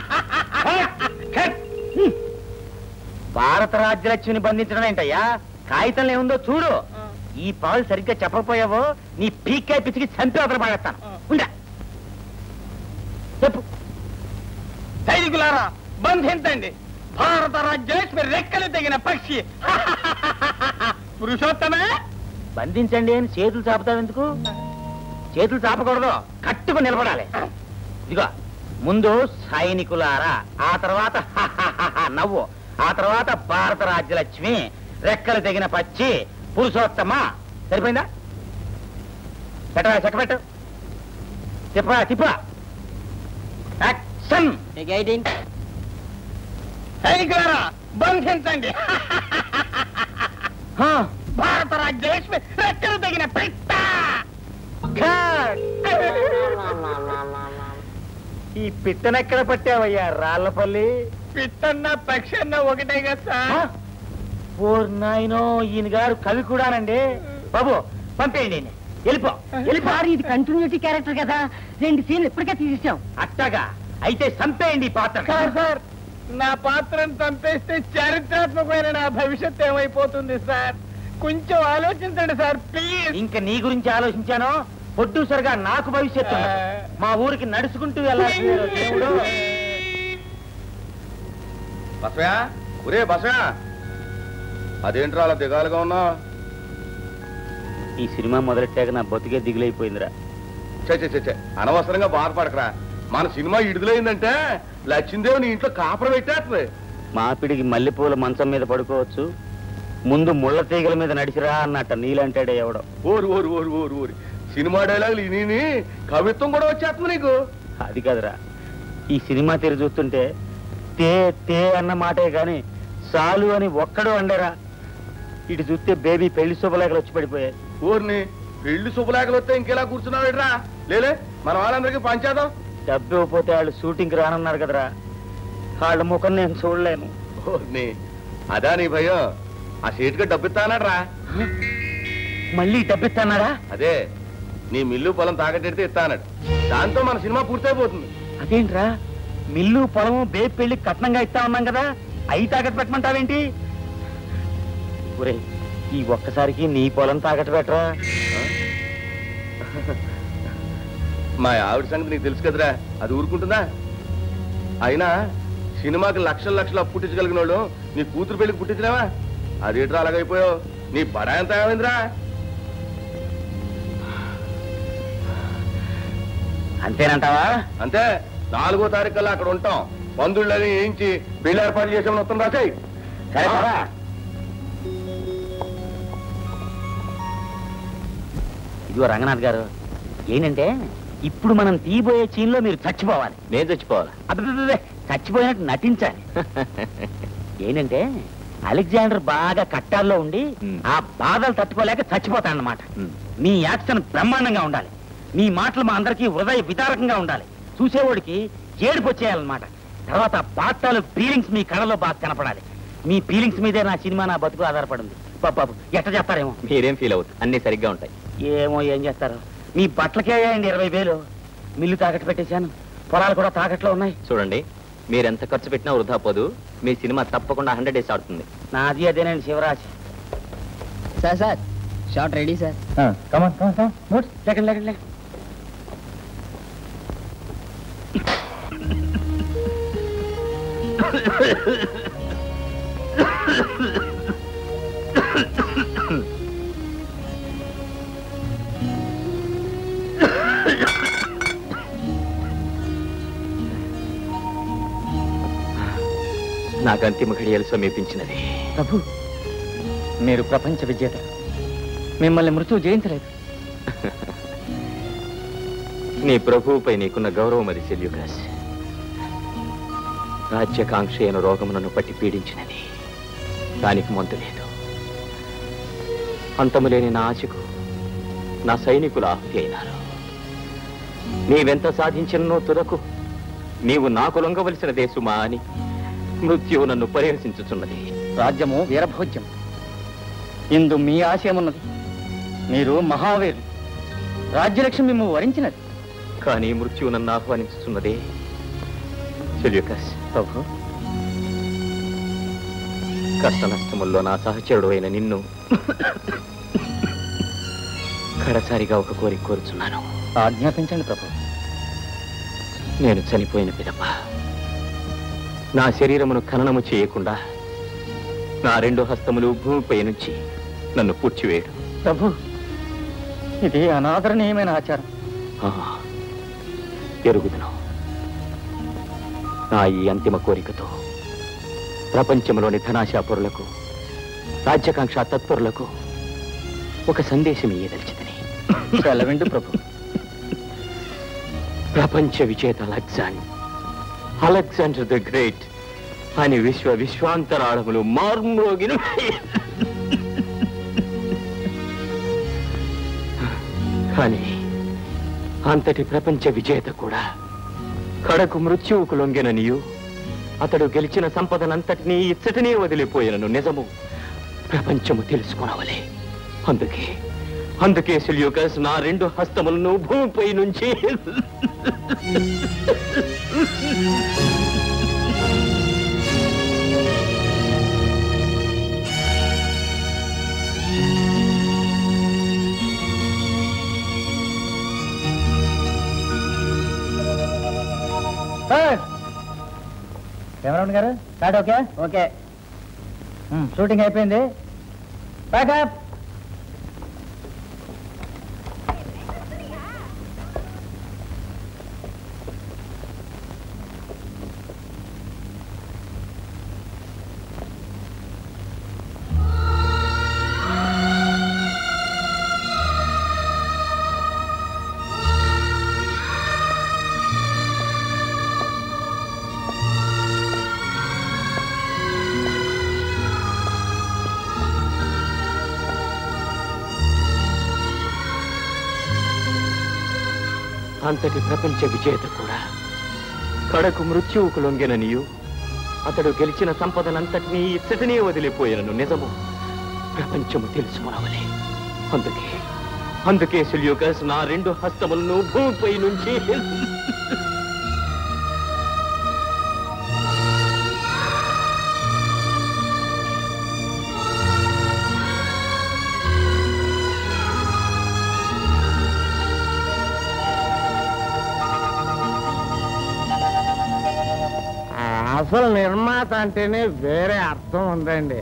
భారత రాజ్యలక్ష్మిని బంధించడం ఏంటయ్యా కాగితంలో ఏముందో చూడు ఈ పాలు సరిగ్గా చెప్పకపోయావో నీ పీక్కాయ పిచ్చికి చంపి అవతల పాడేస్తాను ఉండా చెప్పు సైనికులారా బంధించండి భారత రాజ్యలక్ష్మి రెక్కలు తెగిన పక్షి పురుషోత్తమే బంధించండి అని చేతులు చాపుతావు ఎందుకు చేతులు చాపకూడదు కట్టుకు నిలబడాలి ఇదిగో ముందు సైనికులారా ఆ తర్వాత నవ్వు ఆ తర్వాత భారత రాజ్యలక్ష్మి రెక్కలు తెగిన పచ్చి పురుషోత్తమ సరిపోయిందా పెట్టరా చెక్క పెట్టు తిప్ప తిప్ప యాక్షన్ సైనికులారా బంధించండి భారత రాజ్యలక్ష్మి రెక్కలు తెగిన పెట్ట ఈ పిట్టనెక్కడ పట్టావయ్యా రాళ్లపల్లి పిట్టన్న పక్షన్న ఒకటే కదా సార్ ఓర్ నాయనో ఈయన గారు కవి కూడానండి బాబు పంపేయండి ఈయన్ని. వెళ్ళిపో వెళ్ళిపో ఇది కంటిన్యూటీ క్యారెక్టర్ కదా రెండు సీన్లు ఇప్పటికే తీసేసాం అట్టగా అయితే చంపేయండి ఈ పాత్ర సార్ సార్ నా పాత్రను చంపేస్తే చారిత్రాత్మకమైన నా భవిష్యత్ ఏమైపోతుంది సార్ కొంచెం ఆలోచించండి సార్ ప్లీజ్ ఇంకా నీ గురించి ఆలోచించాను పొడ్డూసరిగా నాకు భవిష్యత్తు ఉండదు. మా ఊరికి నడుచుకుంటూ వెళ్ళాలి దేవుడు బసయా ఒరే బసయా అదేంట్రా అలా దిగాలుగా ఉన్నా ఈ సినిమా మొదలెట్టాక నా బతికే దిగులైపోయిందిరా చే చే, చే, చే అనవసరంగా బాధపడకరా మన సినిమా ఇడుదలైందంటే లక్ష్మీదేవి నీ ఇంట్లో కాపురం పెట్టేస్తుంది మాపిడికి మల్లెపూల మంచం మీద పడుకోవచ్చు ముందు ముళ్ళ తీగల మీద నడిచిరా అన్నట్ట నీలంటాడే ఎవడో ఓరు ఓరు ఓరు ఓరు ఓరి సినిమా డైలాగులు ఇని కవిత్వం కూడా వచ్చేస్తుంది నీకు అది కాదురా ఈ సినిమా తెరి చూస్తుంటే తే తే అన్న మాటే గాని చాలు అని ఒక్కడు అండరా ఇటు చూస్తే బేబీ పెళ్లి శుభలేఖలు వచ్చి పడిపోయాయి ఊరిని పెళ్లి శుభలేఖలు వస్తే ఇంకెలా కూర్చున్నావు లేలే మన వాళ్ళందరికీ పంచేద్దాం డబ్బు ఇవ్వకపోతే వాళ్ళు షూటింగ్కి రానన్నారు కదరా వాళ్ళ ముఖం నేను చూడలేను ఊరిని అదా నీ భయం ఆ సీటుగా డబ్బు ఇస్తానరా మళ్ళీ డబ్బిస్తానారా అదే నీ మిల్లు పొలం తాకట్టెడితే ఇస్తానడు దాంతో మన సినిమా పూర్తయిపోతుంది అదేంట్రా మిల్లు పొలము బేబీ పెళ్లి కట్నంగా ఇస్తా ఉన్నాం కదా అయి తాకట్టు పెట్టమంటావేంటి ఒరే ఈ ఒక్కసారికి నీ పొలం తాకట్టు పెట్టరా మా ఆవిడ సంగతి నీకు తెలుసు కదరా అది ఊరుకుంటుందా అయినా సినిమాకి లక్షల లక్షలు అప్పు పుట్టించగలిగిన వాళ్ళు నీ కూతురు పెళ్లికి పుట్టించలేవా అదేట్రా అలాగైపోయావు నీ బడా ఎంత ఏమైందిరా అంతేనంటావా అంతే నాలుగో తారీఖు కల్లా అక్కడ ఉంటాం పందుళ్ళని వేయించి పెళ్లి ఏర్పాటు చేసామని వస్తాం రాసాయి సరే పదా. ఇదిగో రంగనాథ్ గారు ఏంటంటే ఇప్పుడు మనం తీయబోయే చీన్లో మీరు చచ్చిపోవాలి నేను చచ్చిపోవాలా అబ్బబ్బబ్బే, చచ్చిపోయినట్టు నటించాలి ఏంటంటే అలెగ్జాండర్ బాగా కట్టాల్లో ఉండి మ్. ఆ బాధలు తట్టుకోలేక చచ్చిపోతాడనమాట మ్. మీ యాక్షన్ బ్రహ్మాండంగా ఉండాలి మీ మాటలు మా అందరికీ హృదయ విదారకంగా ఉండాలి చూసేవాడికి ఏడుపు వచ్చేయాలన్నమాట తర్వాత పాత్రలు ఫీలింగ్స్ మీ కళలో బాగా కనపడాలి మీ ఫీలింగ్స్ మీదే నా సినిమా నా బతుకు ఆధారపడింది బాబు ఎట్ట చెప్తారేమో మీరేం ఫీల్ అవ్వద్దు అన్ని సరిగ్గా ఉంటాయి ఏమో ఏం చేస్తారు మీ బట్టలకే అయ్యాయండి ఇరవై వేలు మిల్లు తాకట్టు పెట్టేశాను పొలాలు కూడా తాకట్లో ఉన్నాయి చూడండి మీరెంత ఖర్చు పెట్టినా వృధా పోదు మీ సినిమా తప్పకుండా హండ్రెడ్ డేస్ ఆడుతుంది నాది అదేనండి శివరాశి sir sir shot ready sir లేకండి లేకండి లేకండి నాకు అంతిమ ఘడియలు సమీపించినది ప్రభు మీరు ప్రపంచ విజేత మిమ్మల్ని మృత్యువు జయించలేదు నీ ప్రభువుపై నీకున్న గౌరవం అది సెల్యుకాస్ రాజ్యకాంక్ష అయిన రోగం నన్ను పట్టి పీడించినది దానికి మందు లేదు అంతము లేని నా ఆశకు నా సైనికులు ఆహుతి అయినారు నీవెంత సాధించినో తురకు నీవు నాకు లొంగవలసిన దేశమా అని మృత్యువు నన్ను పరిహసించుచున్నది రాజ్యము వీరభోజ్యం ఇందు మీ ఆశయమున్నది మీరు మహావీరు రాజ్యలక్ష్మి మిమ్ము వరించినది కానీ మృత్యువు నన్ను ఆహ్వానించుచున్నదే సెల్యుకస్ ప్రభు కష్ట నష్టముల్లో నా సహచరుడు అయిన నిన్ను కడసారిగా ఒక కోరిక కోరుచున్నాను ఆజ్ఞాపించండి ప్రభు నేను చనిపోయిన పిదప నా శరీరమును ఖననము చేయకుండా నా రెండు హస్తములు భూమిపై నుంచి నన్ను పూడ్చివేయడు ప్రభు ఇది అనాదరణీయమైన ఆచారం ఆ, ఎరుగుదును నా ఈ అంతిమ కోరికతో ప్రపంచంలోని ధనాశాపురులకు రాజ్యకాంక్ష తత్పరులకు ఒక సందేశం ఇయ్యదలిచిదని సెలవిండు ప్రభు ప్రపంచ విజేత అలెగ్జాండర్ అలెగ్జాండర్ ద గ్రేట్ అని విశ్వ విశ్వాంతరాళములు మార్మోగిన కానీ అంతటి ప్రపంచ విజేత కూడా కడకు మృత్యువుకు లొంగెననియు అతడు గెలిచిన సంపదనంతటినీ ఇచ్చటనే వదిలిపోయినను నిజము ప్రపంచము తెలుసుకునవలే అందుకే అందుకే సెల్యూకస్ నా రెండు హస్తములను భూమిపై నుంచి కెమెరా గారు స్టార్ట్ ఓకే ఓకే షూటింగ్ అయిపోయింది బ్యాకప్ అంతటి ప్రపంచ విజేత కూడా కడకు మృత్యువుకు లొంగెననియు అతడు గెలిచిన సంపదనంతటినీ ఇచ్చటనే వదిలిపోయినను నిజము ప్రపంచము తెలుసుకునవలే అందుకే అందుకే సుల్యూకస్ నా రెండు హస్తములను భూమిపై నుంచి అసలు నిర్మాత అంటేనే వేరే అర్థం ఉందండి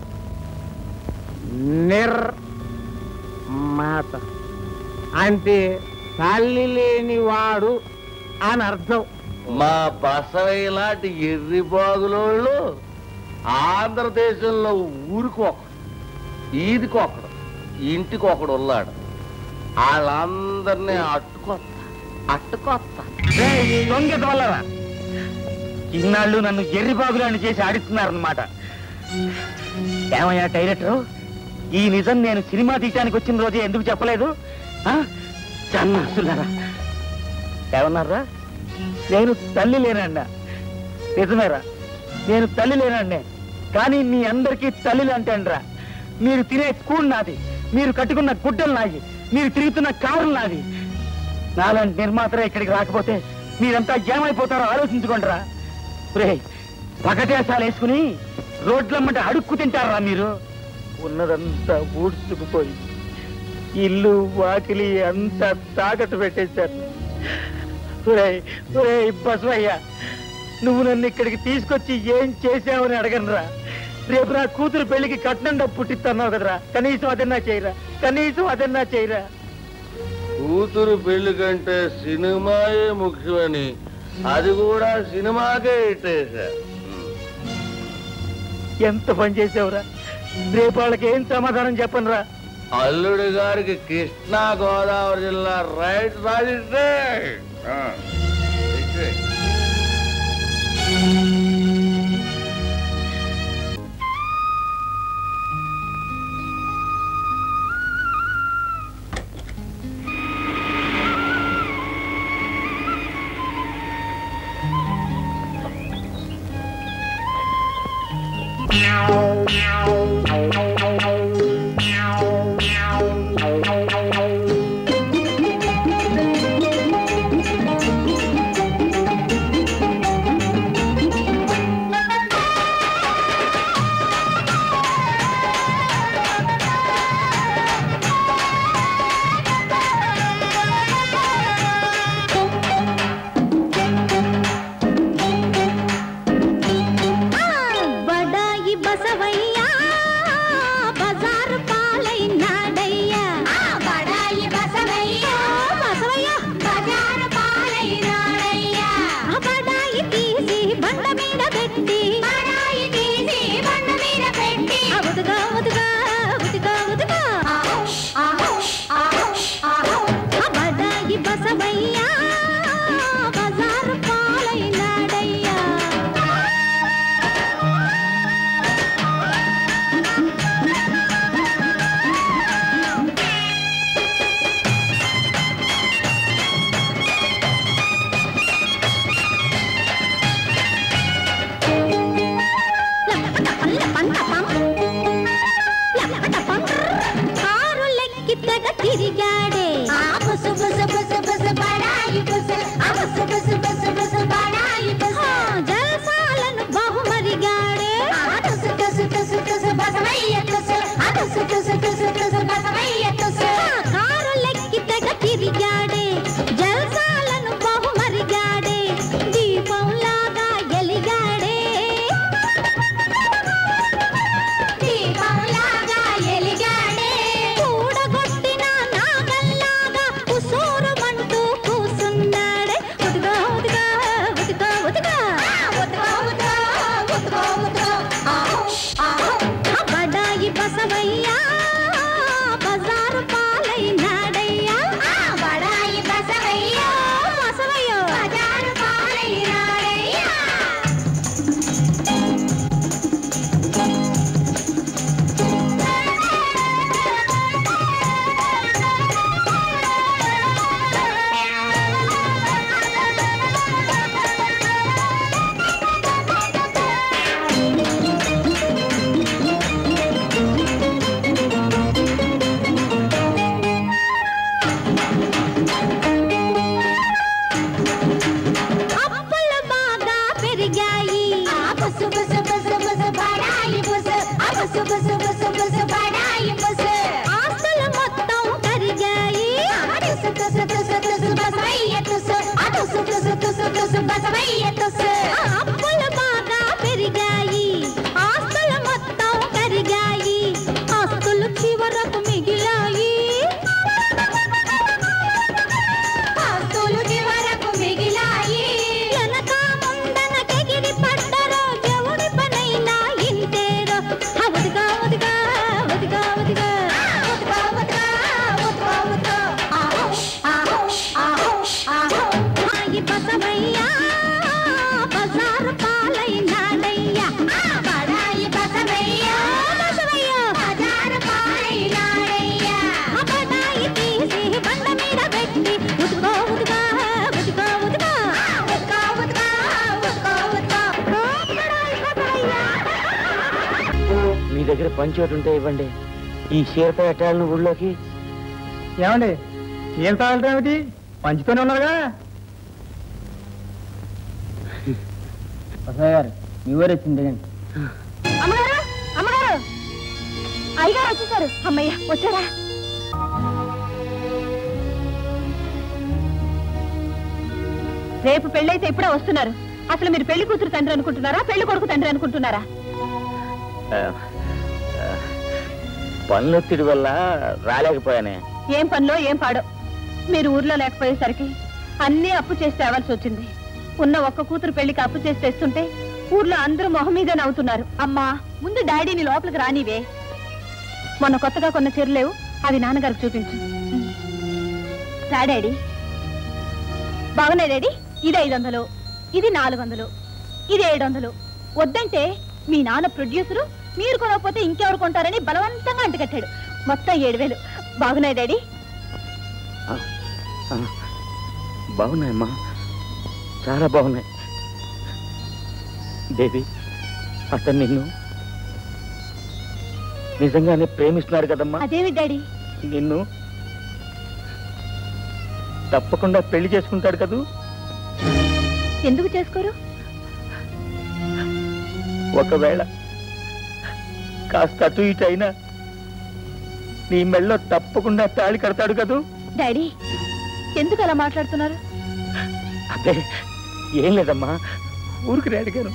నిర్ మాత అంటే తల్లి లేని వాడు అని అర్థం మా బసవయ్య లాంటి ఎర్రి బాగులోళ్ళు ఆంధ్రదేశంలో ఊరికి ఒకడు ఈదికి ఒకడు ఇంటికి ఒకడు ఉన్నాడు వాళ్ళందరినీ అట్టుకొత్త అట్టుకొత్త దొంగత వల్లరా ఇన్నాళ్ళు నన్ను ఎర్రిబాగులాన్ని చేసి ఆడిస్తున్నారన్నమాట ఏమయ్యా డైరెక్టర్ ఈ నిజం నేను సినిమా తీయడానికి వచ్చిన రోజే ఎందుకు చెప్పలేదు ఆ? సన్నాసులారా ఏమన్నారా నేను తల్లి లేనండా నిజమేరా నేను తల్లి లేనండి కానీ మీ అందరికీ తల్లిలు అంటేనరా మీరు తినే కూడు నాది మీరు కట్టుకున్న గుడ్డలు నాది మీరు తిరుగుతున్న కారులు నాది నాలాంటి నిర్మాతలే ఇక్కడికి రాకపోతే మీరంతా ఏమైపోతారో ఆలోచించుకోండిరా రే పగటేసాలు వేసుకుని రోడ్లమ్మట అడుక్కు తింటారా మీరు ఉన్నదంతా ఊడ్చుకుపోయి ఇల్లు వాకిలి అంతా తాకట్టు పెట్టేశారు ఒరేయ్, ఒరేయ్ బసవయ్య నువ్వు నన్ను ఇక్కడికి తీసుకొచ్చి ఏం చేసావని అడగనురా రేపు నా కూతురు పెళ్లికి కట్నం డబ్బు పుట్టిస్తున్నావు కదరా కనీసం అదన్నా చేయరా కనీసం అదన్నా చేయరా కూతురు పెళ్లి కంటే సినిమాయే ముఖ్యమని అది కూడా సినిమాకే ఇట్టేశా ఎంత పని చేసావురా రేపు వాళ్ళకి ఏం సమాధానం చెప్పనురా అల్లుడి గారికి కృష్ణా గోదావరి జిల్లా రైట్ రాజిస్తే ఆ, ఇచ్చే. బడాయి బసవయ్యా బజారు పాలైనాడయ్యా బడాయి బసవయ్యా బసవయ్యా బజారు పాలైనాడయ్యా బడాయి తీసి బండ మీద పెట్టి బడాయి తీసి బండ మీద పెట్టి ఉదుగా ఉదుగా ఉదుగా ఉదుగా బడాయి బసవయ్యా బజారు పాలైనాడయ్యా కారులెక్కి తెగ తిరిగాడే ఆ బుసు బుసు బుసు బుసు బడాయి బుసు ఆ బుసు బుసు బుసు బుసు బడాయి బుసు జలసాలను బహుమరిగాడే ఆ తుసు తుసు తుసు తుసు బసవయ్య తుసు ఆ తుసు తుసు తుసు తుసు బసవయ్య తుసు కారులెక్కి తెగ తిరిగాడే జలసాలను బహుమరిగాడే దీపంలాగా ఎలిగాడే దీపంలాగా ఎలిగాడే కూడగొట్టిన నాగల్లాగా కుసూరుమంటూ కూసున్నాడే ఉదుగా తుసు తుసు తుసు బసవయ్య తుసు అప్పులు బాగా పెరిగాయి ఆస్తులు మొత్తం కరిగాయి ఆస్తులు చివరకు మిగిలాయి ఆస్తులు చివరకు మిగిలాయి వెనక ముందన కెగిరి పడ్డరో ఎవడి పనైనా ఇంతేరో ఉదిగా ఉదిగా ఉదిగా ఉదిగా ఉదిగా ఉదిగా ఉదిగా ఉదిగా ఆహో ఆహో ఆహో ఆహో మాయి బసవయ్యా బజారు పాలైనాడయ్యా బడాయి బసవయ్యా బసవయ్యా బజారు పాలైనాడయ్యా బడాయి తీసి బండ మీద పెట్టి ఉదుగో ఉదుగా ఉదుగో ఉదుగా ఉదుగా ఉదుగా ఉదుగో ఉదుగా బడాయి బసవయ్యా మీ దగ్గర పంచోటి ఉంటే ఇవ్వండి ఈ చీరతో ఎట్టాలను ఊళ్ళోకి ఏమండి ఏం తాగలటం ఏమిటి పంచుతూనే ఉన్నారుగా గారు మీ ఊరు వచ్చింది అమ్మగారు అమ్మగారు అయ్యగారు వచ్చేసారు అమ్మయ్య వచ్చారా రేపు పెళ్ళైతే ఇప్పుడే వస్తున్నారు అసలు మీరు పెళ్లి కూతురు తండ్రి అనుకుంటున్నారా పెళ్లి కొడుకు తండ్రి అనుకుంటున్నారా ఆ, ఆ, పనులొత్తిడి వల్ల రాలేకపోయానే ఏం పనిలో ఏం పాడో మీరు ఊర్లో లేకపోయేసరికి అన్నీ అప్పు చేసి తేవాల్సి వచ్చింది ఉన్న ఒక్క కూతురు పెళ్లికి అప్పు చేసి తెస్తుంటే ఊర్లో అందరూ మొహం మీదే నవ్వుతున్నారు అమ్మా ముందు డాడీని లోపలికి రానివే మొన్న కొత్తగా కొన్న చీరలేవు అవి నాన్నగారికి చూపించు రా డాడీ బాగున్నాయి డాడీ ఇది ఐదు వందలు ఇది నాలుగు వందలు ఇది ఏడు వందలు వద్దంటే మీ నాన్న ప్రొడ్యూసరు మీరు కొనకపోతే ఇంకెవరు కొంటారని బలవంతంగా అంటకట్టాడు మొత్తం ఏడు వేలు బాగున్నాయి డాడీ ఆ, బాగున్నాయమ్మా చాలా బాగున్నాయి బేబీ అతను నిన్ను నిజంగానే ప్రేమిస్తున్నాడు కదమ్మా అదేమి డాడీ నిన్ను తప్పకుండా పెళ్లి చేసుకుంటాడు కదూ ఎందుకు చేసుకోరు ఒకవేళ కాస్త అటు ఇటు అయినా నీ మెళ్ళో తప్పకుండా తాళి కడతాడు కదూ డాడీ ఎందుకు అలా మాట్లాడుతున్నారు అదే ఏం లేదమ్మా ఊరికి అడిగాను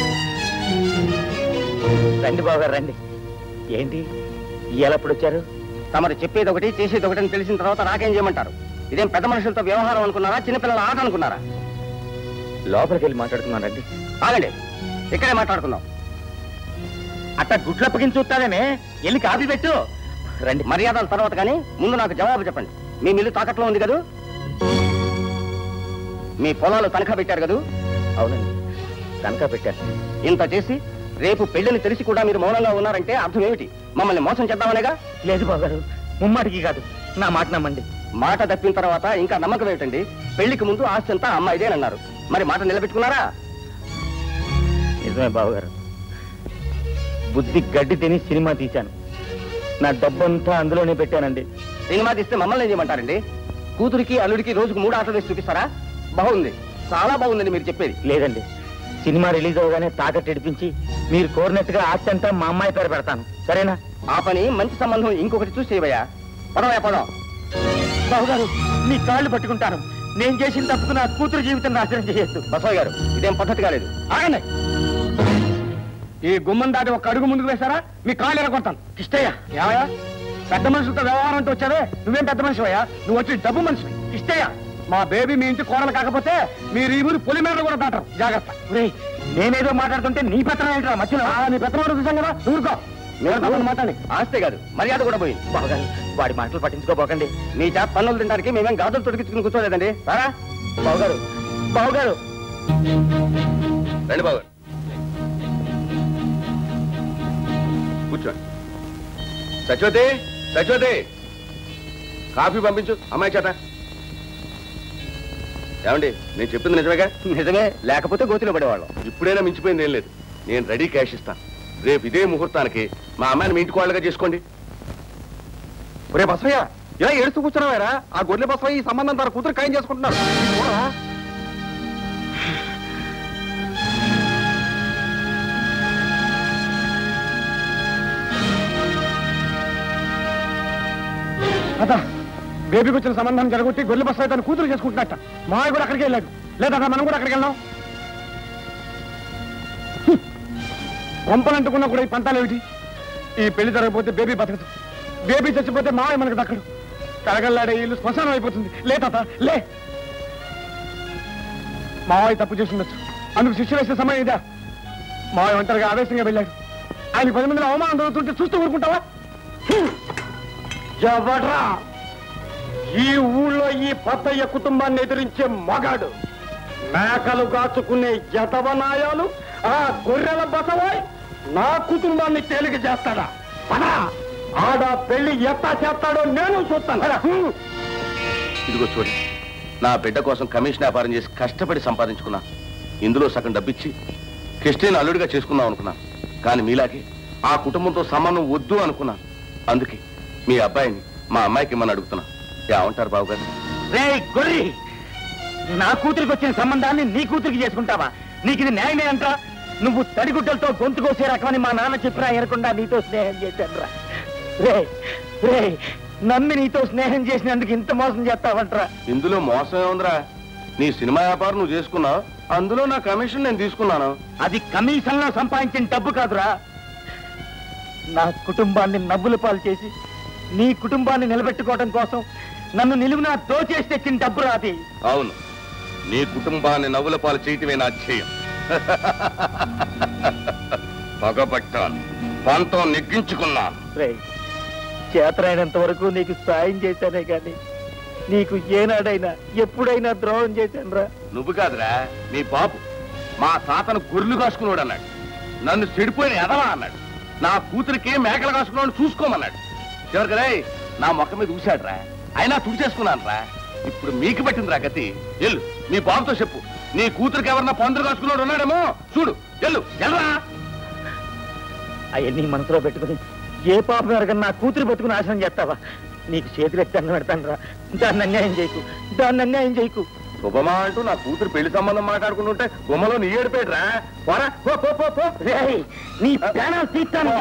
రండి బావగారు రండి ఏంటి ఎప్పుడు వచ్చారు తమరు చెప్పేది ఒకటి చేసేది ఒకటి అని తెలిసిన తర్వాత నాకేం చేయమంటారు ఇదేం పెద్ద మనుషులతో వ్యవహారం అనుకున్నారా చిన్నపిల్లల ఆట అనుకున్నారా లోపలికి వెళ్ళి మాట్లాడుకున్నానండి ఆగండి ఇక్కడే మాట్లాడుకుందాం అట్ట గుడ్లు అప్పగించి చూస్తానే వెళ్ళి కాపీ పెట్టు రండి మర్యాదల తర్వాత కానీ ముందు నాకు జవాబు చెప్పండి మీ మిల్లు తాకట్లో ఉంది కదూ మీ పొలాలు తనఖా పెట్టారు కదూ అవునండి తనఖా పెట్టాను ఇంత చేసి రేపు పెళ్లిని తెలిసి కూడా మీరు మౌనంగా ఉన్నారంటే అర్థం ఏమిటి మమ్మల్ని మోసం చేద్దామనేగా లేదు బాగారు ముమ్మాటికి కాదు నా మాట నమ్మండి మాట తప్పిన తర్వాత ఇంకా నమ్మకం ఏమిటండి పెళ్లికి ముందు ఆస్తి అంతా అమ్మాయిదేనన్నారు మరి మాట నిలబెట్టుకున్నారా నిజమే బావగారు బుద్ధి గడ్డి తిని సినిమా తీశాను నా డబ్బంతా అందులోనే పెట్టానండి సినిమా తీస్తే మమ్మల్ని ఏం చేయమంటారండి కూతురికి అల్లుడికి రోజుకు మూడు ఆటలు వేసి చూపిస్తారా బాగుంది చాలా బాగుందండి మీరు చెప్పేది లేదండి సినిమా రిలీజ్ అవగానే తాకట్టు ఇడిపించి మీరు కోరినట్టుగా ఆస్తి అంతా మా అమ్మాయి పేరు పెడతాను సరేనా ఆ పని మంచి సంబంధం ఇంకొకటి చూసి చేయవయ్యా పదవయ్యా పదం బావగారు మీ కాళ్ళు పట్టుకుంటాను నేను చేసిన తప్పుకు నా కూతురు జీవితం నాశనం చేయొద్దు బసవయ్య గారు ఇదేం పద్ధతి కాలేదు ఆగండి ఈ గుమ్మం దాటి ఒక అడుగు ముందుకు వేశారా మీ కాళ్ళు ఎరగొడతాను కిష్టయ్య ఏమయ్యా పెద్ద మనుషులతో వ్యవహారం అంటూ వచ్చావే నువ్వేం పెద్ద మనిషి అయ్యా నువ్వు వచ్చి డబ్బు మనిషి ఇష్టయ్యా మా బేబీ మీ ఇంటి కోడలు కాకపోతే మీరు ఈ ఊరి పులి మీద కూడా దాటరు జాగ్రత్త ఒరేయ్, నేనేదో మాట్లాడుతుంటే నీ పత్రం ఏంట్రా మధ్యలో ఆ, నీ పెద్దవాడు చూసాం కదా ఊరుకో మేము మాట్లాడి ఆస్తే కాదు మర్యాద కూడా పోయింది బావగారు వాడి మాటలు పట్టించుకోబోకండి మీ చేత పన్నులు తినడానికి మేమేం గాజులు తొడిగించుకుని కూర్చోలేదండి సారా బావగారు బావగారు రండి బాబు కూర్చోండి సచోతే సచోతే కాఫీ పంపించు అమ్మాయి చేత ఏమండి నేను చెప్పింది నిజమేగా నిజమే లేకపోతే గోతిలో పడేవాళ్ళం ఇప్పుడైనా మించిపోయింది ఏం లేదు నేను రెడీ క్యాష్ ఇస్తాను రేపు ఇదే ముహూర్తానికి మా అమ్మాయిని మీ ఇంటికి వాళ్ళగా చేసుకోండి ఒరే బసయ్య ఇలా ఏడుస్తూ కూర్చున్నావారా ఆ గొడ్ల బసయ్య ఈ సంబంధం తన కూతురు ఖాయం చేసుకుంటున్నారు చూడరా? అదా బేబీకి వచ్చిన సంబంధం జరగొట్టి గొడ్ల బసయ్య తన కూతురు చేసుకుంటున్నట్ట మా కూడా అక్కడికి వెళ్ళాడు లేదా మనం కూడా అక్కడికి వెళ్దాం కొంపలంటుకున్నా కూడా ఈ పంతాలు ఏమిటి ఈ పెళ్లి జరగకపోతే బేబీ బతకదు బేబీ చచ్చిపోతే మావయ్య మనకు దక్కడు కడగల్లాడే ఇల్లు శ్మశానం అయిపోతుంది లే తాత లే మావయ్య తప్పు చేసి ఉండొచ్చు అందుకు శిక్ష వేసే సమయం ఇదా మావయ్య ఒంటరిగా ఆవేశంగా వెళ్ళాడు ఆయన పది మందిలో అవమానం జరుగుతుంటే చూస్తూ ఊరుకుంటావా హ్మ్. ఎవడ్రా ఈ ఊళ్ళో ఈ పత్తయ్య కుటుంబాన్ని ఎదిరించే మగాడు మేకలు కాచుకునే యతవనాయాలు ఆ గొర్రెల బసవాయ్ నా కుటుంబాన్ని తేలిక చేస్తాడా పదా ఆడ పెళ్లి ఎట్టా చేస్తాడో నేను చూస్తాను పద. హ్మ్. ఇదిగో చూడు నా బిడ్డ కోసం కమిషన్ వ్యాపారం చేసి కష్టపడి సంపాదించుకున్నా ఇందులో సగం డబ్బిచ్చి క్రిస్టియన్ అల్లుడిగా చేసుకుందాం అనుకున్నాను కానీ మీలాగే ఆ కుటుంబంతో సంబంధం వద్దు అనుకున్నాను అందుకే మీ అబ్బాయిని మా అమ్మాయికి ఇమ్మని అడుగుతున్నా ఏమంటారు బాబు గారు రే గొర్రి నా కూతురికి వచ్చిన సంబంధాన్ని నీ కూతురికి చేసుకుంటావా నీకు ఇది న్యాయమే అంట నువ్వు తడిగుడ్డలతో గొంతు కోసే రకమని మా నాన్న చెప్పినా ఎనకుండా నీతో స్నేహం చేశానురా రే రే నమ్మి నీతో స్నేహం చేసినందుకు ఇంత మోసం చేస్తావంట్రా ఇందులో మోసం ఏముందిరా నీ సినిమా వ్యాపారం నువ్వు చేసుకున్నావు అందులో నా కమిషన్ నేను తీసుకున్నాను అది కమిషన్ లో సంపాదించిన డబ్బు కాదురా నా కుటుంబాన్ని నవ్వుల పాలు చేసి నీ కుటుంబాన్ని నిలబెట్టుకోవడం కోసం నన్ను నిలువునా దోచేసి తెచ్చిన డబ్బు రాది అవును నీ కుటుంబాన్ని నవ్వుల పాలు చేయటమే నా ధ్యేయం పగబట్టాను పంతం నెగ్గించుకున్నాను రే చేతనైనంత వరకు నీకు సాయం చేశానే గాని నీకు ఏనాడైనా ఎప్పుడైనా ద్రోహం చేశాను రా నువ్వు కాదురా నీ బాబు మా తాతను గొర్రెలు కాసుకున్నాడు అన్నాడు నన్ను చెడిపోయిన ఎదవా అన్నాడు నా కూతురికి మేకలు కాసుకున్నాడు చూసుకోమన్నాడు చివరికి రే నా మొక్క మీద ఊశాడురా అయినా తుడిచేసుకున్నాను రా ఇప్పుడు మీకు పట్టిందిరా గతి ఎల్లు నీ బాబుతో చెప్పు నీ కూతురికి ఎవరన్నా పందులు కాసుకున్నాడు ఉన్నాడేమో చూడు ఎల్లు ఎల్రా అవన్నీ మనసులో పెట్టుకుని ఏ పాపం ఎరగని నా కూతురు బతుకుని నాశనం చేస్తావా నీకు చేతులు ఎత్తి అన్నం పెడతాను రా దాన్ని అన్యాయం చేయకు దాన్ని అన్యాయం చేయకు శుభమా అంటూ నా కూతురు పెళ్లి సంబంధం మాట్లాడుకుంటుంటే గుమ్మలో నీ ఏడిపోయాడురా పోరా పో పో పో పో రేయ్, నీ ప్రాణాలు తీస్తాను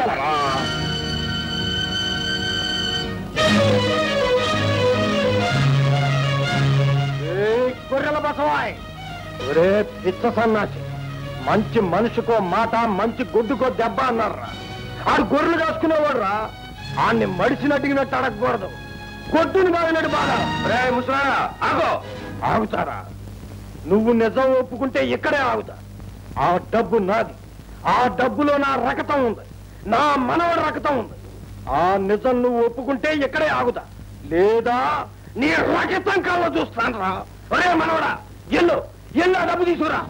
ఏయ్, గొర్రెల బసవాయ్ ఒరే పిచ్చ సన్నాసి మంచి మనిషికో మాట మంచి గుడ్డుకో దెబ్బ అన్నారా ఆడు గొర్రెలు కాసుకునేవాడు రా ఆడిని మడిసి అడిగినట్టు అడగకూడదు కొట్టుని బాగినట్టు బాగా రే ముసలారా ఆగో ఆగుతారా నువ్వు నిజం ఒప్పుకుంటే ఇక్కడే ఆగుతా ఆ డబ్బు నాది ఆ డబ్బులో నా రకతం ఉంది నా మనవడి రకతం ఉంది ఆ నిజం నువ్వు ఒప్పుకుంటే ఇక్కడే ఆగుతా లేదా నీ రకతం కళ్ళ చూస్తాను రా ఒరే మనవడా ఎల్లు ఎల్లు ఆ డబ్బు తీసుకురా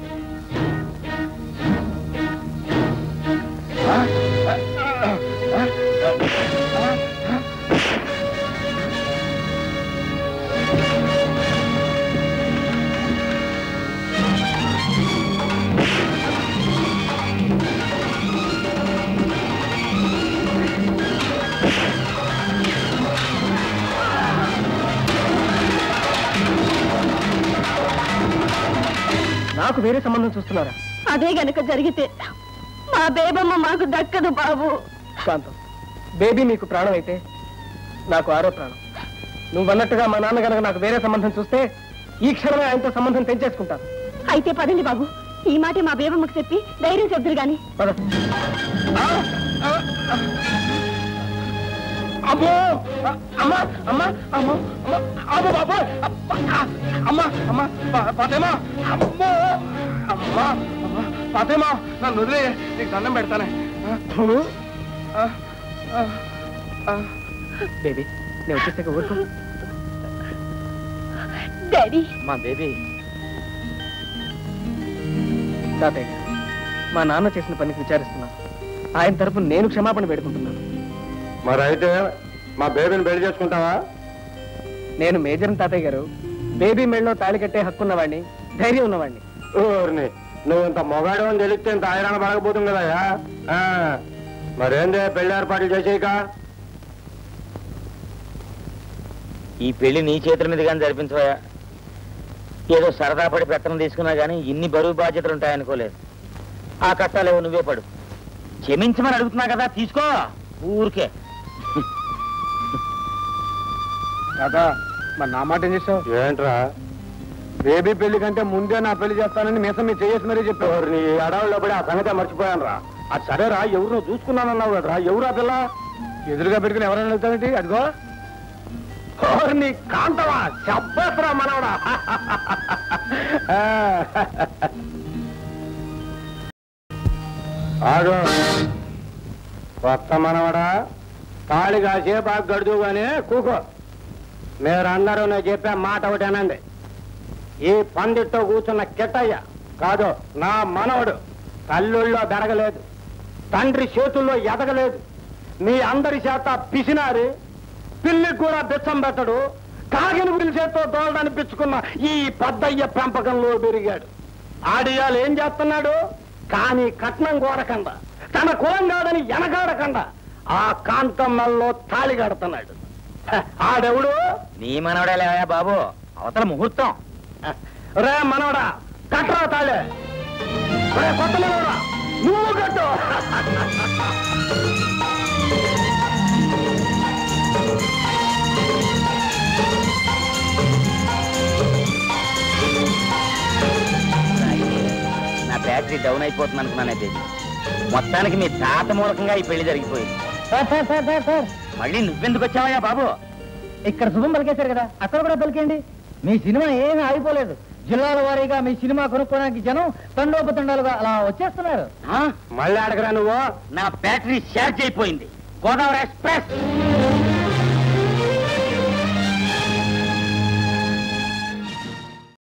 నాకు వేరే సంబంధం చూస్తున్నారా అదే గనక జరిగితే మా బేబమ్మ మాకు దక్కదు బాబు శాంతం బేబీ మీకు ప్రాణం అయితే నాకు ఆరో ప్రాణం నువ్వు అన్నట్టుగా మా నాన్న గనక నాకు వేరే సంబంధం చూస్తే ఈ క్షణమే ఆయనతో సంబంధం తెంచేసుకుంటాను అయితే పదండి బాబు ఈ మాట మా బేబమ్మకు చెప్పి ధైర్యం చెప్తురు గాని పద అమ్మో అమ్మా అమ్మా అమ్మో అమ్మో బాబా అమ్మా అమ్మా ఫాతేమా అమ్మో అమ్మా అమ్మా ఫాతేమా నన్ను వదిలే నీకు దండం పెడతానే ఆ, ఆ, ఆ. బేబీ నేను వచ్చేసాక ఊరుకో డాడీ మా బేబీ తాతయ్య గారు, మా నాన్న చేసిన పనికి విచారిస్తున్నాను ఆయన తరపున నేను క్షమాపణ పెడుకుంటున్నాను మరి అయితే మా బేబీని పెళ్లి చేసుకుంటావా నేను మేజర్ తాతయ్య గారు బేబీ మెళ్ళలో తాళి కట్టే హక్కున్నవాడిని ధైర్యం ఉన్నవాడిని ఊరిని నువ్వు ఇంత మొగాడు అని తెలిస్తే ఇంత ఐరాణ పడకపోతుంది కదయ్యా ఆ, మరేందే పెళ్లి ఏర్పాట్లు చేసేయక ఈ పెళ్లి నీ చేతుల మీద కానీ జరిపించవా ఏదో సరదా పడి పెత్తనం తీసుకున్నా కానీ ఇన్ని బరువు బాధ్యతలు ఉంటాయనుకోలేదు ఆ కట్టాలేవో నువ్వే పడు క్షమించమని అడుగుతున్నా కదా తీసుకో ఊరికే తాత మరి నా మాట ఏం చేసావు ఏంట్రా బేబీ పెళ్లి కంటే ముందే నా పెళ్లి చేస్తానని మీసం మీరు చేసి మరీ చెప్పేవారు నీ అడవుల్లో పడి ఆ సంగతే మర్చిపోయాను రా అది సరేరా ఎవరు చూసుకున్నానన్నావు కదరా ఎవరు ఆ పిల్ల ఎదురుగా పెట్టుకుని ఎవరైనా వెళ్తావేంటి అదిగో ఓరి నీ కాంతవా చెప్పేసరా మనవడా ఆడు కొత్త మనవడా తాళి కాసే బాగా గడుచు కానీ కూకో మీరందరూ నేను చెప్పే మాట ఒకటేనండి ఈ పందిట్లో కూర్చున్న కిట్టయ్య కాదు నా మనవడు తల్లుల్లో బెరగలేదు తండ్రి చేతుల్లో ఎదగలేదు మీ అందరి చేత పిసినారి పిల్లికి కూడా బిచ్చం పెట్టడు కాగిన పిల్లి చేత్తో దోలడానికి పిచ్చుకున్న ఈ పెద్దయ్య పెంపకంలో పెరిగాడు ఆడియాలు ఏం చేస్తున్నాడు కానీ కట్నం కోరకుండా తన కులం కాదని వెనకాడకుండా ఆ కాంతమ్మల్లో తాళి కడుతున్నాడు హ, ఆడెవడు నీ మనవడేలే బాబు అవతల ముహూర్తం రే మనవడా కట్టరా తాళే రే కొత్త మనవడా నువ్వు కట్టు నా బ్యాటరీ డౌన్ అయిపోతుంది అనుకున్నానే బేబీ మొత్తానికి మీ తాత మూలకంగా ఈ పెళ్లి జరిగిపోయింది sir sir sir sir sir మళ్ళీ నువ్వెందుకు వచ్చావయ్యా బాబు ఇక్కడ శుభం పలికేశారు కదా అక్కడ కూడా పలికేయండి మీ సినిమా ఏమీ ఆగిపోలేదు జిల్లాల వారీగా మీ సినిమా కొనుక్కోవడానికి జనం తండోపతండాలుగా అలా వచ్చేస్తున్నారు మళ్ళీ అడగరా నువ్వు నా బ్యాటరీ ఛార్జ్ అయిపోయింది గోదావరి ఎక్స్ప్రెస్